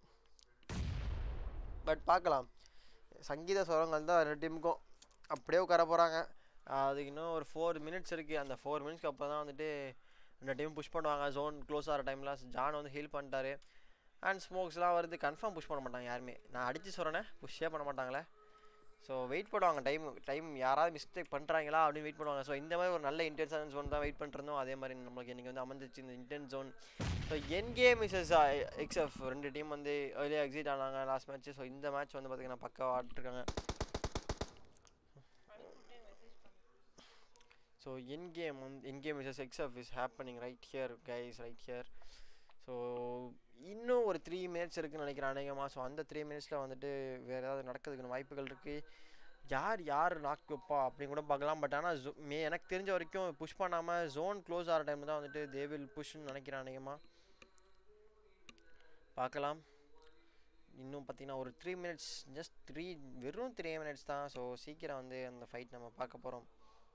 பட் பார்க்கலாம் சங்கீத ஸ்வரங்கள் தான் ரெண்டு டீமுக்கும் அப்படியே உட்கார போகிறாங்க அதுக்கு இன்னும் ஒரு ஃபோர் மினிட்ஸ் இருக்குது அந்த ஃபோர் மினிட்ஸ்க்கு அப்புறம் தான் வந்துட்டு ரெண்டு டீம் புஷ் பண்ணுவாங்க ஜோன் க்ளோஸ் ஆகிற டைமில் ஜான் வந்து ஹீல் பண்ணிட்டாரு அண்ட் ஸ்மோக்ஸ்லாம் வருது கன்ஃபார்ம் புஷ் பண்ண மாட்டாங்க யாருமே நான் அடித்து சொல்கிறேனே புஷ்ஷே பண்ண மாட்டாங்களே ஸோ வெயிட் பண்ணுவாங்க டைம் டைம் யாராவது மிஸ்டேக் பண்ணுறாங்களா அப்படின்னு வெயிட் பண்ணுவாங்க ஸோ இந்த மாதிரி ஒரு நல்ல இன்டென்ஸான ஜோன் தான் வெயிட் பண்ணிருந்தோம் அதே மாதிரி நம்மளுக்கு இன்றைக்கி வந்து அமைஞ்சிச்சு இந்த intense zone so N game versus XF ரெண்டு டீம் வந்து ஏர்லியாக எக்ஸிட் ஆனாங்க லாஸ்ட் மேட்ச் ஸோ இந்த மேட்ச் வந்து பார்த்திங்கன்னா பக்காவாக ஆடிட்டுருக்காங்க ஸோ என் கேம் வந்து N game versus XF is happening right here guys right here so இன்னும் ஒரு த்ரீ மினிட்ஸ் இருக்குன்னு நினைக்கிறேன் அநேகமாக ஸோ அந்த த்ரீ மினிட்ஸில் வந்துட்டு வேறு ஏதாவது நடக்கிறதுக்கு வாய்ப்புகள் இருக்குது யார் யார் நாக் வைப்பா அப்படின்னு கூட பார்க்கலாம் பட் ஆனால் ஜோ மே எனக்கு தெரிஞ்ச வரைக்கும் புஷ் பண்ணாமல் ஜோன் க்ளோஸ் ஆகிற டைமில் தான் வந்துட்டு தேவில் புஷ்ன்னு நினைக்கிறேன் அநேகமாக பார்க்கலாம் இன்னும் பார்த்தீங்கன்னா ஒரு த்ரீ மினிட்ஸ் ஜஸ்ட் த்ரீ வெறும் த்ரீ மினிட்ஸ் தான் ஸோ சீக்கிரம் வந்து அந்த ஃபைட் நம்ம பார்க்க போகிறோம்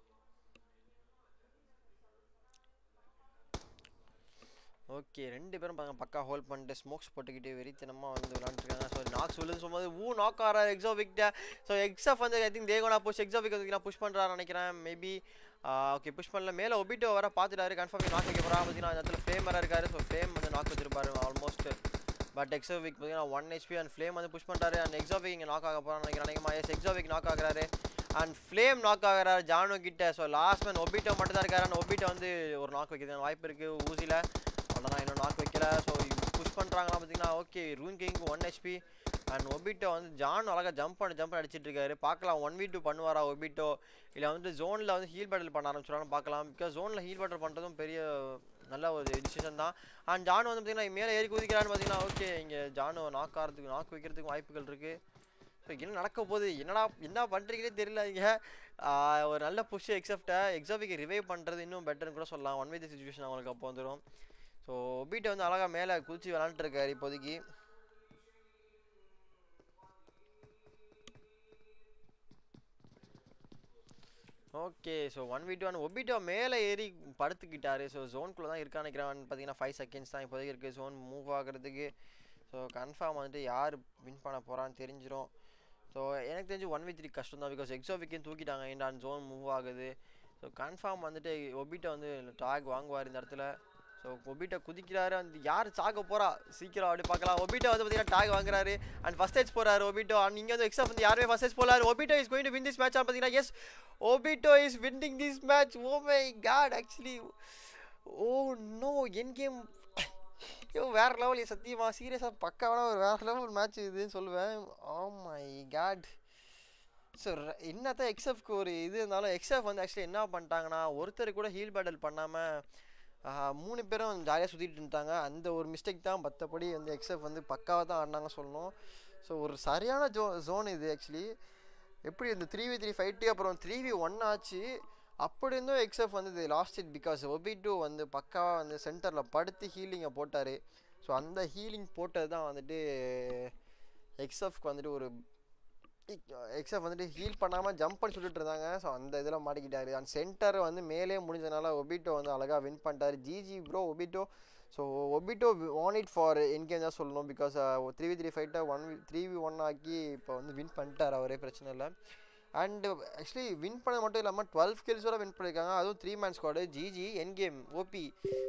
ஓகே ரெண்டு பேரும் பாருங்க பக்கா ஹோல்ட் பண்ணிட்டு ஸ்மோக்ஸ் போட்டுக்கிட்டு வெறித்தனமாக வந்து விளாண்டுருக்காங்க ஸோ நாக்ஸ் விழுந்து சொல்லும்போது ஊ நாக் ஆறா எக்ஸாபிக்ட ஸோ எக்ஸாஃப் வந்து ஐ திங்க் தேகோனா புஷ் எக்ஸாபிக் வந்து நான் புஷ் பண்ணுறாரு நினைக்கிறேன் மேபி ஓகே புஷ் பண்ணல மேலே ஒபிட்டோ வர பார்த்துட்டாரு கன்ஃபார்ம் நாக் வைக்க போகிறா பார்த்தீங்கன்னா அந்த இடத்துல ஃப்ளேம் வர இருக்காரு ஸோ ஃப்ளேம் வந்து நாக் வச்சிருப்பாரு ஆல்மோஸ்ட் பட் எக்ஸோவிக் பார்த்தீங்கன்னா ஒன் ஹெச்பி அண்ட் ஃப்ளேம் வந்து புஷ் பண்ணுறாரு அண்ட் எக்ஸோவிக் இங்கே நாக் ஆக போகிறான்னு நினைக்கிறேன் நினைக்கிறேன் எஸ் எக்ஸோவிக் நாக் ஆகுறாரு அண்ட் ஃப்ளேம் நாக் ஆகுறாரு ஜானு கிட்ட ஸோ லாஸ்ட் மேன் ஒபிட்டோ மட்டும் தான் இருக்காரு அண்ட் ஒபிட்டோ வந்து ஒரு நாக் வைக்கிறது வாய்ப்பு இருக்குது ஊசியில் அவ்வளோதான் இன்னும் நாக் வைக்கல ஸோ புஷ் பண்ணுறாங்களா பார்த்தீங்கன்னா okay rune king one HP and Obito வந்து ஜான் அழகாக ஜம்ப் பண்ணி ஜம்ப் பண்ணி அடிச்சிட்டு இருக்காரு பார்க்கலாம் ஒன் வி டூ பண்ணுவாரா ஒபிட்டோ இல்லை வந்துட்டு ஜோனில் வந்து ஹீல் பேட்டில் பண்ண ஆரம்பிச்சிடலாம்னு பார்க்கலாம் பிகாஸ் ஜோனில் ஹீல் பேட்டில் பண்ணுறதும் பெரிய நல்ல ஒரு டிசிஷன் தான் அண்ட் ஜானு வந்து பார்த்தீங்கன்னா மேலே ஏறி குதிக்கிறான்னு பார்த்தீங்கன்னா ஓகே இங்கே ஜானு நாக் ஆகிறதுக்கு நாக் வைக்கிறதுக்கு வாய்ப்புகள் இருக்குது ஸோ என்ன நடக்க போகுது என்னடா என்ன பண்ணுறீங்கன்னே தெரியல இங்கே ஒரு நல்ல புஷ் எக்ஸப்டை எக்ஸாபிக்கு ரிவைவ் பண்ணுறது இன்னும் பெட்டர்னு கூட சொல்லலாம் ஒன் வே சுச்சுவேஷன் அவங்களுக்கு அப்போ வந்துடும் ஸோ ஒபிட்டை வந்து அழகாக மேலே குதிச்சு விளாண்டுருக்காரு இப்போதைக்கு okay so one v two one Obito மேலே ஏறி படுத்துக்கிட்டாரு ஸோ ஜோனுக்குள்ளே தான் இருக்கான்னு நினைக்கிறான் பார்த்தீங்கன்னா ஃபைவ் செகண்ட்ஸ் தான் இப்போதைக்கு இருக்குது ஜோன் மூவ் ஆகிறதுக்கு ஸோ கன்ஃபார்ம் வந்துட்டு யார் வின் பண்ண போகிறான்னு தெரிஞ்சிடும் ஸோ எனக்கு தெரிஞ்சு ஒன் வி த்ரீ கஷ்டம் தான் பிகாஸ் எக்ஸோவிக்கையும் தூக்கிட்டாங்க அண்ட் ஜோன் மூவ் ஆகுது ஸோ கன்ஃபார்ம் வந்துட்டு ஒபிட்டோ வந்து டாக் வாங்குவார் இந்த இடத்துல ஸோ ஒபிட்டோ குதிக்கிறாரு அந்த யார் சாக போகிறா சீக்கிரம் அப்படி பார்க்கலாம் ஒபிட்டோ வந்து பார்த்தீங்கன்னா டாக் வாங்குறாரு அண்ட் ஃபஸ்ட் ஸ்டேஜ் போகிறாரு ஒபிட்டோ அண்ட் இங்கே வந்து எக்ஸாம் வந்து யாருமே ஃபஸ்ட் ஸ்டேஜ் போகிறாரு Obito is going to win this match பார்த்தீங்கன்னா yes Obito is winning this match oh my god actually oh no N game ஐயோ வேறு லெவல் சத்தியமா சீரியஸாக பக்காவான ஒரு வேறு லெவல் மேட்ச் இதுன்னு சொல்லுவேன் ஓ மை காட் ஸோ என்னத்தான் எக்ஸப்க்கு ஒரு இது இருந்தாலும் எக்ஸப் வந்து ஆக்சுவலி என்ன பண்ணிட்டாங்கன்னா ஒருத்தர் கூட ஹீல் பேட்டில் பண்ணாமல் மூணு பேரும் ஜாலியாக சுற்றிட்டு இருந்தாங்க அந்த ஒரு மிஸ்டேக் தான் மற்றபடி வந்து எக்ஸப் வந்து பக்காவாக தான் ஆடினாங்க சொல்லணும் ஸோ ஒரு சரியான ஜோ ஜோன் இது ஆக்சுவலி எப்படி இந்த த்ரீ வி த்ரீ ஃபைட்டு அப்புறம் த்ரீ வி ஒன் ஆச்சு அப்படி இருந்தும் எக்ஸப் வந்து lost it because Obito வந்து பக்காவாக வந்து சென்டரில் படுத்து ஹீலிங்கை போட்டார் ஸோ அந்த ஹீலிங் போட்டது தான் வந்துட்டு எக்ஸப்க்கு வந்துட்டு ஒரு எக்ஸப் வந்துட்டு ஹீல் பண்ணாமல் ஜம்ப் பண்ணி சுட்டுட்டு இருந்தாங்க ஸோ அந்த இதில் மாட்டிக்கிட்டாரு அண்ட் சென்டர் வந்து மேலே முடிஞ்சதுனால ஒபிட்டோ வந்து அழகாக வின் பண்ணிட்டாரு GG bro Obito so Obito won it for N game தான் சொல்லணும் பிகாஸ் த்ரீ வி த்ரீ ஃபைட்டை one v three v one ஆக்கி இப்போ வந்து வின் பண்ணிட்டார் அவரே பிரச்சனை இல்லை அண்டு ஆக்சுவலி வின் பண்ணது மட்டும் இல்லாமல் டுவெல் கில்ஸோட வின் பண்ணியிருக்காங்க அதுவும் three man squad GG N game OB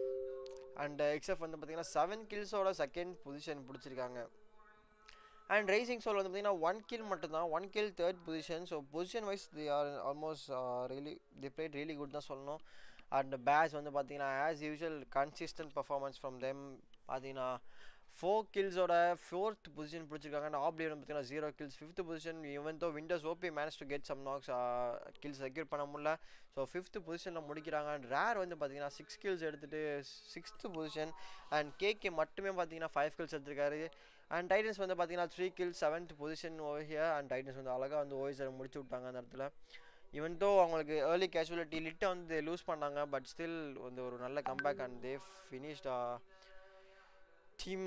and எக்ஸப் வந்து பார்த்தீங்கன்னா செவன் கில்ஸோட செகண்ட் பொசிஷன் பிடிச்சிருக்காங்க அண்ட் ரைசிங் சோல் வந்து பார்த்தீங்கன்னா ஒன் கில் மட்டும்தான் one kill third position so position wise they are almost really they played really good தான் சொல்லணும் அண்ட் பேட்ச் வந்து பார்த்தீங்கன்னா as usual consistent performance from them பார்த்தீங்கன்னா ஃபோர் கில்ஸோட ஃபோர்த் பொசிஷன் பிடிச்சிருக்காங்க அண்ட் ஆப்லி வந்து பார்த்தீங்கன்னா zero kills fifth position even though windows OB manage to get some knocks kills secure பண்ண முடியல ஸோ ஃபிஃப்த் பொசிஷனில் முடிக்கிறாங்க அண்ட் ரேர் வந்து பார்த்தீங்கன்னா சிக்ஸ் கில்ஸ் எடுத்துகிட்டு சிக்ஸ்த்து பொசிஷன் அண்ட் கேகே மட்டுமே பார்த்தீங்கன்னா ஃபைவ் கில்ஸ் எடுத்திருக்காரு அண்ட் டைட்டன்ஸ் வந்து பார்த்தீங்கன்னா three kill seventh position over and Titans வந்து அழகாக வந்து ஓய்ஸரை முடிச்சு விட்டாங்க அந்த இடத்துல ஈவன் தோ அவங்களுக்கு ஏர்லி கேஷுவலிட்டி லிட்டை வந்து லூஸ் பண்ணாங்க பட் ஸ்டில் வந்து ஒரு நல்ல comeback and they finished team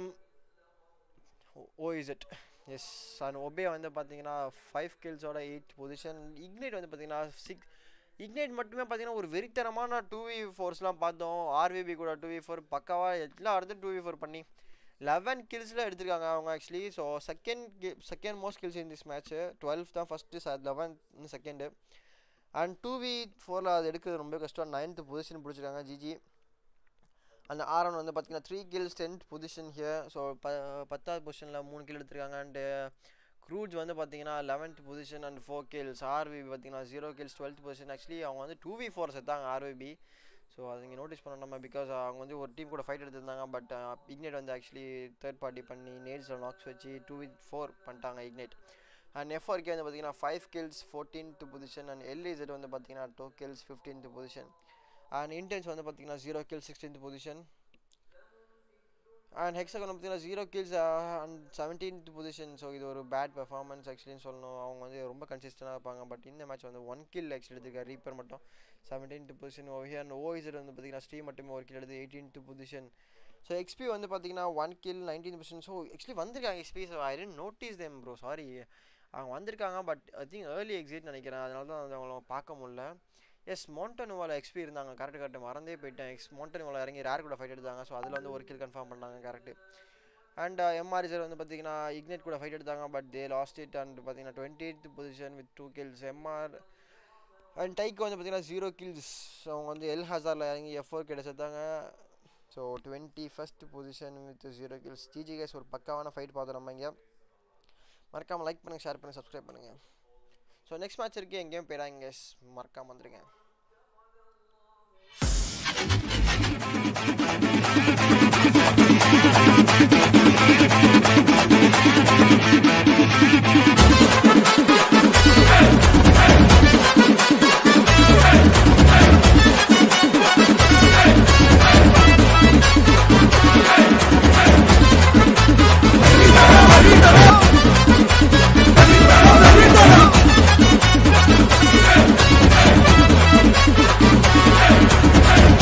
oh is it yes and obey வந்து பார்த்தீங்கன்னா ஃபைவ் கில்ஸோட எயிட் பொசிஷன் இக்னைட் வந்து பார்த்தீங்கன்னா சிக்ஸ் இக்னைட் மட்டுமே பார்த்தீங்கன்னா ஒரு வெறித்தனமான டூ வி ஃபோர்ஸ்லாம் பார்த்தோம் ஆர்விபி கூட டூ வி ஃபோர் பக்காவாக எல்லா இடத்துல டூ வி ஃபோர் பண்ணி லெவன் கில்ஸில் எடுத்திருக்காங்க அவங்க actually so second second most kills in this match twelfth தான் first eleven second and two v ஃபோரில் அது எடுக்கிறது ரொம்ப கஷ்டம் நைன்த்து பொசிஷன் பிடிச்சிருக்காங்க ஜிஜி அந்த ஆரன் வந்து பார்த்தீங்கன்னா three kills tenth position here so ப பத்தாவது பொசிஷனில் மூணு கில் எடுத்திருக்காங்க அண்டு க்ரூஜ் வந்து பார்த்தீங்கன்னா eleventh position and four kills RVP பார்த்தீங்கன்னா zero kills twelfth position actually அவங்க வந்து டூ வி ஃபோர் செத்தாங்க ஆர்விபி ஸோ அது இங்கே நோட்டீஸ் பண்ணோம் நம்ம பிகாஸ் அவங்க வந்து ஒரு டீம் கூட ஃபைட் எடுத்திருந்தாங்க பட் இக்னேட் வந்து ஆக்சுவலி தேர்ட் பார்ட்டி பண்ணி நேட்ஸில் நாக்ஸ் வச்சு டூ வித் ஃபோர் பண்ணிட்டாங்க இக்னேட் அண்ட் எஃப்ஆர்கே வந்து பார்த்தீங்கன்னா five kills fourteenth position and LZ வந்து பார்த்தீங்கன்னா two kills fifteenth position and intense வந்து பார்த்தீங்கன்னா zero kill sixteenth position and hexagon பார்த்தீங்கன்னா zero kills and seventeenth position so இது ஒரு பேட் பெர்ஃபார்மன்ஸ் ஆக்சுவலின்னு சொல்லணும் அவங்க வந்து ரொம்ப கன்சிஸ்டண்டாக இருப்பாங்க பட் இந்த மேட்ச் வந்து ஒன் கில் ஆக்சுவலி எடுத்துருக்காரு ரீப்பர் மட்டும் செவன்டீன்த் பொசிஷன் ஓவியா அண்ட் ஓஇசட் வந்து பார்த்தீங்கன்னா ஸ்ரீ மட்டுமே ஒரு கில் எடுத்து எயிட்டீன்த் பொசிஷன் ஸோ எக்ஸ்பி வந்து பார்த்தீங்கன்னா one kill nineteen position so actually வந்திருக்காங்க XP so I didn't notice them bro sorry அவங்க வந்திருக்காங்க but I think early exit நினைக்கிறேன் அதனால தான் வந்து அவங்கள பார்க்க முடியல எஸ் மோண்டனுவால எக்ஸ்பி இருந்தாங்க கரெக்ட் கரெக்ட் மறந்தே போயிட்டேன் எக்ஸ் மோண்டனுவால இறங்கி ரேர் கூட ஃபைட் எடுத்தாங்க ஸோ அதில் வந்து ஒரு கில் கன்ஃபார்ம் பண்ணாங்க கரெக்ட் அண்ட் எம்ஆர்ஜர் வந்து பார்த்தீங்கன்னா இக்னேட் கூட ஃபைட் எடுத்தாங்க but they lost it and பார்த்தீங்கன்னா twenty eighth position with two kills MR and டைக்கு வந்து பார்த்தீங்கன்னா ஜீரோ கில்ஸ் அவங்க வந்து எல் ஹசாரில் இறங்கி எஃப் ஃபோர் கிட்ட சேர்த்தாங்க so twenty first position with zero kills GG guys ஒரு பக்காவான ஃபைட் பார்த்தோம் நம்ம இங்கே மறக்காமல் லைக் பண்ணுங்கள் ஷேர் பண்ணுங்கள் சப்ஸ்கிரைப் பண்ணுங்கள் ஸோ நெக்ஸ்ட் மேட்ச் இருக்குது எங்கேயும் போயிடாங்க கைஸ் மறக்காமல் வந்துருங்க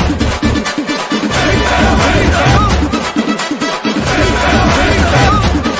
Hey!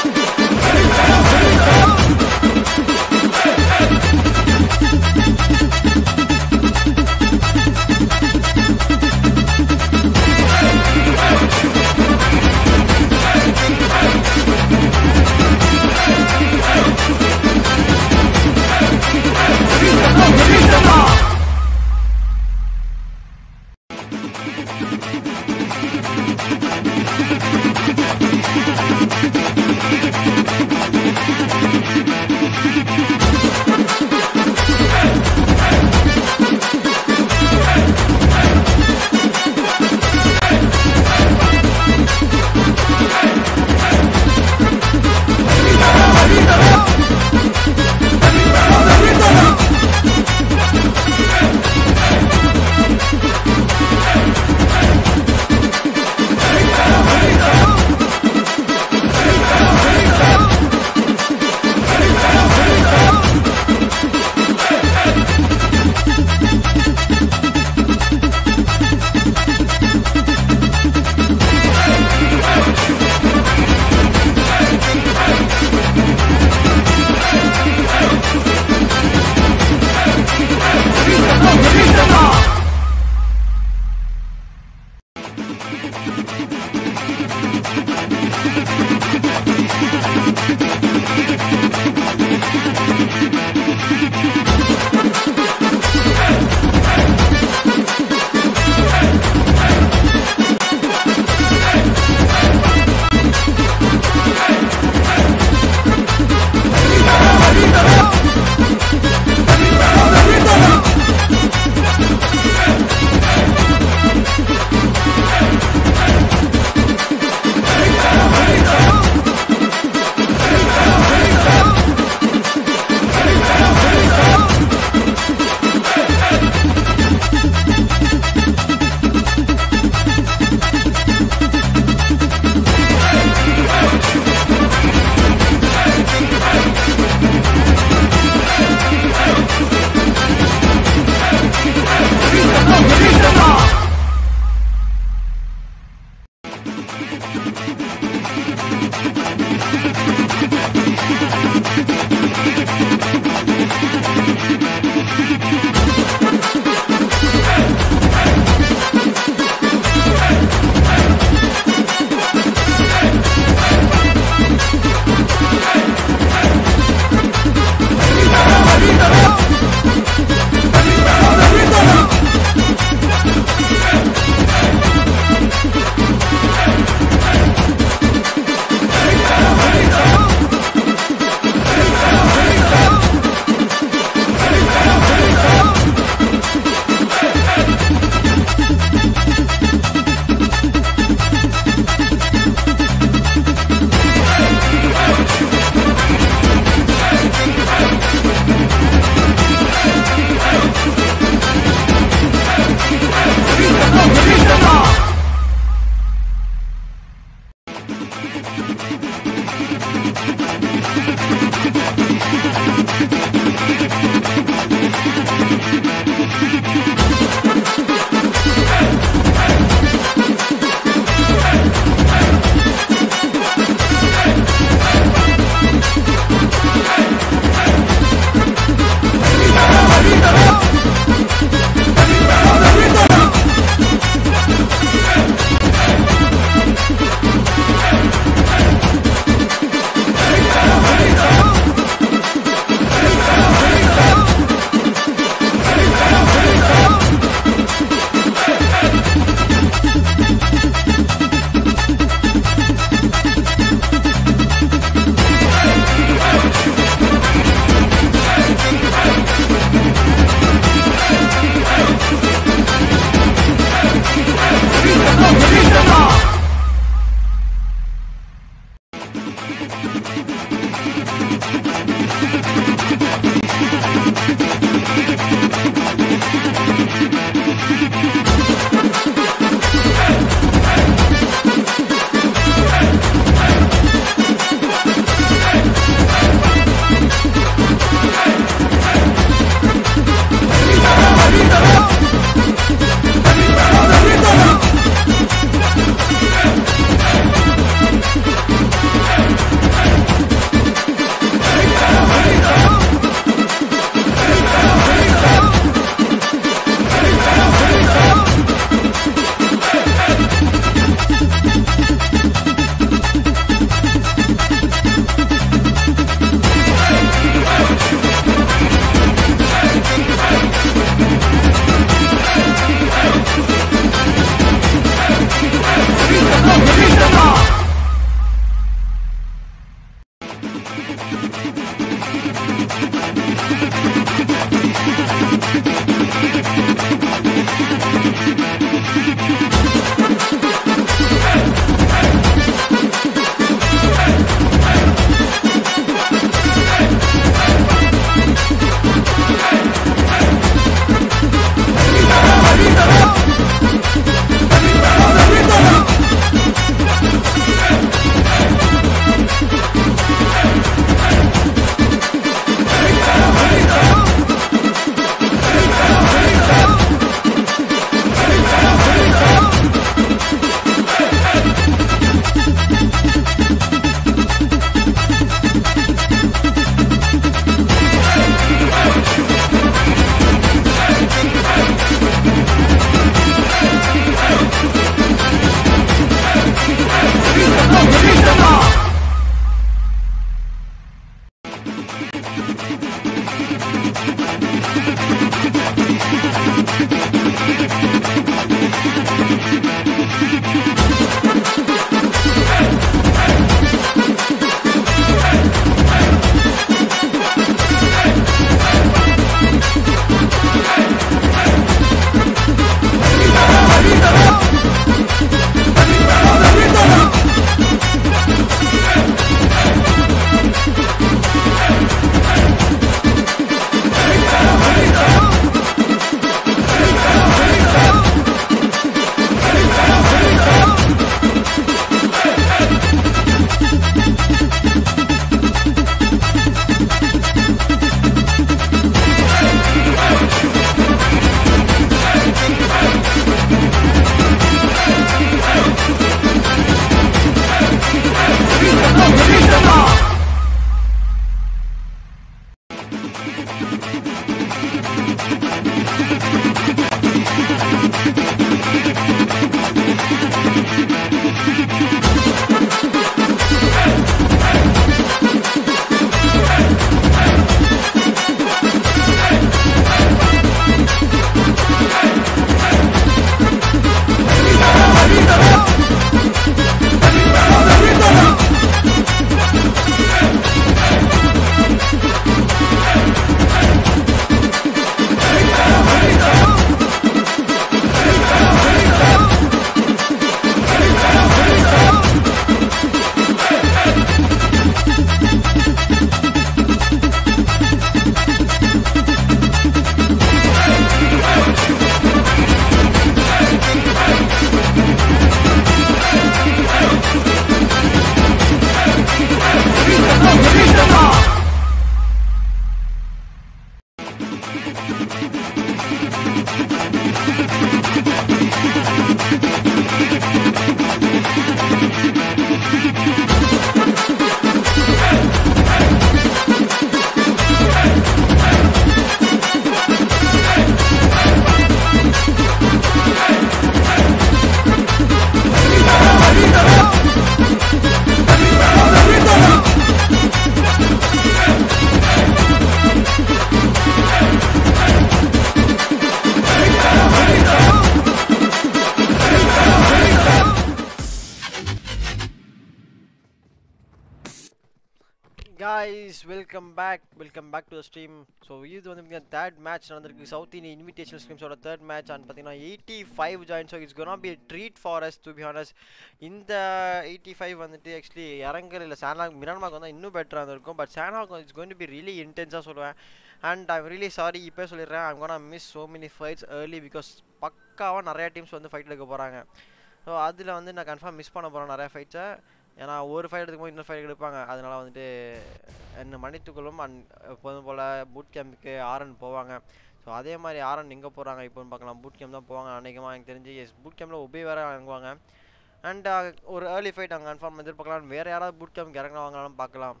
Guys welcome back welcome back to the stream so இது வந்து பார்த்தீங்கன்னா தேர்ட் மேட்ச் நடந்திருக்கு சவுத் இந்தியன் இன்விடேஷன் ஸ்ட்ரீம்ஸோட தேர்ட் மேட்ச் அண்ட் பார்த்தீங்கன்னா eighty five join so it's gonna be treat for us to be honest இந்த eighty five வந்துட்டு actually இறங்கல் இல்லை சான்லாக் மிரான்மாக் வந்து இன்னும் பெட்டராக இருந்திருக்கும் பட் சான்லாக் it's going to be really இன்டென்ஸாக சொல்லுவேன் அண்ட் ஐம் ரியலி சாரி இப்போ சொல்லிடுறேன் I'm gonna miss so many fights early because பக்காவாக நிறையா டீம்ஸ் வந்து ஃபைட் எடுக்க போகிறாங்க ஸோ அதில் வந்து நான் கன்ஃபார்ம் மிஸ் பண்ண போகிறேன் நிறையா ஃபைட்ஸை ஏன்னா ஒரு ஃபைட் எடுக்கும்போது இன்னொரு ஃபைட் எடுப்பாங்க அதனால வந்துட்டு என்னை மன்னித்துக்கொள்ளும் அண்ட் எப்போதும் போல் பூட் கேம்புக்கு ஆரன் போவாங்க ஸோ அதே மாதிரி ஆரன் எங்கே போகிறாங்க இப்போன்னு பார்க்கலாம் பூட் கேம்ப் தான் போவாங்க அநேகமாக எனக்கு தெரிஞ்சு எஸ் பூட் கேம்பில் உபே வேறு இறங்குவாங்க அண்ட் ஒரு ஏர்லி ஃபைட் அங்கே கன்ஃபார்ம் எதிர்பார்க்கலாம் வேறு யாராவது பூட் கேம்ப் இறங்குவாங்களாலும் பார்க்கலாம்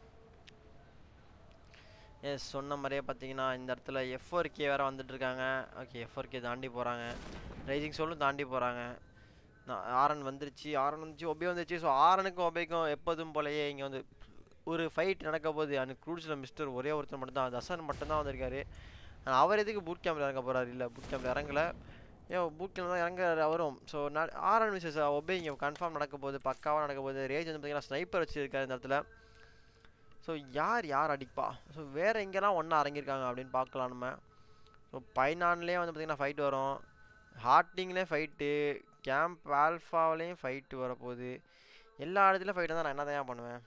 எஸ் சொன்ன மாதிரியே பார்த்தீங்கன்னா இந்த இடத்துல எஃப் ஃபோர் கே வேறு வந்துட்டுருக்காங்க ஓகே எஃப் ஃபோர் கே தாண்டி போகிறாங்க ரைசிங் சோலும் தாண்டி போகிறாங்க ஆரன் வந்துருச்சு ஆரன் வந்துச்சு ஒபே வந்துருச்சு ஸோ ஆரனுக்கும் ஒபேக்கும் எப்போதும் போலயே இங்கே வந்து ஒரு ஃபைட் நடக்க போகுது அந்த க்ரூட்ஸில் மிஸ்டர் ஒரே ஒருத்தர் மட்டும் தான் தசன் மட்டும்தான் வந்திருக்காரு அவர் எதுக்கு பூட் கேம்பில் இறங்க போகிறாரு இல்லை பூட் கேம்பில் இறங்கல ஏன் பூட் கேம்பில் தான் இறங்குறாரு அவரும் ஸோ நான் ஆரன் மிஸ்ஸஸ் ஒபே இங்கே கன்ஃபார்ம் நடக்க போகுது பக்காவாக நடக்க போகுது ரேஜ் வந்து பார்த்தீங்கன்னா ஸ்னைப்பர் வச்சுருக்காரு இந்த இடத்துல ஸோ யார் யார் அடிப்பா ஸோ வேறு எங்கெல்லாம் ஒன்றா இறங்கியிருக்காங்க அப்படின்னு பார்க்கலாம் நம்ம ஸோ பைனான்லேயே வந்து பார்த்திங்கன்னா ஃபைட் வரும் ஹார்ட்டிங்லேயே ஃபைட்டு கேம்ப் ஆல்ஃபாவிலையும் ஃபைட்டு வரப்போகுது எல்லா இடத்துலையும் ஃபைட்டு தான் நான் என்ன தான் பண்ணுவேன்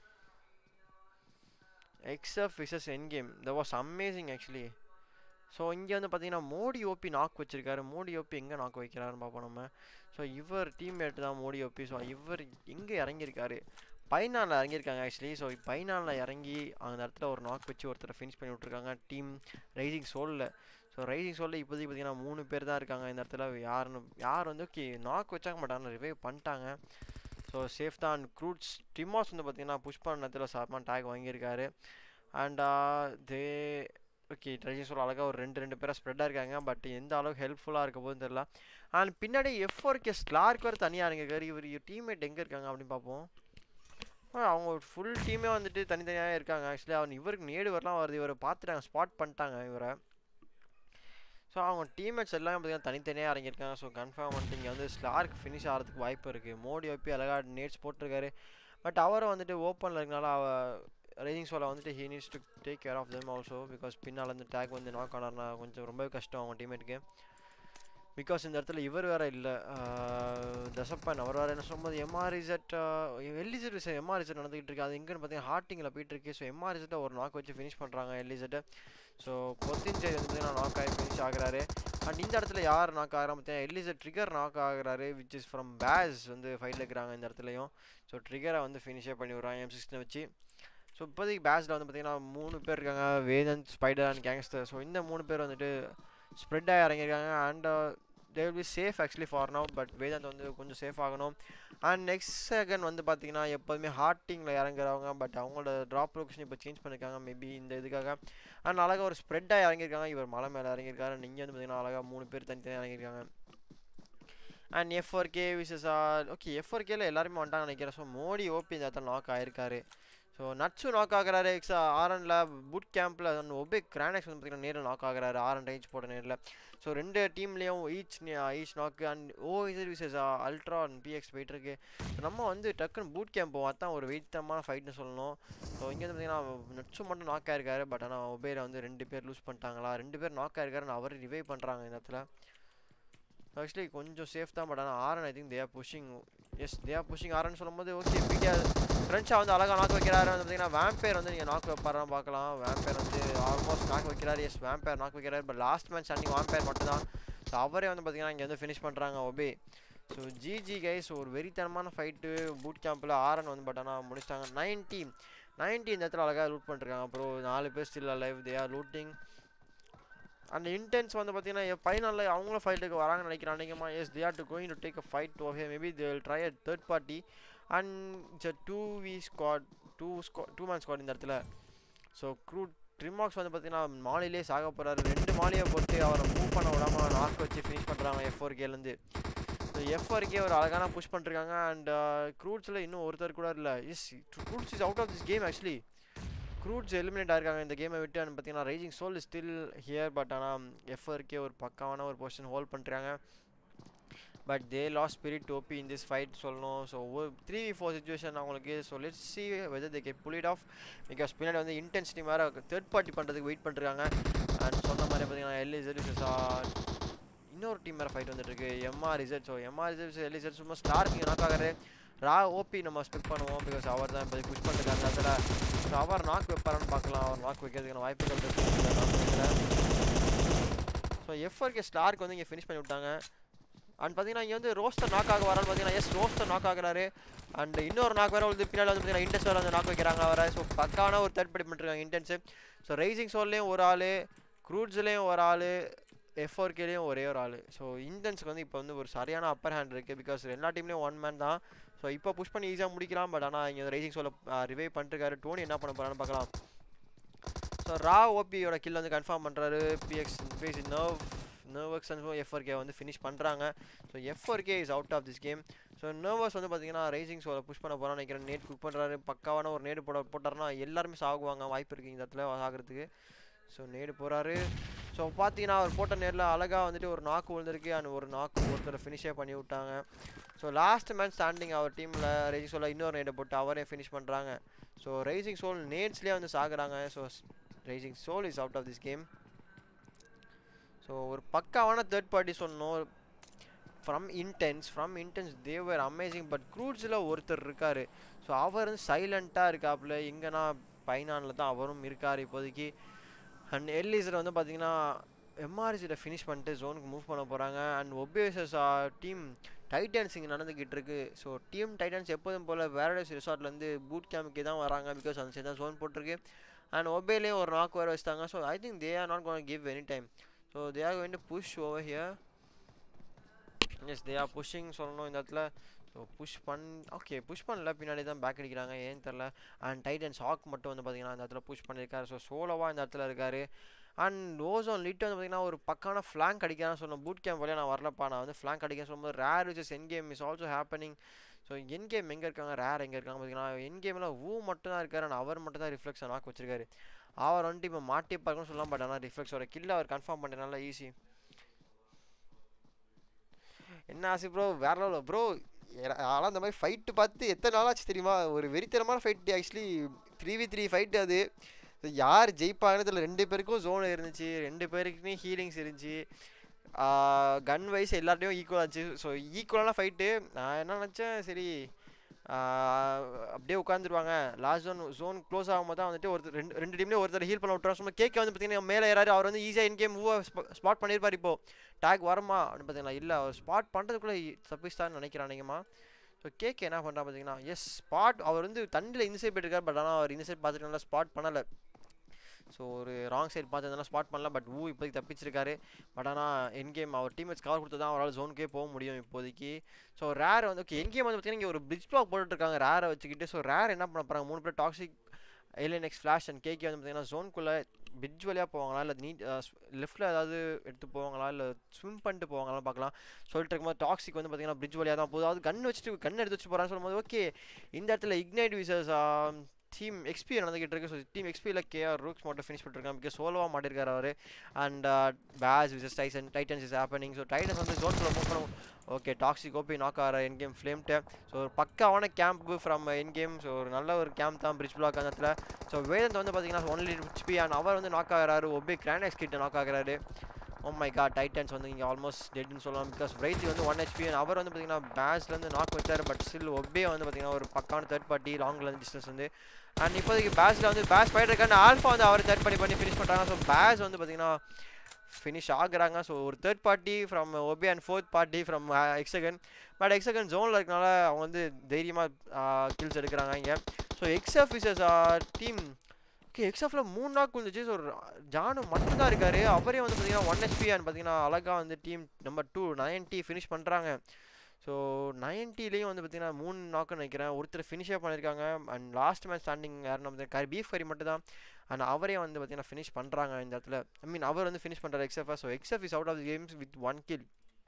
எக்ஸப் versus N game the was amazing actually so இங்கே வந்து பார்த்தீங்கன்னா மோடி ஓபி நாக் வச்சிருக்காரு மோடி ஓபி எங்கே நாக் வைக்கிறாருன்னு பார்ப்போம் நம்ம ஸோ இவர் டீம்மேட் தான் மோடி ஓபி ஸோ இவர் எங்கே இறங்கியிருக்காரு பைனானில் இறங்கியிருக்காங்க ஆக்சுவலி ஸோ பைனானில் இறங்கி அந்த இடத்துல ஒரு நாக் வச்சு ஒருத்தரை ஃபினிஷ் பண்ணி விட்ருக்காங்க டீம் ரைசிங் சோலில் ஸோ ரைசிங் சோலில் இப்போதைக்கு பார்த்தீங்கன்னா மூணு பேர் தான் இருக்காங்க இந்த இடத்துல யாருன்னு யார் வந்து ஓகே நாக் வச்சாங்க மாட்டாங்க ரிவைவ் பண்ணிட்டாங்க ஸோ சேஃப் தான் க்ரூட்ஸ் டிமாஸ் வந்து பார்த்தீங்கன்னா புஷ் பண்ண நேரத்தில் சார்மா டேக் வாங்கியிருக்காரு and they okay rising soul அழகாக ஒரு ரெண்டு ரெண்டு பேராக ஸ்ப்ரெட்டாக இருக்காங்க பட் எந்த அளவுக்கு ஹெல்ப்ஃபுல்லாக இருக்க போதுன்னு தெரில அண்ட் பின்னாடி எஃப் ஃபோர் கே ஸ்லார்க் வேறு தனியாக இறங்கிருக்காரு இவர் டீம்மேட் எங்கே இருக்காங்க அப்படின்னு பார்ப்போம் அவங்க ஃபுல் டீமே வந்துட்டு தனித்தனியாக இருக்காங்க ஆக்சுவலி அவன் இவருக்கு நேடு வரலாம் வருது இவரை பார்த்துட்டாங்க ஸ்பாட் பண்ணிட்டாங்க இவரை ஸோ அவங்க டீம்மேட்ஸ் எல்லாமே பார்த்தீங்கன்னா தனித்தனியாக இறங்கியிருக்காங்க ஸோ கன்ஃபார்ம் வந்துட்டு இங்கே வந்து ஸ்லார்க் ஃபினிஷ் ஆகிறதுக்கு வாய்ப்பு இருக்குது மோடி வைப்பி அழகாக நேட்ஸ் போட்டிருக்காரு பட் அவரை வந்துட்டு ஓப்பனில் இருக்கனால அவ ரைசிங் ஷோவில் வந்துட்டு he needs to take care of them also because பின்னால் வந்து டேக் வந்து நாக் ஆனார்னா கொஞ்சம் ரொம்பவே கஷ்டம் அவங்க டீம்மேட்டுக்கு பிகாஸ் இந்த இடத்துல இவர் வேறு இல்லை தசப்பன் அவர் வேறு என்ன சொல்லும்போது எம்ஆர்இசட் எல்லிசட் விஷயம் எம்ஆர்இசட் நடந்துகிட்டு இருக்கு அது எங்கன்னு பார்த்தீங்கன்னா ஹார்ட்டிங்கில் போயிட்டு இருக்கு ஸோ எம்ஆர்இசட்டை ஒரு நாக் வச்சு ஃபினிஷ் பண்ணுறாங்க எல்லிசட்டை ஸோ கொத்தின் சைடு வந்து பார்த்தீங்கன்னா நாக் ஆகி ஃபினிஷ் ஆகுறாரு அண்ட் இந்த இடத்துல யார் நாக் ஆகிறா பார்த்தீங்கன்னா எல்லிசட் ட்ரிகர் நாக் ஆகுறாரு விச் இஸ் ஃப்ரம் பேஸ் வந்து ஃபைட்டில் இருக்கிறாங்க இந்த இடத்துலையும் ஸோ ட்ரிகரை வந்து ஃபினிஷே பண்ணி விட்றாங்க எம் சிக்ஸ்டினை வச்சு ஸோ இப்போதைக்கு பேஸில் வந்து பார்த்தீங்கன்னா மூணு பேர் இருக்காங்க வேதன் ஸ்பைடர் அண்ட் கேங்ஸ்டர் ஸோ இந்த மூணு பேர் வந்துட்டு ஸ்ப்ரெட்டாக இறங்கியிருக்காங்க and they will be safe actually for now but Vedant வந்து கொஞ்சம் சேஃப் ஆகணும் அண்ட் நெக்ஸ்ட் செகண்ட் வந்து பார்த்தீங்கன்னா எப்போதுமே ஹார்ட்டிங்கில் இறங்குறவங்க பட் அவங்களோட ட்ராப் லொக்கேஷன் இப்போ சேஞ்ச் பண்ணியிருக்காங்க மேபி இந்த இதுக்காக அண்ட் அழகாக ஒரு ஸ்ப்ரெட்டாக இறங்கியிருக்காங்க இவர் மலை மேலே இறங்கியிருக்காரு அண்ட் இங்கே வந்து பார்த்தீங்கன்னா அழகாக மூணு பேர் தனித்தனியாக இறங்கியிருக்காங்க and F four K versus okay F four கேல எல்லாருமே வந்துட்டாங்க நினைக்கிறேன் ஸோ மோடி ஓபி இந்த இடத்துல நாக் ஆயிருக்காரு ஸோ நட்ஸு நாக் ஆகிறாரு எக்ஸா ஆரனில் புட் கேம்பில் ஒபே கிரானக்ஸ் வந்து பார்த்தீங்கன்னா நேரில் நாக் ஆகிறாரு ஆரன் ரேஞ்ச் போட்ட நேரில் ஸோ ரெண்டு டீம்லேயும் each each knock and oh இது விசஸ் அல்ட்ரா அண்ட் பிஎக்ஸ் போயிட்டுருக்கு நம்ம வந்து டக்குன்னு பூட் கேம்ப் போவோம் அதான் ஒரு வெயிட்டமான ஃபைட்னு சொல்லணும் ஸோ இங்கே வந்து பார்த்தீங்கன்னா நட்ஸு மட்டும் நாக் ஆயிருக்காரு பட் ஆனால் ஒபேரை வந்து ரெண்டு பேர் லூஸ் பண்ணிட்டாங்களா ரெண்டு பேர் நாக் ஆயிருக்காருன்னு அவர் ரிவைவ் பண்ணுறாங்க இந்த இடத்துல ஆக்சுவலி கொஞ்சம் சேஃப் தான் பட் ஆனால் Aaron I think they are pushing yes they are pushing Aaron சொல்லும்போது ஓகே பிடிஆர் ஃப்ரெண்ட்ஸாக வந்து அழகாக நாக்கு வைக்கிறாரு வந்து பார்த்தீங்கன்னா வேம்பேர் வந்து நீங்கள் நாக்கு வைப்பாரான்னு பார்க்கலாம் வேம்பேர் வந்து ஆல்மோஸ்ட் நாக்கு வைக்கிறாரு எஸ் வேம்பேர் நாக்கு வைக்கிறாரு பட் லாஸ்ட் மேட்ச் அன்றைக்கி வேம்பேர் மட்டும்தான் ஸோ அவரே வந்து பார்த்தீங்கன்னா இங்கே வந்து ஃபினிஷ் பண்ணுறாங்க ஒபே ஸோ ஜிஜி கைஸ் ஒரு வெறித்தனமான ஃபைட்டு பூட் கேம்பில் ஆரன் வந்து பட் ஆனால் முடிச்சிட்டாங்க நைன்டி நைன்டி இந்த இடத்துல அழகாக லூட் பண்ணிருக்காங்க அப்புறம் நாலு பேர் still live they are looting அந்த இன்டென்ஸ் வந்து பார்த்தீங்கன்னா ஃபைனலில் அவங்களும் ஃபைட்டுக்கு வராங்கன்னு நினைக்கிறேன் அன்றைக்கமாக yes they are to going to take a fight to okay maybe they will try a third party and it's two v squad two squad two man squad இந்த இடத்துல ஸோ க்ரூ ட்ரிமாக்ஸ் வந்து பார்த்தீங்கன்னா மாலிலே சாக போகிறாரு ரெண்டு மாலியை போட்டு அவரை மூவ் பண்ண விடாமல் நாக்கு வச்சு ஃபினிஷ் பண்ணுறாங்க எஃப் ஃபோர் கேலேருந்து ஸோ எஃப் ஃபோர்க்கே ஒரு அழகான புஷ் பண்ணிருக்காங்க அண்ட் க்ரூட்ஸில் இன்னும் ஒருத்தர் கூட இல்லை இஸ் க்ரூட்ஸ் is out of this game actually க்ரூட்ஸ் எலிமினேட் ஆயிருக்காங்க இந்த கேமை விட்டு அண்ட் பார்த்தீங்கன்னா rising soul still here but ஆனால் எஃப்ஆர்கே ஒரு பக்காவான ஒரு பொசிஷன் ஹோல்ட் பண்ணுறாங்க but they lost spirit OB in this fight சொல்லணும் ஸோ ஒரு த்ரீ வி ஃபோர் சுச்சுவேஷன் அவங்களுக்கு so let's see whether they get pull it off because பின்னாடி வந்து இன்டென்சிட்டி வேறு தேர்ட் பார்ட்டி பண்ணுறதுக்கு வெயிட் பண்ணிருக்காங்க அண்ட் சொன்ன மாதிரி பார்த்தீங்கன்னா எல்இசட் இன்னொரு டீம் வேறு ஃபைட் வந்துட்டு இருக்கு MR result so MR result LZ சும்மா ஸ்டார்க்கு நாக் ஆகாரு ரா ஓபி நம்ம ஸ்பெக்ட் பண்ணுவோம் பிகாஸ் அவர் தான் இப்போ புஷ் பண்ணிருக்காங்க அதில் ஸோ அவர் நாக் வைப்பாரான்னு பார்க்கலாம் அவர் நாக் வைக்கிறதுக்கான வாய்ப்புகள் இருக்கு ஸோ எஃப்ஆர்கே ஸ்டார்க்கு வந்து இங்கே ஃபினிஷ் பண்ணி விட்டாங்க அண்ட் பார்த்தீங்கன்னா இங்கே வந்து ரோஸ்டர் நாக் ஆக வரான்னு பார்த்தீங்கன்னா எஸ் ரோஸ்டர் நாக் ஆகுறாரு அண்ட் இன்னொரு நாக் வேறு வந்து பின்னாடி வந்து பார்த்தீங்கன்னா இன்டென்ஸ் வேறு வந்து நாக் வைக்கிறாங்க அவரை ஸோ பக்கான ஒரு தேர்ட் படி பண்ணிருக்காங்க இன்டென்ஸு ஸோ ரைசிங் சோல்லையும் ஒரு ஆள் க்ரூட்ஸ்லேயும் ஒரு ஆள் எஃப்ஆர்கேலேயும் ஒரே ஒரு ஆள் ஸோ இன்டென்ஸ்க்கு வந்து இப்போ வந்து ஒரு சரியான அப்பர் ஹேண்ட் இருக்குது பிகாஸ் எல்லா டீம்லேயும் ஒன் மேன் தான் ஸோ இப்போ புஷ் பண்ணி ஈஸியாக முடிக்கலாம் பட் ஆனால் இங்கே ரைசிங் சோலை ரிவைவ் பண்ணிருக்காரு டோனி என்ன பண்ண போகிறான்னு பார்க்கலாம் ஸோ ரா ஓபியோட கில் வந்து கன்ஃபார்ம் பண்ணுறாரு பிஎக்ஸ் பிஎக்ஸ் நர்வ் நர்வக்ஸ் அண்ட் எஃப்ஆர்கே வந்து ஃபினிஷ் பண்ணுறாங்க so FRK is out of this game so nervous வந்து பார்த்தீங்கன்னா ரைசிங் ஸோ புஷ் பண்ண போகிறான்னு நினைக்கிறேன் நேட் குக் பண்ணுறாரு பக்காவான ஒரு நேடு போட போட்டாருன்னா எல்லாருமே சாகுவாங்க வாய்ப்பு இருக்குது இந்த இடத்துல ஆகிறதுக்கு ஸோ நேடு போகிறாரு ஸோ பார்த்தீங்கன்னா அவர் போட்ட நேரில் அழகாக வந்துட்டு ஒரு நாக்கு விழுந்திருக்கு அண்ட் ஒரு நாக்கு ஒருத்தர் ஃபினிஷே பண்ணி விட்டாங்க ஸோ லாஸ்ட் மேன் ஸ்டாண்டிங் அவர் டீமில் ரைசிங் சோலில் இன்னொரு நேடை போட்டு அவரே ஃபினிஷ் பண்ணுறாங்க ஸோ ரைசிங் சோல் நேட்ஸ்லேயே வந்து சாகுறாங்க so rising soul is out of this game so ஒரு பக்காவான தேர்ட் பார்ட்டி சொன்னோம் from intense from intense they were amazing but க்ரூட்ஸில் ஒருத்தர் இருக்கார் ஸோ அவர் வந்து சைலண்ட்டாக இருக்காப்புல எங்கன்னா பைனானில் தான் அவரும் இருக்கார் இப்போதைக்கு அண்ட் எல்இசர் வந்து பார்த்தீங்கன்னா எம்ஆர்சியில் ஃபினிஷ் பண்ணிட்டு ஜோனுக்கு மூவ் பண்ண போகிறாங்க அண்ட் ஒபேசஸ் டீம் டைட்டன்ஸ் இங்கே நடந்துக்கிட்டு இருக்கு ஸோ டீம் டைட்டன்ஸ் எப்போதும் போல் வேரடஸ் ரிசார்ட்லேருந்து பூட் கேமுக்கே தான் வராங்க பிகாஸ் அந்த சைடு தான் ஜோன் போட்டிருக்கு அண்ட் ஒபேலேயும் ஒரு நாக் வேறு வச்சுட்டாங்க so I think they are not gonna give any time so they are going to push over here as they are pushing சொல்லணும் இந்த இடத்துல ஸோ புஷ் பண் ஓகே புஷ் பண்ணல பின்னாடி தான் பேக் அடிக்கிறாங்க ஏன்னு தெரில அண்ட் டைட்டன் ஷாக் மட்டும் வந்து பார்த்தீங்கன்னா இந்த இடத்துல புஷ் பண்ணியிருக்காரு ஸோ சோலோவாக இந்த இடத்துல இருக்கார் அண்ட் ஓசோன் லிட் வந்து பார்த்தீங்கன்னா ஒரு பக்கான ஃப்ளாங்க் அடிக்கிறான்னு சொன்னோம் பூட் கேம்ப் வழியாக நான் வரலப்பா நான் வந்து ஃப்ளாங்க் அடிக்கிறேன் சொல்லும்போது rear versus N game is also happening so N game எங்கே இருக்காங்க ரேர் எங்கே இருக்காங்க பார்த்தீங்கன்னா என் கேமில் ஊ மட்டும் தான் இருக்காரு ஆனால் அவர் மட்டும் தான் ரிஃப்ளெக்ஸ் நாக்கு வச்சிருக்காரு அவர் வந்துட்டு இப்போ மாட்டி பார்க்கணும்னு சொல்லலாம் பட் ஆனால் ரிஃப்ளெக்ஸோட கில்ல அவர் கன்ஃபார்ம் பண்ணுறதுனால ஈஸி என்ன ஆசை ப்ரோ வேற லெவலில் ப்ரோ ஆனால் இந்த மாதிரி ஃபைட்டு பார்த்து எத்தனை நாளாச்சு தெரியுமா ஒரு வெறித்தனமான fight actually three v three fight அது யார் ஜெயிப்பாங்கன்னு தெரியல ரெண்டு பேருக்கும் ஜோன் இருந்துச்சு ரெண்டு பேருக்குமே ஹீலிங்ஸ் இருந்துச்சு கன் வைஸ் எல்லார்ட்டையும் ஈக்குவல் ஆச்சு ஸோ ஈக்குவலான ஃபைட்டு நான் என்ன நினச்சேன் சரி அப்படியே உட்காந்துருவாங்க லாஸ்ட் ஜோன் ஜோன் க்ளோஸ் ஆகும்போது தான் வந்துட்டு ஒருத்தர் ரெண்டு ரெண்டு டீம்லேயும் ஒருத்தர் ஹீல் பண்ண விட்டுறோம் சும்மா கேட்க வந்து பார்த்தீங்கன்னா மேலே ஏறாரு அவர் வந்து ஈஸியாக இன்கேம் மூவாக ஸ்பாட் பண்ணியிருப்பார் இப்போ டேக் வருமா அப்படின்னு பார்த்தீங்கன்னா இல்லை அவர் ஸ்பாட் பண்ணுறதுக்குள்ளே தப்பிஸ்தான்னு நினைக்கிறேன் அன்றைக்குமா ஸோ கேக் என்ன பண்ணுறா பார்த்தீங்கன்னா எஸ் ஸ்பாட் அவர் வந்து தண்ணியில் இந்த சைட் போயிட்டுருக்கார் பட் ஆனால் அவர் இந்த சைட் பார்த்துட்டு நல்லா ஸ்பாட் பண்ணலை ஸோ ஒரு ராங் சைட் பார்த்து ஸ்பாட் பண்ணல பட் ஊ இப்போதைக்கு தப்பிச்சிருக்காரு பட் ஆனால் என் கேம் அவர் டீமேட்ஸ் கவர் கொடுத்து தான் அவரால் ஜோனுக்கே போக முடியும் இப்போதைக்கு ஸோ ரேர் வந்து ஓகே என் கேம் வந்து பார்த்தீங்கன்னா இங்கே ஒரு பிரிட்ஜ் பிளாக் போட்டுருக்காங்க ரேரை வச்சுக்கிட்டு ஸோ ரேர் என்ன பண்ண போகிறாங்க மூணு பேர் toxic LNX flash and KK வந்து பார்த்தீங்கன்னா ஜோனுக்குள்ளே பிரிட்ஜ் வழியாக போவாங்களா இல்லை நீட் லெஃப்ட்டில் ஏதாவது எடுத்து போவாங்களா இல்லை ஸ்விம் பண்ணிட்டு போவாங்களான்னு பார்க்கலாம் சொல்லிட்டு இருக்கும்போது டாக்ஸிக் வந்து பார்த்தீங்கன்னா பிரிட்ஜ் வழியாக தான் போகுது அது கன் வச்சுட்டு கன் எடுத்து வச்சு போகிறான்னு சொல்லும்போது ஓகே இந்த இடத்துல இக்னைட் விசஸ் டீம் எக்ஸ்பி நடந்துகிட்டு இருக்கு ஸோ டீம் எக்ஸ்பியில் கேஆர் ரூக்ஸ் மட்டும் ஃபினிஷ் பண்ணிருக்காங்க பிகாஸ் சோலோவாக மாட்டிருக்காரு அவர் and base versus Tyson titans is happening so Titans வந்து ஜோன்குள்ளே மூவ் பண்ண ஓகே டாக்ஸிக் ஓபி நாக் ஆகிற என் கேம் ஃப்ளேம்ட்டு ஸோ ஒரு பக்காவான camp from N game so ஒரு நல்ல ஒரு கேம்ப் தான் பிரிட்ஜ் பிளாக் அந்த இடத்துல ஸோ வேதந்த் வந்து பார்த்தீங்கன்னா ஒன்லி ஹெச்பி அண்ட் அவர் வந்து நாக் ஆகிறாரு ஒபே கிரானக்ஸ் கிட்ட நாக் ஆகிறாரு ஓ மை காட் டைட்டன்ஸ் வந்து இங்கே ஆல்மோஸ்ட் டெட்னு சொல்லலாம் பிகாஸ் பிரைத்தி வந்து ஒன் ஹெச்பி அவர் வந்து பார்த்தீங்கன்னா பேஸ்லேருந்து நாக் வச்சார் பட் ஸ்டில் ஒபே வந்து பார்த்தீங்கன்னா ஒரு பக்கான தேர்ட் பார்ட்டி லாங்லேருந்து டிஸ்டன்ஸ் வந்து அண்ட் இப்போதைக்கு பேஸில் வந்து பேஸ் ஃபைட் இருக்காங்க ஆல்ஃபா வந்து அவர் தேர்ட் பார்ட்டி பண்ணி ஃபினிஷ் பண்ணுறாங்க ஸோ பேஸ் வந்து பார்த்தீங்கன்னா ஃபினிஷ் ஆகுறாங்க ஸோ ஒரு தேர்ட் பார்ட்டி ஃப்ரம் ஒபே and fourth party from hexagon but hexagon ஜோனில் இருக்கனால அவங்க வந்து தைரியமாக கில்ஸ் எடுக்கிறாங்க இங்கே so XF is team okay எக்ஸ்எஃப்ல மூணு நாக்கு வந்துச்சு ஸோ ஜானு மட்டும்தான் இருக்காரு அவரே வந்து பார்த்தீங்கன்னா ஒன் ஹெச்பி அண்ட் பார்த்தீங்கன்னா அழகாக வந்து team number two ninety finish பண்ணுறாங்க ஸோ நைன்ட்டிலையும் வந்து பார்த்தீங்கன்னா மூணு நாக்குன்னு நினைக்கிறேன் ஒருத்தர் ஃபினிஷே பண்ணியிருக்காங்க அண்ட் லாஸ்ட் மேட்ச் ஸ்டாண்டிங் யாருன்னு கரி பீஃப் கறி மட்டும் தான் அண்ட் அவரே வந்து பார்த்தீங்கன்னா ஃபினிஷ் பண்ணுறாங்க இந்த இடத்துல ஐ மீன் அவர் வந்து ஃபினிஷ் பண்ணுறாரு XF so XF is out of the games with one kill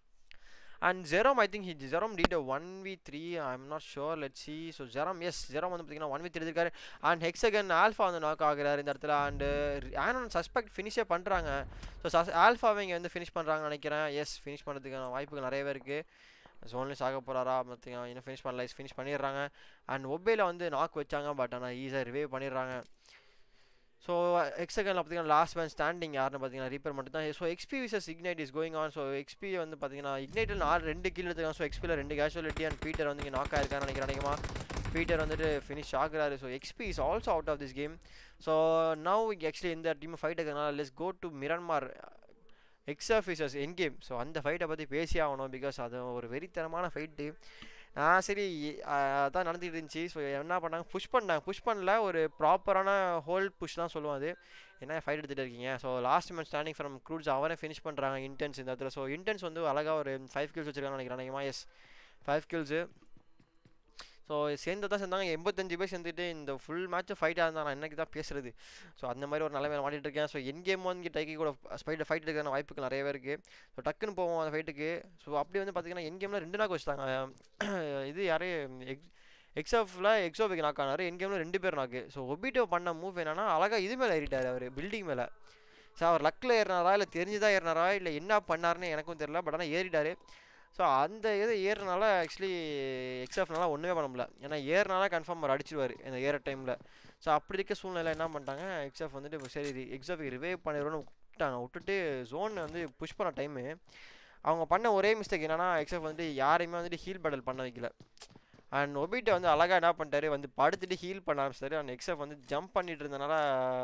and Jerome I think he Jerome did one v three I am not sure let see so Jerome yes Jerome வந்து பார்த்தீங்கன்னா one v three இருக்காரு and hexagon alpha வந்து knock ஆகுறாரு இந்த இடத்துல and ஆனன் suspect ஃபினிஷே பண்ணுறாங்க so சஸ் ஆல்ஃபாவை இங்கே வந்து ஃபினிஷ் பண்ணுறாங்கன்னு நினைக்கிறேன் எஸ் ஃபினிஷ் பண்ணுறதுக்கான வாய்ப்புகள் நிறையவே இருக்குது ஜோன்லேயும் சாக போகிறாரா பார்த்தீங்கன்னா இன்னும் ஃபினிஷ் பண்ணல ஃபினிஷ் பண்ணிடுறாங்க அண்ட் ஒபேல வந்து நாக் வச்சாங்க பட் ஆனால் ஈஸியாக ரிவைவ் பண்ணிடுறாங்க ஸோ எக்ஸகனில் பார்த்தீங்கன்னா லாஸ்ட் மேன் ஸ்டாண்டிங் யாருன்னு பார்த்தீங்கன்னா ரீப்பர் மட்டும் தான் so XP versus ignite is going on so XP வந்து பார்த்தீங்கன்னா இக்னைட்டில் நாலு ரெண்டு கீழ் எடுத்துக்கலாம் ஸோ எக்ஸ்பியில் ரெண்டு கேஷுவலிட்டி அண்ட் பீட்டர் வந்து இங்கே நாக் ஆயிருக்கான்னு நினைக்கிறேன் அதிகமாக பீட்டர் வந்துட்டு ஃபினிஷ் ஆகுறாரு so XP is also out of this game so now actually இந்த டீம் ஃபைட் இருக்கிறதுனால let's go to Miramar X officers N game so அந்த ஃபைட்டை பற்றி பேசி ஆகணும் பிகாஸ் அது ஒரு வெறித்தனமான ஃபைட்டு நான் சரி அதான் நடந்துகிட்டு இருந்துச்சு ஸோ என்ன பண்ணாங்க புஷ் பண்ணாங்க புஷ் பண்ணல ஒரு ப்ராப்பரான ஹோல் புஷ் தான் சொல்லுவோம் அது என்ன ஃபைட் எடுத்துகிட்டு இருக்கீங்க so last man standing from க்ரூட்ஸ் அவரே ஃபினிஷ் பண்ணுறாங்க இன்டென்ஸ் இந்த இடத்துல ஸோ இன்டென்ஸ் வந்து அழகாக ஒரு ஃபைவ் கில்ஸ் வச்சிருக்காங்க நினைக்கிறேன் நினைக்கிறேன் எஸ் ஃபைவ் கில்ஸு ஸோ சேர்ந்து தான் சேர்ந்தாங்க எண்பத்தஞ்சு பேர் சேர்ந்துட்டு இந்த ஃபுல் மேட்ச் ஃபைட்டாக இருந்தால் நான் என்னைக்கு தான் பேசுறது ஸோ அந்த மாதிரி ஒரு நிலைமையில மாட்டிட்டு இருக்கேன் ஸோ என் கேம் வந்து டைக்கி கூட ஃபைட் ஃபைட் எடுக்கிற வாய்ப்புகள் நிறையவே இருக்குது ஸோ டக்குன்னு போவோம் அந்த ஃபைட்டுக்கு ஸோ அப்படி வந்து பார்த்தீங்கன்னா என் கேமில் ரெண்டு நாக்கு வச்சுட்டாங்க இது யாரே எக் எக்ஸாஃபில் எக்ஸோபிக் நாக் ஆனார் என் கேமில் ரெண்டு பேர் நாக்கு ஸோ ஒபிட்டோ பண்ண மூவ் என்னன்னா அழகாக இது மேலே ஏறிட்டார் அவர் பில்டிங் மேலே ஸோ அவர் லக்கில் ஏறினாரா இல்லை தெரிஞ்சுதான் ஏறினாரா இல்லை என்ன பண்ணாருன்னு எனக்கும் தெரியல பட் ஆனால் ஏறிட்டார் ஸோ அந்த இது ஏறினால ஆக்சுவலி எக்ஸாஃப்னால ஒன்றுமே பண்ண முடியல ஏன்னா ஏறினால கன்ஃபார்ம் அவர் அடிச்சிருவார் இந்த ஏற டைமில் ஸோ அப்படி இருக்க சூழ்நிலை என்ன பண்ணிட்டாங்க எக்ஸாஃப் வந்துட்டு சரி எக்ஸாஃப் ரிவைவ் பண்ணிடுவோன்னு விட்டாங்க விட்டுட்டு ஜோன் வந்து புஷ் பண்ண டைமு அவங்க பண்ண ஒரே மிஸ்டேக் என்னன்னா எக்ஸாஃப் வந்துட்டு யாரையுமே வந்துட்டு ஹீல் பேட்டல் பண்ண வைக்கல அண்ட் ஒபிட்ட வந்து அழகாக என்ன பண்ணிட்டாரு வந்து படுத்துட்டு ஹீல் பண்ண ஆரம்பிச்சிட்டாரு அண்ட் எக்ஸாஃப் வந்து ஜம்ப் பண்ணிட்டு இருந்தனால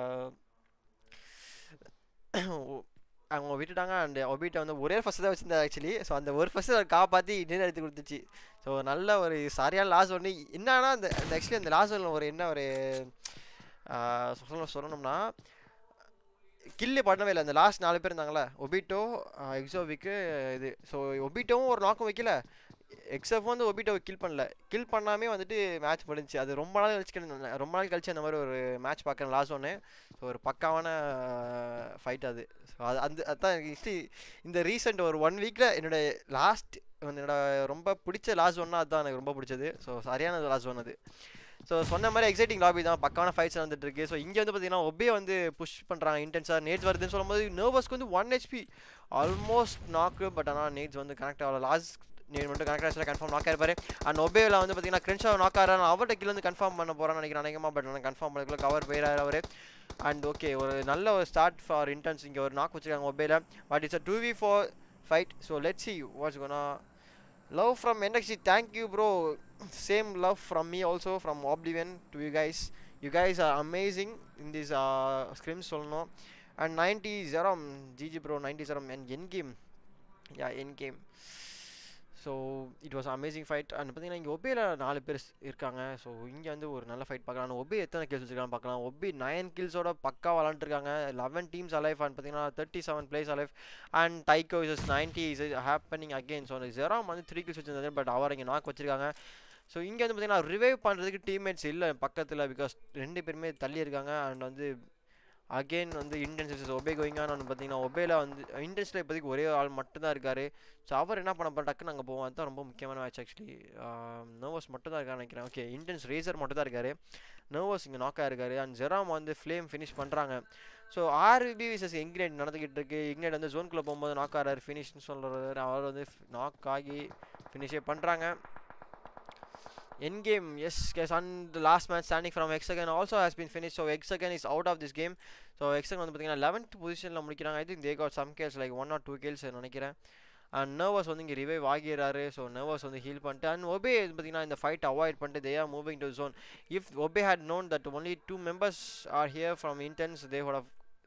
அவங்க விட்டுட்டாங்க அண்ட் ஒபிட்ட வந்து ஒரே ஃபஸ்ட்டு தான் வச்சிருந்தா ஆக்சுவலி ஸோ அந்த ஒரு ஃபஸ்ட்டு காப்பாற்றி இன்னும் எடுத்து கொடுத்துச்சு ஸோ நல்ல ஒரு சரியான லாஸ் ஒன்று என்னன்னா அந்த அந்த ஆக்சுவலி அந்த லாஸ் ஒன்று ஒரு என்ன ஒரு சொல்ல சொல்லணும்னா கில்லு பண்ணவே இல்லை அந்த லாஸ்ட் நாலு பேர் இருந்தாங்களே ஒபிட்டோ எக்ஸோவிக்கு இது ஸோ ஒபிட்டோவும் ஒரு நோக்கம் வைக்கல எக்ஸஃப் வந்து ஒபிட்டோவை கில் பண்ணல கில் பண்ணாமே வந்துட்டு மேட்ச் முடிஞ்சிச்சு அது ரொம்ப நாள் கழிச்சு ரொம்ப நாள் கழிச்சு அந்த மாதிரி ஒரு மேட்ச் பார்க்குறேன் லாஸ்ட் ஒன்று ஸோ ஒரு பக்காவான ஃபைட் அது ஸோ அது அந்த அதான் ஹிஸ்ட்ரி இந்த ரீசெண்ட் ஒரு ஒன் வீக்கில் என்னோட லாஸ்ட் என்னோட ரொம்ப பிடிச்ச லாஸ்ட் ஒன்னா அதுதான் எனக்கு ரொம்ப பிடிச்சது ஸோ சரியான லாஸ்ட் ஒன் அது ஸோ சொன்ன மாதிரி எக்ஸைட்டிங் லாபி தான் பக்கான ஃபைட்ஸ் வந்துட்டு இருக்கு ஸோ இங்கே வந்து பார்த்தீங்கன்னா ஒபே வந்து புஷ் பண்ணுறாங்க இன்டென்ஸாக நேட்ஸ் வருதுன்னு சொல்லும்போது நர்வஸ்க்கு வந்து one HP almost knock but ஆனால் நேட்ஸ் வந்து கனெக்ட் ஆகல லாஸ்ட் நேட் மட்டும் கனெக்ட் ஆச்சு கன்ஃபார்ம் நாக் ஆயிருப்பாரு அண்ட் ஒபேவில் வந்து பார்த்தீங்கன்னா கிரென்ஷா நாக் ஆகிறாரு அவர்கிட்ட கீழே வந்து கன்ஃபார்ம் பண்ண போகிறான்னு நினைக்கிறேன் அநேகமாக பட் ஆனால் கன்ஃபார்ம் பண்ணக்குள்ள கவர் போயிடாரு அவர் அண்ட் ஓகே ஒரு நல்ல ஒரு ஸ்டார்ட் ஃபார் இன்டர்ன்ஸ் இங்கே ஒரு நாக் வச்சிருக்காங்க ஒபேல but it's a two v four fight so let see what's gonna love from என்எக்ஸி thank you bro same love from me also from Oblivion to you guys you guys are amazing in this scrims சொல்லணும் and ninety Jerome GG bro ninety Jerome and N game yeah N game so it was amazing fight and பார்த்தீங்கன்னா இங்கே ஒபேல நாலு பேர் இருக்காங்க so இங்கே வந்து ஒரு நல்ல ஃபைட் பார்க்கலாம் ஒபே எத்தனை கில்ஸ் வச்சிருக்காங்க பார்க்கலாம் ஒபே நைன் கில்ஸோட பக்கா விளாண்டுருக்காங்க லெவன் டீம்ஸ் அலைஃப் அண்ட் பார்த்தீங்கன்னா thirty seven players alive and டைக்கோ is ninety is happening again so அந்த ஜெராம் வந்து த்ரீ கில்ஸ் வச்சிருந்தாரு பட் அவர் இங்கே நாக் வச்சிருக்காங்க ஸோ இங்கே வந்து பார்த்தீங்கன்னா ரிவைவ் பண்ணுறதுக்கு டீம்மேட்ஸ் இல்லை பக்கத்தில் பிகாஸ் ரெண்டு பேருமே தள்ளி இருக்காங்க அண்ட் வந்து அகெயின் வந்து இன்டென்ஸ் ஒபே கோயிங்கான்னு வந்து பார்த்தீங்கன்னா ஒபேல வந்து இன்டென்ஸில் இப்போதைக்கு ஒரே ஆள் மட்டும் தான் இருக்காரு ஸோ அவர் என்ன பண்ண போகிறோம் டக்குன்னு அங்கே போவோம் அதுதான் ரொம்ப முக்கியமான மேட்ச் ஆக்சுவலி நர்வஸ் மட்டும் தான் இருக்கான்னு நினைக்கிறேன் ஓகே இன்டென்ஸ் ரேசர் மட்டும் தான் இருக்காரு நர்வஸ் இங்கே நாக்காக இருக்காரு அண்ட் ஜெராம் வந்து ஃப்ளேம் ஃபினிஷ் பண்ணுறாங்க ஸோ ஆர்பி விசஸ் இங்கிலேட் நடந்துக்கிட்டு இருக்கு இங்கிலேட் வந்து ஜோன்குள்ளே போகும்போது நாக் ஆறாரு ஃபினிஷ்னு சொல்கிறாரு அவர் வந்து நாக் ஆகி ஃபினிஷே பண்ணுறாங்க end game yes guys and the last match standing from hexagon also has been finished so hexagon is out of this game so hexagon வந்து பார்த்தீங்கன்னா லெவன்த் பொசிஷனில் முடிக்கிறாங்க I think they got some kills like one or two kills நினைக்கிறேன் and nervous வந்து இங்கே revive ஆகிறாரு so nervous வந்து heal பண்ணிட்டு அண்ட் ஒபே பார்த்தீங்கன்னா இந்த ஃபைட் அவாய்ட் பண்ணிட்டு they are moving to zone if ஒபே had known that only two members are here from intense they would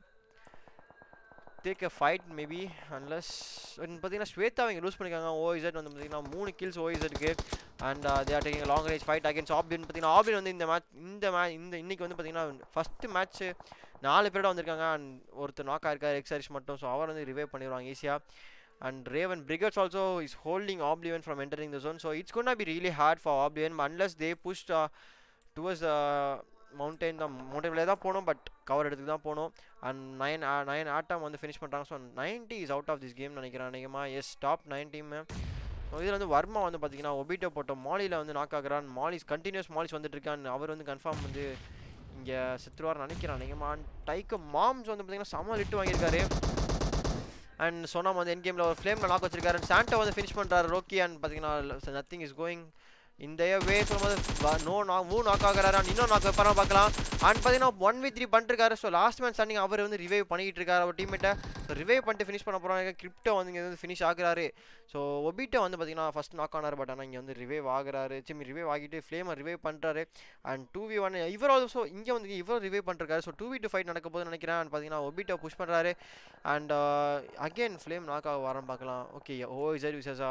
take a fight maybe unless பார்த்தீங்கன்னா ஸ்வேதா அவங்க லூஸ் பண்ணிக்காங்க ஓஇசட் வந்து பார்த்தீங்கன்னா மூணு கில்ஸ் ஓஇசட்க்கு and they are taking long range fight against ஆப்டின் பார்த்தீங்கன்னா ஆப்டின் வந்து இந்த மேட்ச் இந்த மே இந்த இன்னைக்கு வந்து பார்த்தீங்கன்னா ஃபஸ்ட்டு மேட்ச்சு நாலு பேரோட வந்திருக்காங்க அண்ட் ஒருத்தர் நாக் ஆயிருக்காரு எக்ஸரிஷ் மட்டும் ஸோ அவர் வந்து ரிவைவ் பண்ணிடுவாங்க ஈஸியாக and Raven Brigades also is holding Oblivion from entering the zone so it's gonna be really hard for Oblivion unless they pushed uh, towards the mountain தான் மவுண்டைன் தான் போகணும் பட் கவர் எடுத்து தான் போகணும் அண்ட் நைன் நைன் ஆட்டம் வந்து finish பண்ணுறாங்க so ninety is out of this game நினைக்கிறேன் அநேகமாக as top nine team so இதில் வந்து வர்மா வந்து பார்த்தீங்கன்னா ஒபிட்டோ போட்ட மாலியில் வந்து நாக் ஆகுறான் மாலிஸ் கண்டினியூஸ் மாலிஸ் வந்துட்டு இருக்கான் அவர் வந்து கன்ஃபார்ம் வந்து இங்கே செத்துருவார் நினைக்கிறேன் அநேகமாக டைக்கு மாம்ஸ் வந்து பார்த்தீங்கன்னா செம்ம லிட்டு வாங்கியிருக்காரு அண்ட் சொன்னாம வந்து என் கேமில் ஒரு ஃப்ளேமில் நாக் வச்சிருக்காரு சாண்டோ வந்து ஃபினிஷ் பண்ணுறாரு ரோக்கி அண்ட் பார்த்தீங்கன்னா நத்திங் இஸ் கோயிங் இந்த வே சொல்லும்போது நோ நா மூ நாக் ஆகிறாரு அண்ட் இன்னும் நாக் வைப்பாரா பார்க்கலாம் அண்ட் பார்த்தீங்கன்னா ஒன் வி த்ரீ பண்ணிருக்காரு ஸோ லாஸ்ட் மேன் ஸ்டாண்டிங் அவர் வந்து ரிவைவ் பண்ணிக்கிட்டு இருக்காரு அவர் டீம்மேட்டை ஸோ ரிவைவ் பண்ணிட்டு ஃபினிஷ் பண்ண போகிறாங்க கிரிப்டோ வந்து இங்கே வந்து ஃபினிஷ் ஆகுறாரு ஸோ ஒபிட்டோ வந்து பார்த்தீங்கன்னா ஃபஸ்ட் நாக் ஆனார் பட் ஆனால் இங்கே வந்து ரிவைவ் ஆகுறாரு சிம்மி ரிவைவ் ஆகிட்டு ஃப்ளேமை ரிவைவ் பண்ணுறாரு அண்ட் டூ வி ஒன் இவர் ஆல்சோ இங்கே வந்து இவர் ரிவைவ் பண்ணிருக்காரு so two v two fight நடக்க போது நினைக்கிறேன் அண்ட் பார்த்தீங்கன்னா ஒபிட்டோ புஷ் பண்ணுறாரு அண்ட் அகெயின் ஃப்ளேம் நாக் ஆக வரோம் பார்க்கலாம் ஓகே ஓ இசர் versus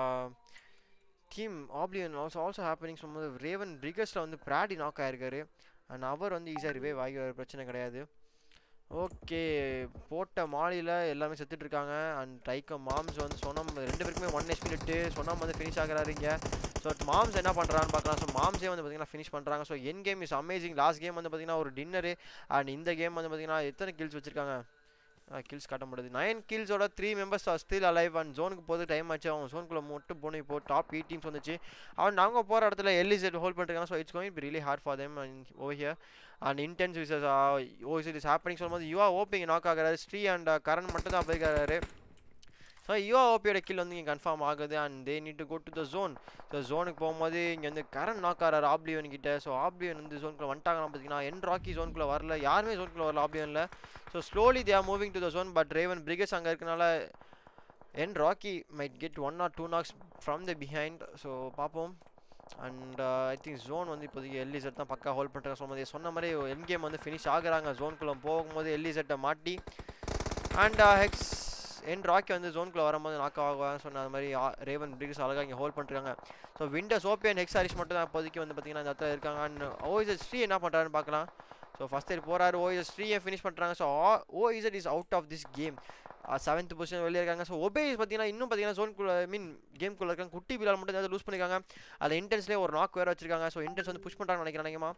team Oblivion also also happening சொல்லும்போது ரேவன் பிரிகஸ்ட்டில் வந்து பிராடி நாக் ஆயிருக்காரு அண்ட் அவர் வந்து ஈஸியாக ரிவைவ் ஆகி வர பிரச்சனை கிடையாது ஓகே போட்ட மாலியில் எல்லாமே செத்துட்டு இருக்காங்க அண்ட் டைக்கோ மாம்ஸ் வந்து சொன்னம் ரெண்டு பேருக்குமே ஒன் ஹெச்பி நெட்டு சொன்னம் வந்து ஃபினிஷ் ஆகுறாரு இங்கே ஸோ மாம்ஸ் என்ன பண்ணுறான்னு பார்க்கலாம் ஸோ மாம்ஸே வந்து பார்த்தீங்கன்னா ஃபினிஷ் பண்ணுறாங்க so N game is amazing last game வந்து பார்த்தீங்கன்னா ஒரு டின்னரு அண்ட் இந்த கேம் வந்து பார்த்தீங்கன்னா எத்தனை கில்ஸ் வச்சிருக்காங்க கில்ஸ் காட்ட முடியாது நைன் கில்ஸோட three members are still alive and ஜோனுக்கு போது டைம் ஆச்சு அவங்க ஜோனுக்குள்ளே மட்டும் போகணும் இப்போ டாப் எயிட் டீம்ஸ் வந்துச்சு அவன் அவங்க போகிற இடத்துல எல்இசெட் ஹோல்ட் பண்ணிருக்காங்க so it's going really hard for them and ஓ ஹியர் அண்ட் இன்டென்ஸ் விசஸ் ஓ இஸ் இஸ் ஹேப்பனிங் சொல்லும்போது யுவா ஓப்பிங் நாக் ஆகிறாரு ஸ்ரீ அண்ட் கரண் மட்டும் தான் போயிருக்காரு ஸோ யுவா ஓபியோட கில் வந்து இங்கே கன்ஃபார்ம் ஆகுது and they need to go to the zone so ஜோனுக்கு போகும்போது இங்கே வந்து கரண் நாக் ஆகிறார் ஆப்ளியன் கிட்ட ஸோ ஆப்ளியன் வந்து ஜோனுக்குள்ளே வந்துட்டாங்கன்னா பார்த்தீங்கன்னா என் ராக்கி ஜோனுக்குள்ளே வரல யாருமே ஜோனுக்குள்ளே வரல ஆப்ளியனில் so slowly they are moving to the zone but Raven பிரிகேஸ் அங்கே இருக்கனால என் Rocky might get one or two knocks from the behind so பார்ப்போம் அண்ட் ஐ திங்க் ஜோன் வந்து இப்போதைக்கு எல்இசெட் தான் பக்கா ஹோல்ட் பண்ணுறாங்க சொன்னது சொன்ன மாதிரி என் கேம் வந்து ஃபினிஷ் ஆகுறாங்க ஜோனுக்குள்ளே போகும்போது எல்இசெட்டை மாட்டி அண்ட் ஹெக்ஸ் என் ராக்கி வந்து ஜோனுக்குள்ளே வரும்போது நாக் ஆகுவாங்க சொன்ன அது மாதிரி ரேவன் பிரிக்ஸ் அழகாக இங்கே ஹோல்ட் பண்ணிருக்காங்க ஸோ விண்டர்ஸ் ஓபியன் ஹெக்ஸ் ஹாரிஸ் மட்டும் தான் இப்போதைக்கு வந்து பார்த்தீங்கன்னா இந்த இடத்துல இருக்காங்க அண்ட் ஓஇசட் ஸ்ரீ என்ன பண்ணுறாருன்னு பார்க்கலாம் ஸோ ஃபஸ்ட் இயர் போகிறாரு ஓஇசட் ஸ்ரீயை ஃபினிஷ் பண்ணுறாங்க so OZ is out of this game seventh position வெளியே இருக்காங்க ஸோ ஒபே பார்த்தீங்கன்னா இன்னும் பார்த்தீங்கன்னா ஜோனுக்குள்ள மீன் கேம்குள்ளே இருக்காங்க குட்டி பிலால் மட்டும் ஏதாவது லூஸ் பண்ணிருக்காங்க அதில் இன்டென்ஸ்லேயே ஒரு நாக் வேறு வச்சிருக்காங்க ஸோ இன்டென்ஸ் வந்து புஷ் பண்ணுறாங்கன்னு நினைக்கிறேன் நினைக்கமா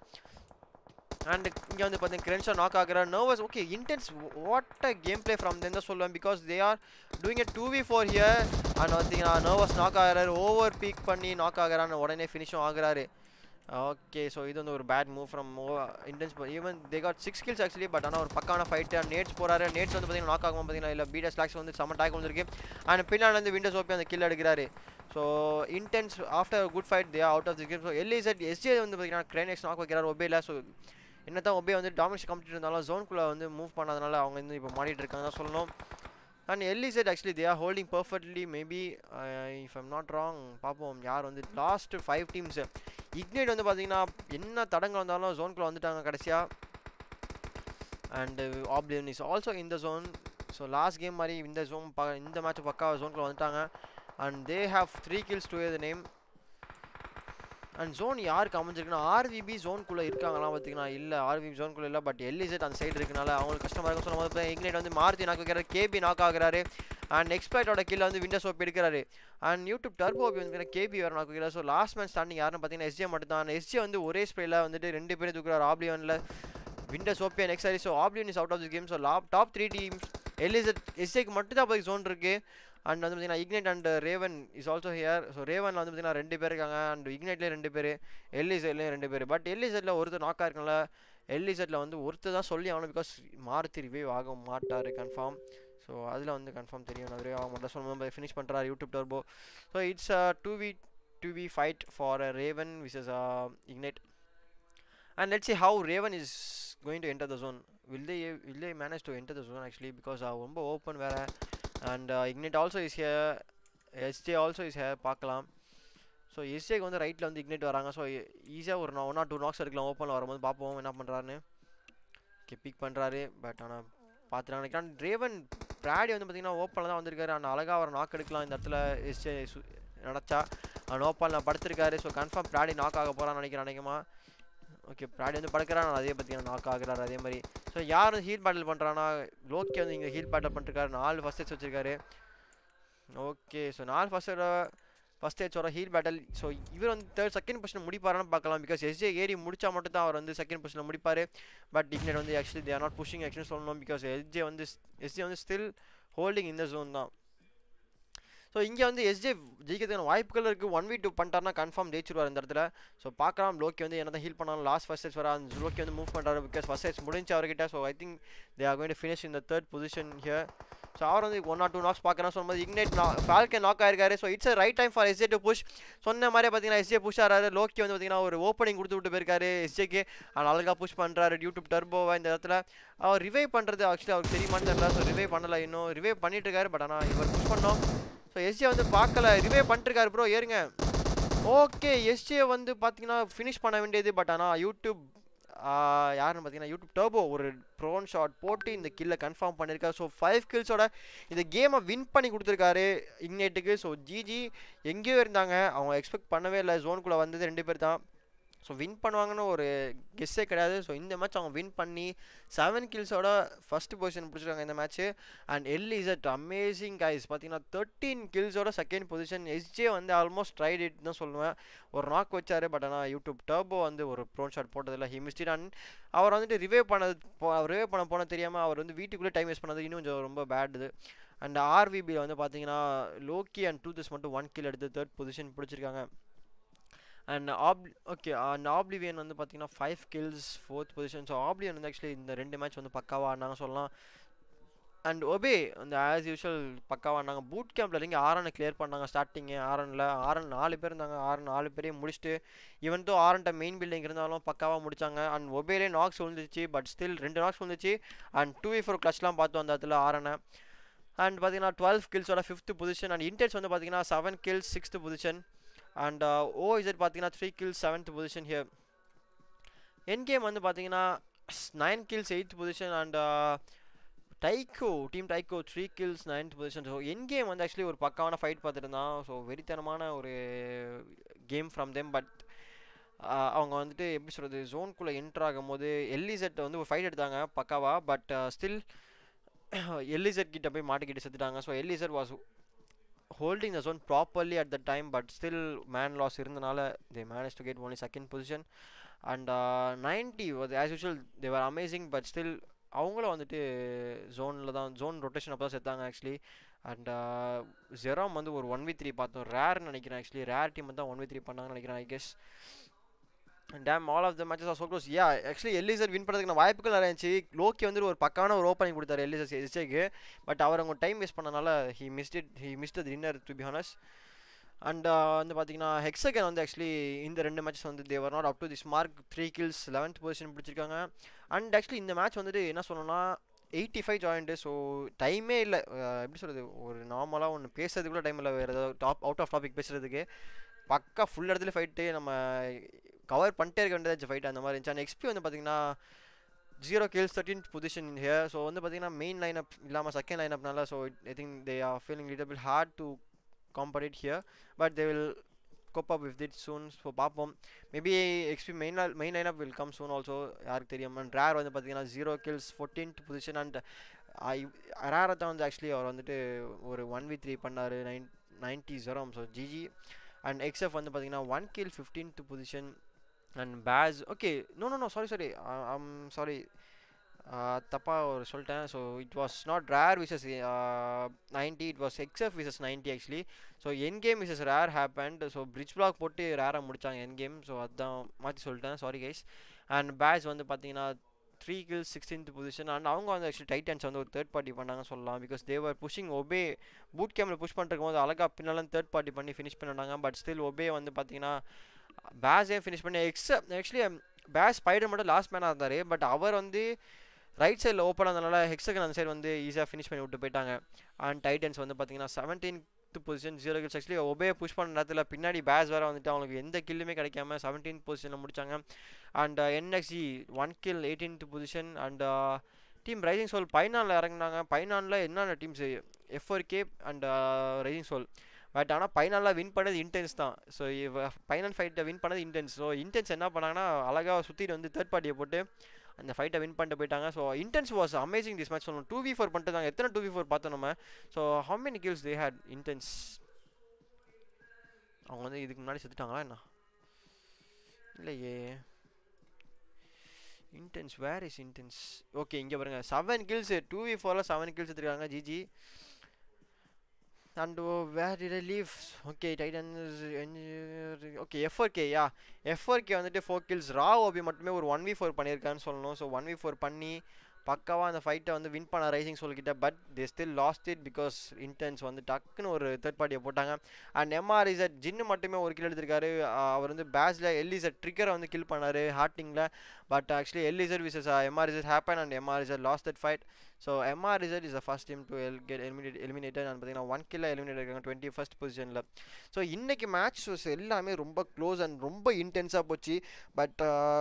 அண்ட் இங்கே வந்து பார்த்தீங்கன்னா கிரென்ஷா நாக் ஆகிற nervous okay intense what a game play from தான் சொல்லுவேன் because they are doing a two v four here and பார்த்தீங்கன்னா நர்வஸ் நாக் ஆகிறாரு ஓவர் பீக் பண்ணி நாக் ஆகிறான்னு உடனே ஃபினிஷும் ஆகுறாரு ஓகே ஸோ இது வந்து ஒரு bad move from intense even they got six kills actually but ஆனால் ஒரு பக்கான ஃபைட்டு நேட்ஸ் போகிறாரு நேட்ஸ் வந்து பார்த்தீங்கன்னா நாக் ஆகும் பார்த்தீங்கன்னா இல்லை பீடஸ் லாக்ஸ் வந்து செம்ம டாக் வந்துருக்கு அண்ட் பின்னாடி வந்து விண்டோஸ் ஓப்பி அந்த கில் எடுக்கிறாரு so intense after good fight they out of the game so LZ SJ வந்து பார்த்தீங்கன்னா கிரைனெக்ஸ் நாக் வைக்கிறார் ஒபேல ஸோ என்ன தான் ஒபே வந்து டாமினேஷன் கம்ப்ளீட் இருந்தாலும் ஜோனுக்குள்ளே வந்து மூவ் பண்ணாதனால அவங்க வந்து இப்போ மாறிட்டு இருக்காங்க தான் சொல்லணும் and LZ actually they are holding perfectly maybe if I'm not wrong பார்ப்போம் யார் வந்து லாஸ்ட் ஃபைவ் டீம்ஸ் இக்னைட் வந்து பார்த்தீங்கன்னா என்ன தடங்கள் வந்தாலும் ஜோனுக்குள்ளே வந்துட்டாங்க கடைசியாக அண்டு ஆப்ளியன் இஸ் ஆல்சோ இந்த ஜோன் ஸோ லாஸ்ட் கேம் மாதிரி இந்த ஜோன் ப இந்த மேட்ச் பக்கா ஜோனுக்குள்ளே வந்துட்டாங்க and they have three kills to the name and zone யாருக்கு அமைஞ்சிருக்குன்னா ஆர்விபி ஜோனுக்குள்ளே இருக்காங்களா பார்த்தீங்கன்னா இல்லை ஆர்விபி ஜோனுக்குள்ளே இல்லை பட் எல்இசெட் அந்த சைடு இருக்கனால அவங்களுக்கு கஷ்டமாக இருக்கும் சொல்லும் போது இக்னைட் வந்து மாருதி நாக் வைக்கிறாரு கேபி நாக் ஆகுறாரு அண்ட் எக்ஸ்பைட்டோட கீழே வந்து விண்டோஸ் ஓப்பி எடுக்கிறாரு அண்ட் யூடியூப் டர்போ ஓப்பி வந்து கேபி வேறு நாக் வைக்கிறார் ஸோ லாஸ்ட் மேன் ஸ்டாண்டிங் யாருன்னு பார்த்தீங்கன்னா எஸ்ஜே மட்டும் தான் எஸ்ஜே வந்து ஒரே ஸ்ப்ரேல வந்துட்டு ரெண்டு பேரும் தூக்குறாரு ஆப்ளியனில் விண்டோஸ் ஓப்பி அண்ட் எக்ஸாரி so Oblivion is out of the game so லாப் டாப் த்ரீ டீம்ஸ் எல்இசெட் எஸ்ஜேக்கு மட்டும் தான் போய் ஜோன் இருக்குது அண்ட் வந்து பார்த்தீங்கன்னா Ignite and Raven is also here so ரேவனில் வந்து பார்த்தீங்கன்னா ரெண்டு பேர் இருக்காங்க அண்ட் இக்னைட்லேயே ரெண்டு பேர் எல்இசெட்லேயும் ரெண்டு பேர் பட் எல்இசெட்டில் ஒருத்தர் நாக்காக இருக்கனால எல்இசெட்டில் வந்து ஒருத்தர் தான் சொல்லி ஆகணும் பிகாஸ் மாருதி ரிவைவ் ஆக மாட்டார் கன்ஃபார்ம் ஸோ அதில் வந்து கன்ஃபார்ம் தெரியும் நான் ரிவைவ் ஆக மாட்டேன் சொல்லும்போது ஃபினிஷ் பண்ணுறாரு YouTube turbo so it's two v two v fight for Raven versus Ignite and let's see how Raven is going to enter the zone will they will they manage to enter the zone actually because ரொம்ப open வேறு and Ignite also is here SJ also is here பார்க்கலாம் so எஸ்ஜேக்கு வந்து ரைட்டில் வந்து ignite வராங்க so ஈஸியாக ஒரு ஒன் ஆர் டூ நாக்ஸ் எடுக்கலாம் ஓப்பனில் வரும்போது பார்ப்போம் என்ன பண்ணுறாருன்னு ஓகே பிக் பண்ணுறாரு பட் ஆனால் பார்த்துட்டு நினைக்கிறேன் ரேவன் பிராடி வந்து பார்த்தீங்கன்னா ஓப்பனில் தான் வந்திருக்காரு ஆனால் அழகாக அவர் நாக் எடுக்கலாம் இந்த இடத்துல எஸ்ஜே நினச்சா அவன் ஓப்பனில் படுத்திருக்காரு ஸோ கன்ஃபார்ம் பிராடி நாக் ஆக போகிறான்னு நினைக்கிறேன் நினைக்குமா ஓகே பிராடி வந்து படுக்கிறான் அதே பார்த்தீங்கன்னா நாக் ஆகுறாரு அதே மாதிரி ஸோ யார் வந்து ஹீல் பேட்டில் பண்ணுறான்னா லோக்கி வந்து இங்கே ஹீல் பேட்டில் பண்ணிருக்காரு நாலு ஃபஸ்ட் எய்ட்ஸ் வச்சிருக்காரு ஓகே ஸோ நாலு ஃபஸ்ட் ஃபஸ்ட் எய்ட்ஸோட ஹீல் பேட்டல் ஸோ இவர் வந்து தேர்ட் செகண்ட் பொசிஷன் முடிப்பாரான்னு பார்க்கலாம் பிகாஸ் எஸ்ஜே ஏறி முடிச்சா மட்டும் தான் அவர் வந்து செகண்ட் பொசிஷனில் முடிப்பார் பட் இக்னேட் வந்து actually they are not pushing actually சொல்லணும் பிகாஸ் எஸ்ஜே வந்து எஸ்ஜே வந்து ஸ்டில் ஹோல்டிங் இந்த ஜோன் தான் ஸோ இங்கே வந்து எஸ்ஜே ஜெயிக்கிறதுக்கான வாய்ப்புகள் இருக்குது ஒன் வி டூ பண்ணிட்டார்னா கன்ஃபார்ம் ஜெயிச்சிருவார் இந்த இடத்துல ஸோ பார்க்கலாம் லோக்கி வந்து என்ன தான் ஹீல் பண்ணாலும் லாஸ்ட் ஃபர்ஸ்ட் எய்ட்ஸ் வர அந்த லோக்கி வந்து மூவ் பண்ணுறாரு பிகாஸ் ஃபர்ஸ்ட் எய்ட்ஸ் முடிஞ்சு அவர்கிட்ட so I think they are going to finish இந்த தேர்ட் பொசிஷன் ஹியர் ஸோ அவர் வந்து ஒன் ஆர் டூ நாக்ஸ் பார்க்குறேன் சொல்லும்போது இக்னேட் ஃபால்கன் நாக் ஆயிருக்காரு so it's right time for SJ to push சொன்ன மாதிரி பார்த்தீங்கன்னா எஸ்ஜே புஷ் ஆறாரு லோக்கி வந்து பார்த்தீங்கன்னா ஒரு ஓப்பனிங் கொடுத்து விட்டு போயிருக்காரு எஸ்ஜேக்கு ஆனால் அழகாக புஷ் பண்ணுறாரு யூடியூப் டர்போவை இந்த இடத்துல அவர் ரிவைவ் பண்ணுறது ஆக்சுவலி அவருக்கு தெரியுமான்னு தெரியல ஸோ ரிவைவ் பண்ணல இன்னும் ரிவைவ் பண்ணிட்டு இருக்காரு பட் ஆனால் இவர் புஷ் பண்ணோம் ஸோ எஸ்ஜே வந்து பார்க்கல ரிவைவ் பண்ணிட்டுருக்காரு ப்ரோ ஏறுங்க ஓகே எஸ்ஜே வந்து பார்த்தீங்கன்னா ஃபினிஷ் பண்ண வேண்டியது பட் ஆனால் யூடியூப் யாருன்னு பார்த்தீங்கன்னா யூடியூப் டர்போ ஒரு ப்ரோன் ஷாட் போட்டு இந்த கில்லை கன்ஃபார்ம் பண்ணியிருக்காரு ஸோ ஃபைவ் கில்ஸோட இந்த கேமை வின் பண்ணி கொடுத்துருக்காரு இக்னேட்டுக்கு ஸோ ஜிஜி எங்கேயோ இருந்தாங்க அவங்க எக்ஸ்பெக்ட் பண்ணவே இல்லை ஜோனுக்குள்ளே வந்தது ரெண்டு பேர் தான் ஸோ வின் பண்ணுவாங்கன்னு ஒரு கெஸ்ஸே கிடையாது ஸோ இந்த மேட்ச் அவங்க வின் பண்ணி செவன் கில்ஸோட ஃபஸ்ட் பொசிஷன் பிடிச்சிருக்காங்க இந்த match and L is at amazing guys பார்த்தீங்கன்னா தேர்ட்டீன் கில்ஸோட செகண்ட் பொசிஷன் எஸ்ஜே வந்து ஆல்மோஸ்ட் ட்ரைட் இட் தான் சொல்லுவேன் ஒரு நாக் வச்சாரு பட் ஆனால் யூடியூப் டர்போ வந்து ஒரு ப்ரோன் ஷாட் போட்டதில்ல ஹி மிஸ்டிட் அண்ட் அவர் வந்துட்டு ரிவைவ் பண்ணது ரிவைவ் பண்ண போன தெரியாமல் அவர் வந்து வீட்டுக்குள்ளே டைம் வேஸ்ட் பண்ணது இன்னும் கொஞ்சம் ரொம்ப பேட் இது அண்ட் ஆர்விபியில் வந்து பார்த்தீங்கன்னா லோக்கி அண்ட் டூ திஸ் மட்டும் ஒன் கில் எடுத்து தேர்ட் பொசிஷன் பிடிச்சிருக்காங்க அண்ட் ஆப் ஓகே அண்ட் ஆப்ளிவியன் வந்து பார்த்தீங்கன்னா five kills fourth position so Oblivion வந்து ஆக்சுவலி இந்த ரெண்டு மேட்ச் வந்து பக்காவாக ஆனாங்க சொல்லலாம் அண்ட் ஒபே அந்த ஆஸ் யூஷுவல் பக்காவாக ஆனாங்க பூட் கேம்பில் இறங்கி ஆரனை கிளியர் பண்ணாங்க ஸ்டார்டிங்கு ஆரனில் ஆரன் நாலு பேர் இருந்தாங்க ஆரன் நாலு பேரையும் முடிச்சுட்டு ஈவன் தோ ஆரன்ட்ட மெயின் பில்டிங் இருந்தாலும் பக்காவாக முடிச்சாங்க அண்ட் ஒபேலே நாக்ஸ் விழுந்துச்சு பட் ஸ்டில் ரெண்டு நாக்ஸ் விழுந்துச்சு அண்ட் டூ ஃபோர் கிளச்லாம் பார்த்தோம் அந்த இடத்துல ஆரனை அண்ட் பார்த்தீங்கன்னா டுவெல் கில்ஸோட ஃபிஃப்த் பொசிஷன் அண்ட் இன்டெட்ஸ் வந்து பார்த்தீங்கன்னா seven kills sixth position and O Z பார்த்தீங்கன்னா three kills seventh position here N game வந்து பார்த்தீங்கன்னா nine kills eighth position and டைக்கோ டீம் டைக்கோ three kills ninth position so N game வந்து actually ஒரு பக்காவான ஃபைட் பார்த்துட்டு இருந்தான் ஸோ வெறித்தனமான ஒரு கேம் ஃப்ரம் தெம் பட் அவங்க வந்துட்டு எப்படி சொல்கிறது ஜோனுக்குள்ளே என்ட்ரு ஆகும் போது எல்லிசெட் வந்து ஒரு ஃபைட் எடுத்தாங்க பக்காவா பட் ஸ்டில் எல்லிசெட் கிட்ட போய் மாட்டிக்கிட்டு செத்துட்டாங்க so LZ was holding the zone properly at the time but still man loss இருந்தனால they manage to get only second position and ninety was as usual they were amazing but still அவங்களும் வந்துட்டு ஜோனில் தான் zone rotation அப்போ தான் செத்தாங்க actually and Jerome வந்து ஒரு one v three பார்த்தோம் ரேர்னு நினைக்கிறேன் ஆக்சுவலி ரேர் டீம் தான் ஒன் வி த்ரீ பண்ணாங்கன்னு நினைக்கிறேன் I guess damn all of the matches are so close yeah actually LZ win பண்ணுறதுக்கு வாய்ப்புகள் நிறைய இருந்துச்சு லோக்கி வந்து ஒரு பக்கான ஒரு ஓப்பனிங் கொடுத்தாரு எல்லிசர் எஸ்ஜேக்கு பட் அவர் அவங்க டைம் வேஸ்ட் பண்ணனால he missed it he missed the winner to be honest and வந்து பார்த்தீங்கன்னா ஹெக்ஸகன் வந்து ஆக்சுவலி இந்த ரெண்டு மேட்சஸ் வந்து they were not up to this mark three kills eleventh position பிடிச்சிருக்காங்க அண்ட் ஆக்சுவலி இந்த மேட்ச் வந்துட்டு என்ன சொல்லணும்னா எயிட்டி ஃபைவ் ஜாயிண்ட்டு ஸோ டைமே இல்லை எப்படி சொல்கிறது ஒரு நார்மலாக ஒன்று பேசுறதுக்கு கூட டைம் இல்லை வேறு ஏதாவது டாப் அவுட் ஆஃப் டாபிக் பேசுகிறதுக்கு பக்கா ஃபுல் இடத்துல ஃபைட்டு நம்ம கவர் பண்ணிட்டே இருக்க வேண்டியதாச்சு ஃபைட் அந்த மாதிரி இருந்துச்சு அண்ட் எக்ஸ்பி வந்து பார்த்தீங்கன்னா zero kills thirteenth position here so வந்து பார்த்தீங்கன்னா மெயின் லைன் அப் இல்லாமல் செகண்ட் லைன் அப்னால so I think they are feeling little bit hard to compared here but they will cope up with it soon so பார்ப்போம் maybe XP main main line up will come soon also யாருக்கு தெரியும் and rare வந்து பார்த்தீங்கன்னா zero kills fourteenth position and ரேரை தான் வந்து actually அவர் வந்துட்டு ஒரு ஒன் வி த்ரீ பண்ணார் nine ninety Jerome so GG and XF வந்து பார்த்தீங்கன்னா one kill fifteenth position and பேஸ் okay no no no sorry sorry I'm sorry தப்பாக ஒரு சொல்லிட்டேன் so it was not Rare versus ninety it was XF versus ninety actually so N game versus Rare happened so bridge block போட்டு ரேராக முடித்தாங்க என் game so அதுதான் மாற்றி சொல்லிட்டேன் sorry guys and base வந்து பார்த்தீங்கன்னா three kills sixteenth position and அவங்க வந்து actually Titans வந்து ஒரு தேர்ட் பார்ட்டி பண்ணாங்க சொல்லலாம் பிகாஸ் தேவர் புஷிங் ஒபே பூட் கேமில் புஷ் பண்ணிருக்கும் போது அழகாக பின்னாலும் தேர்ட் பார்ட்டி பண்ணி ஃபினிஷ் பண்ணிட்டாங்க பட் ஸ்டில் ஒபே வந்து பார்த்தீங்கன்னா பேஸே ஃபினிஷ் பண்ணி எக்ஸ் ஆக்சுவலி பேஸ் ஸ்பைடர் மட்டும் லாஸ்ட் மேனாக இருந்தார் பட் அவர் வந்து ரைட் சைடில் ஓப்பன் ஆனதுனால ஹெக்ஸகன் அந்த சைடு வந்து ஈஸியாக ஃபினிஷ் பண்ணி விட்டு போயிட்டாங்க அண்ட் டைட்டன்ஸ் வந்து பார்த்தீங்கன்னா seventeenth position zero kills actually ஒபே புஷ் பண்ண நேரத்தில் பின்னாடி பேஸ் வேறு வந்துட்டு அவங்களுக்கு எந்த கில்லுமே கிடைக்காம செவன்டீன் பொசிஷனில் முடித்தாங்க அண்ட் என்எக்ஸி one kill eighteenth position and team rising Soul பைனானில் இறங்கினாங்க பைனானில் என்னென்ன teams FR K and rising Soul but ஆனால் பைனாலில் வின் பண்ணது இன்டென்ஸ் தான் ஸோ பைனல் ஃபைட்டை வின் பண்ணது இன்டென்ஸ் ஸோ இன்டென்ஸ் என்ன பண்ணாங்கன்னா அழகாக சுற்றிட்டு வந்து தேர்ட் பார்ட்டியை போட்டு அந்த ஃபைட்டை வின் பண்ணிட்டு போயிட்டாங்க so Intense was amazing this match சொல்லணும் டூ வி ஃபோர் பண்ணிட்டு தாங்க எத்தனை டூ வி ஃபோர் பார்த்தோம் நம்ம so how many kills they had Intense அவங்க வந்து இதுக்கு முன்னாடி செத்துட்டாங்களா என்ன இல்லையே Intense where is Intense okay இங்கே பாருங்க செவன் கில்ஸ் டூ வி ஃபோரில் செவன் கில்ஸ் எடுத்துருக்காங்க GG and where did I leave okay Titans okay FR K yeah FR K வந்துட்டு ஃபோர் கில்ஸ் ரா ஓபி மட்டுமே ஒரு ஒன் வி ஃபோர் பண்ணியிருக்கான்னு சொல்லணும் so one we four பண்ணி பக்காவாக அந்த ஃபைட்டை வந்து வின் பண்ண ரைசிங் சோல் கிட்ட but they still lost it because Intense வந்து டக்குன்னு ஒரு தேர்ட் பார்ட்டியை போட்டாங்க அண்ட் எம்ஆர் இசட் ஜின்னு மட்டுமே ஒரு கில் எடுத்திருக்காரு அவர் வந்து பேட்ஸில் எல்இசட் ட்ரிக்கரை வந்து கில் பண்ணார் ஹார்ட்டிங்கில் but actually LZ versus MR Z happen and MR Z lost that fight so MR result is the first team to எல் கெட் எலிமினேட் எலிமினேட்டட் அண்ட் பார்த்தீங்கன்னா one கில்ல எலிமினேட் இருக்காங்க டுவெண்ட்டி ஃபஸ்ட் பொசிஷனில் so இன்றைக்கி match எல்லாமே ரொம்ப close and ரொம்ப இன்டென்ஸாக போச்சு பட்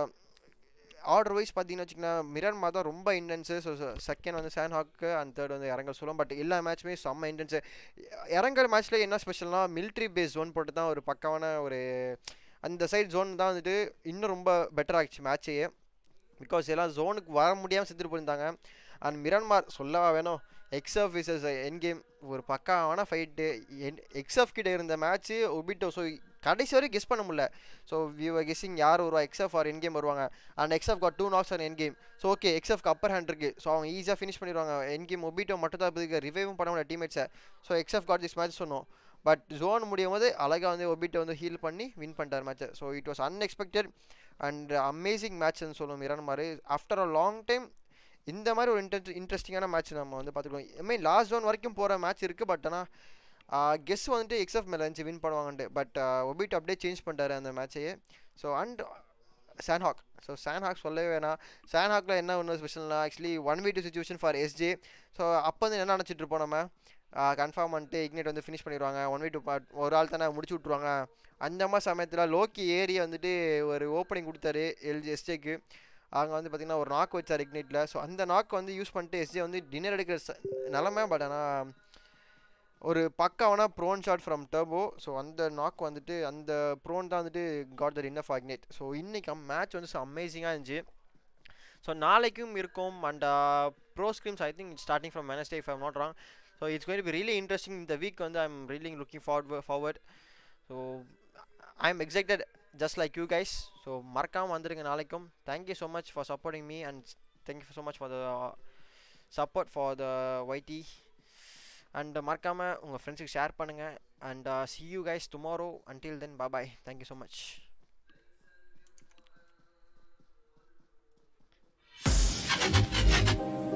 ஆர்டர் வைஸ் பார்த்தீங்கன்னு வச்சிங்கன்னா மிரன்மா தான் ரொம்ப இன்டென்ஸு ஸோ செகண்ட் வந்து சேன் ஹாக்கு அண்ட் தேர்ட் வந்து இறங்கல் சொல்லும் பட் எல்லா மேட்ச்சுமே செம்ம இன்டென்ஸு இறங்கல் மேட்ச்சில் என்ன ஸ்பெஷல்னால் மிலிட்ரி பேஸ் ஜோன் போட்டு தான் ஒரு பக்கமான ஒரு அந்த சைட் ஜோன் தான் வந்துட்டு இன்னும் ரொம்ப பெட்டர் ஆகிடுச்சு மேட்சையே பிகாஸ் எல்லாம் ஜோனுக்கு வர முடியாமல் செத்துட்டு போயிருந்தாங்க அண்ட் மிரன்மார் சொல்லவா வேணும் எக்ஸப் விசஸ் என் கேம் ஒரு பக்காவான ஃபைட்டு என் எக்ஸப் கிட்ட இருந்த மேட்ச்சு ஒபிட்டோ ஸோ கடைசி வரைக்கும் கெஸ் பண்ண முடியல ஸோ வியூவர் கெஸ்ஸிங் யார் வருவா எக்ஸப் ஆர் என் கேம் வருவாங்க and XP got two knocks or N game so okay எக்ஸப்க்கு அப்பர் ஹேண்ட் இருக்குது ஸோ அவங்க ஈஸியாக ஃபினிஷ் பண்ணிடுவாங்க என் கேம் ஒபிட்டோ மட்டும் தான் இப்போதைக்கு ரிவைவும் பண்ண முடியல டீமேட்ஸை so XP got this match சொன்னோம் பட் ஜோன் முடியும் போது அழகாக வந்து ஒபிட்டோ வந்து ஹீல் பண்ணி வின் பண்ணிட்டார் மேட்ச்சை so it was unexpected and amazing மேட்ச்னு சொல்லுவோம் மிரான் மாதிரி ஆஃப்டர் அ லாங் டைம் இந்த மாதிரி ஒரு இன்ட்ரெஸ்ட் இன்ட்ரெஸ்டிங்கான மேட்ச் நம்ம வந்து பார்த்துக்கோம் ஐ லாஸ்ட் ஜோன் வரைக்கும் போகிற மேட்ச் இருக்குது பட் ஆனால் கெஸ் வந்துட்டு எக்ஸப் மேலே இருந்துச்சு வின் பண்ணுவாங்கன்ட்டு பட் ஒபிட் அப்படியே சேஞ்ச் பண்ணிட்டாரு அந்த மேட்சையே so and Sanhok so Sanhok சொல்லவே வேணாம் சான்ஹாக்கில் என்ன ஒன்று ஸ்பெஷல்னா actually one v two situation for SJ so அப்போ வந்து என்ன நினச்சிட்டு இருப்போம் நம்ம கன்ஃபார்ம் பண்ணிட்டு இக்னேட் வந்து ஃபினிஷ் பண்ணிடுவாங்க ஒன் வி டூ பார்ட் ஒரு ஆள் தானே முடிச்சு விட்ருவாங்க அந்த மாதிரி சமயத்தில் லோக்கி ஏரி வந்துட்டு ஒரு ஓப்பனிங் கொடுத்தாரு எல்ஜி எஸ்ஜேக்கு அங்கே வந்து பார்த்திங்கன்னா ஒரு நாக் வச்சார் இக்னேட்டில் ஸோ அந்த நாக் வந்து யூஸ் பண்ணிட்டு எஸ்ஜே வந்து டின்னர் எடுக்கிற நிலமை பட் ஆனால் ஒரு பக்காவான prone shot from Turbo so அந்த நாக் வந்துட்டு அந்த ப்ரோன் தான் வந்துட்டு காட் த இன்னர் ஃபாக்னேட் ஸோ இன்றைக்கி மேட்ச் வந்து அமேசிங்காக இருந்துச்சு ஸோ நாளைக்கும் இருக்கும் and pro scrims I think starting from Wednesday if I'm not wrong so it's going be really interesting இந்த வீக் வந்து I am really looking forward forward so I am excited just like you guys so மறக்காமல் வந்துடுங்க நாளைக்கும் thank you so much for supporting me and thank you so much for the support for the YT and மறக்காமல் உங்கள் ஃப்ரெண்ட்ஸுக்கு share பண்ணுங்கள் and see you guys tomorrow until then bye thank you so much Thank you.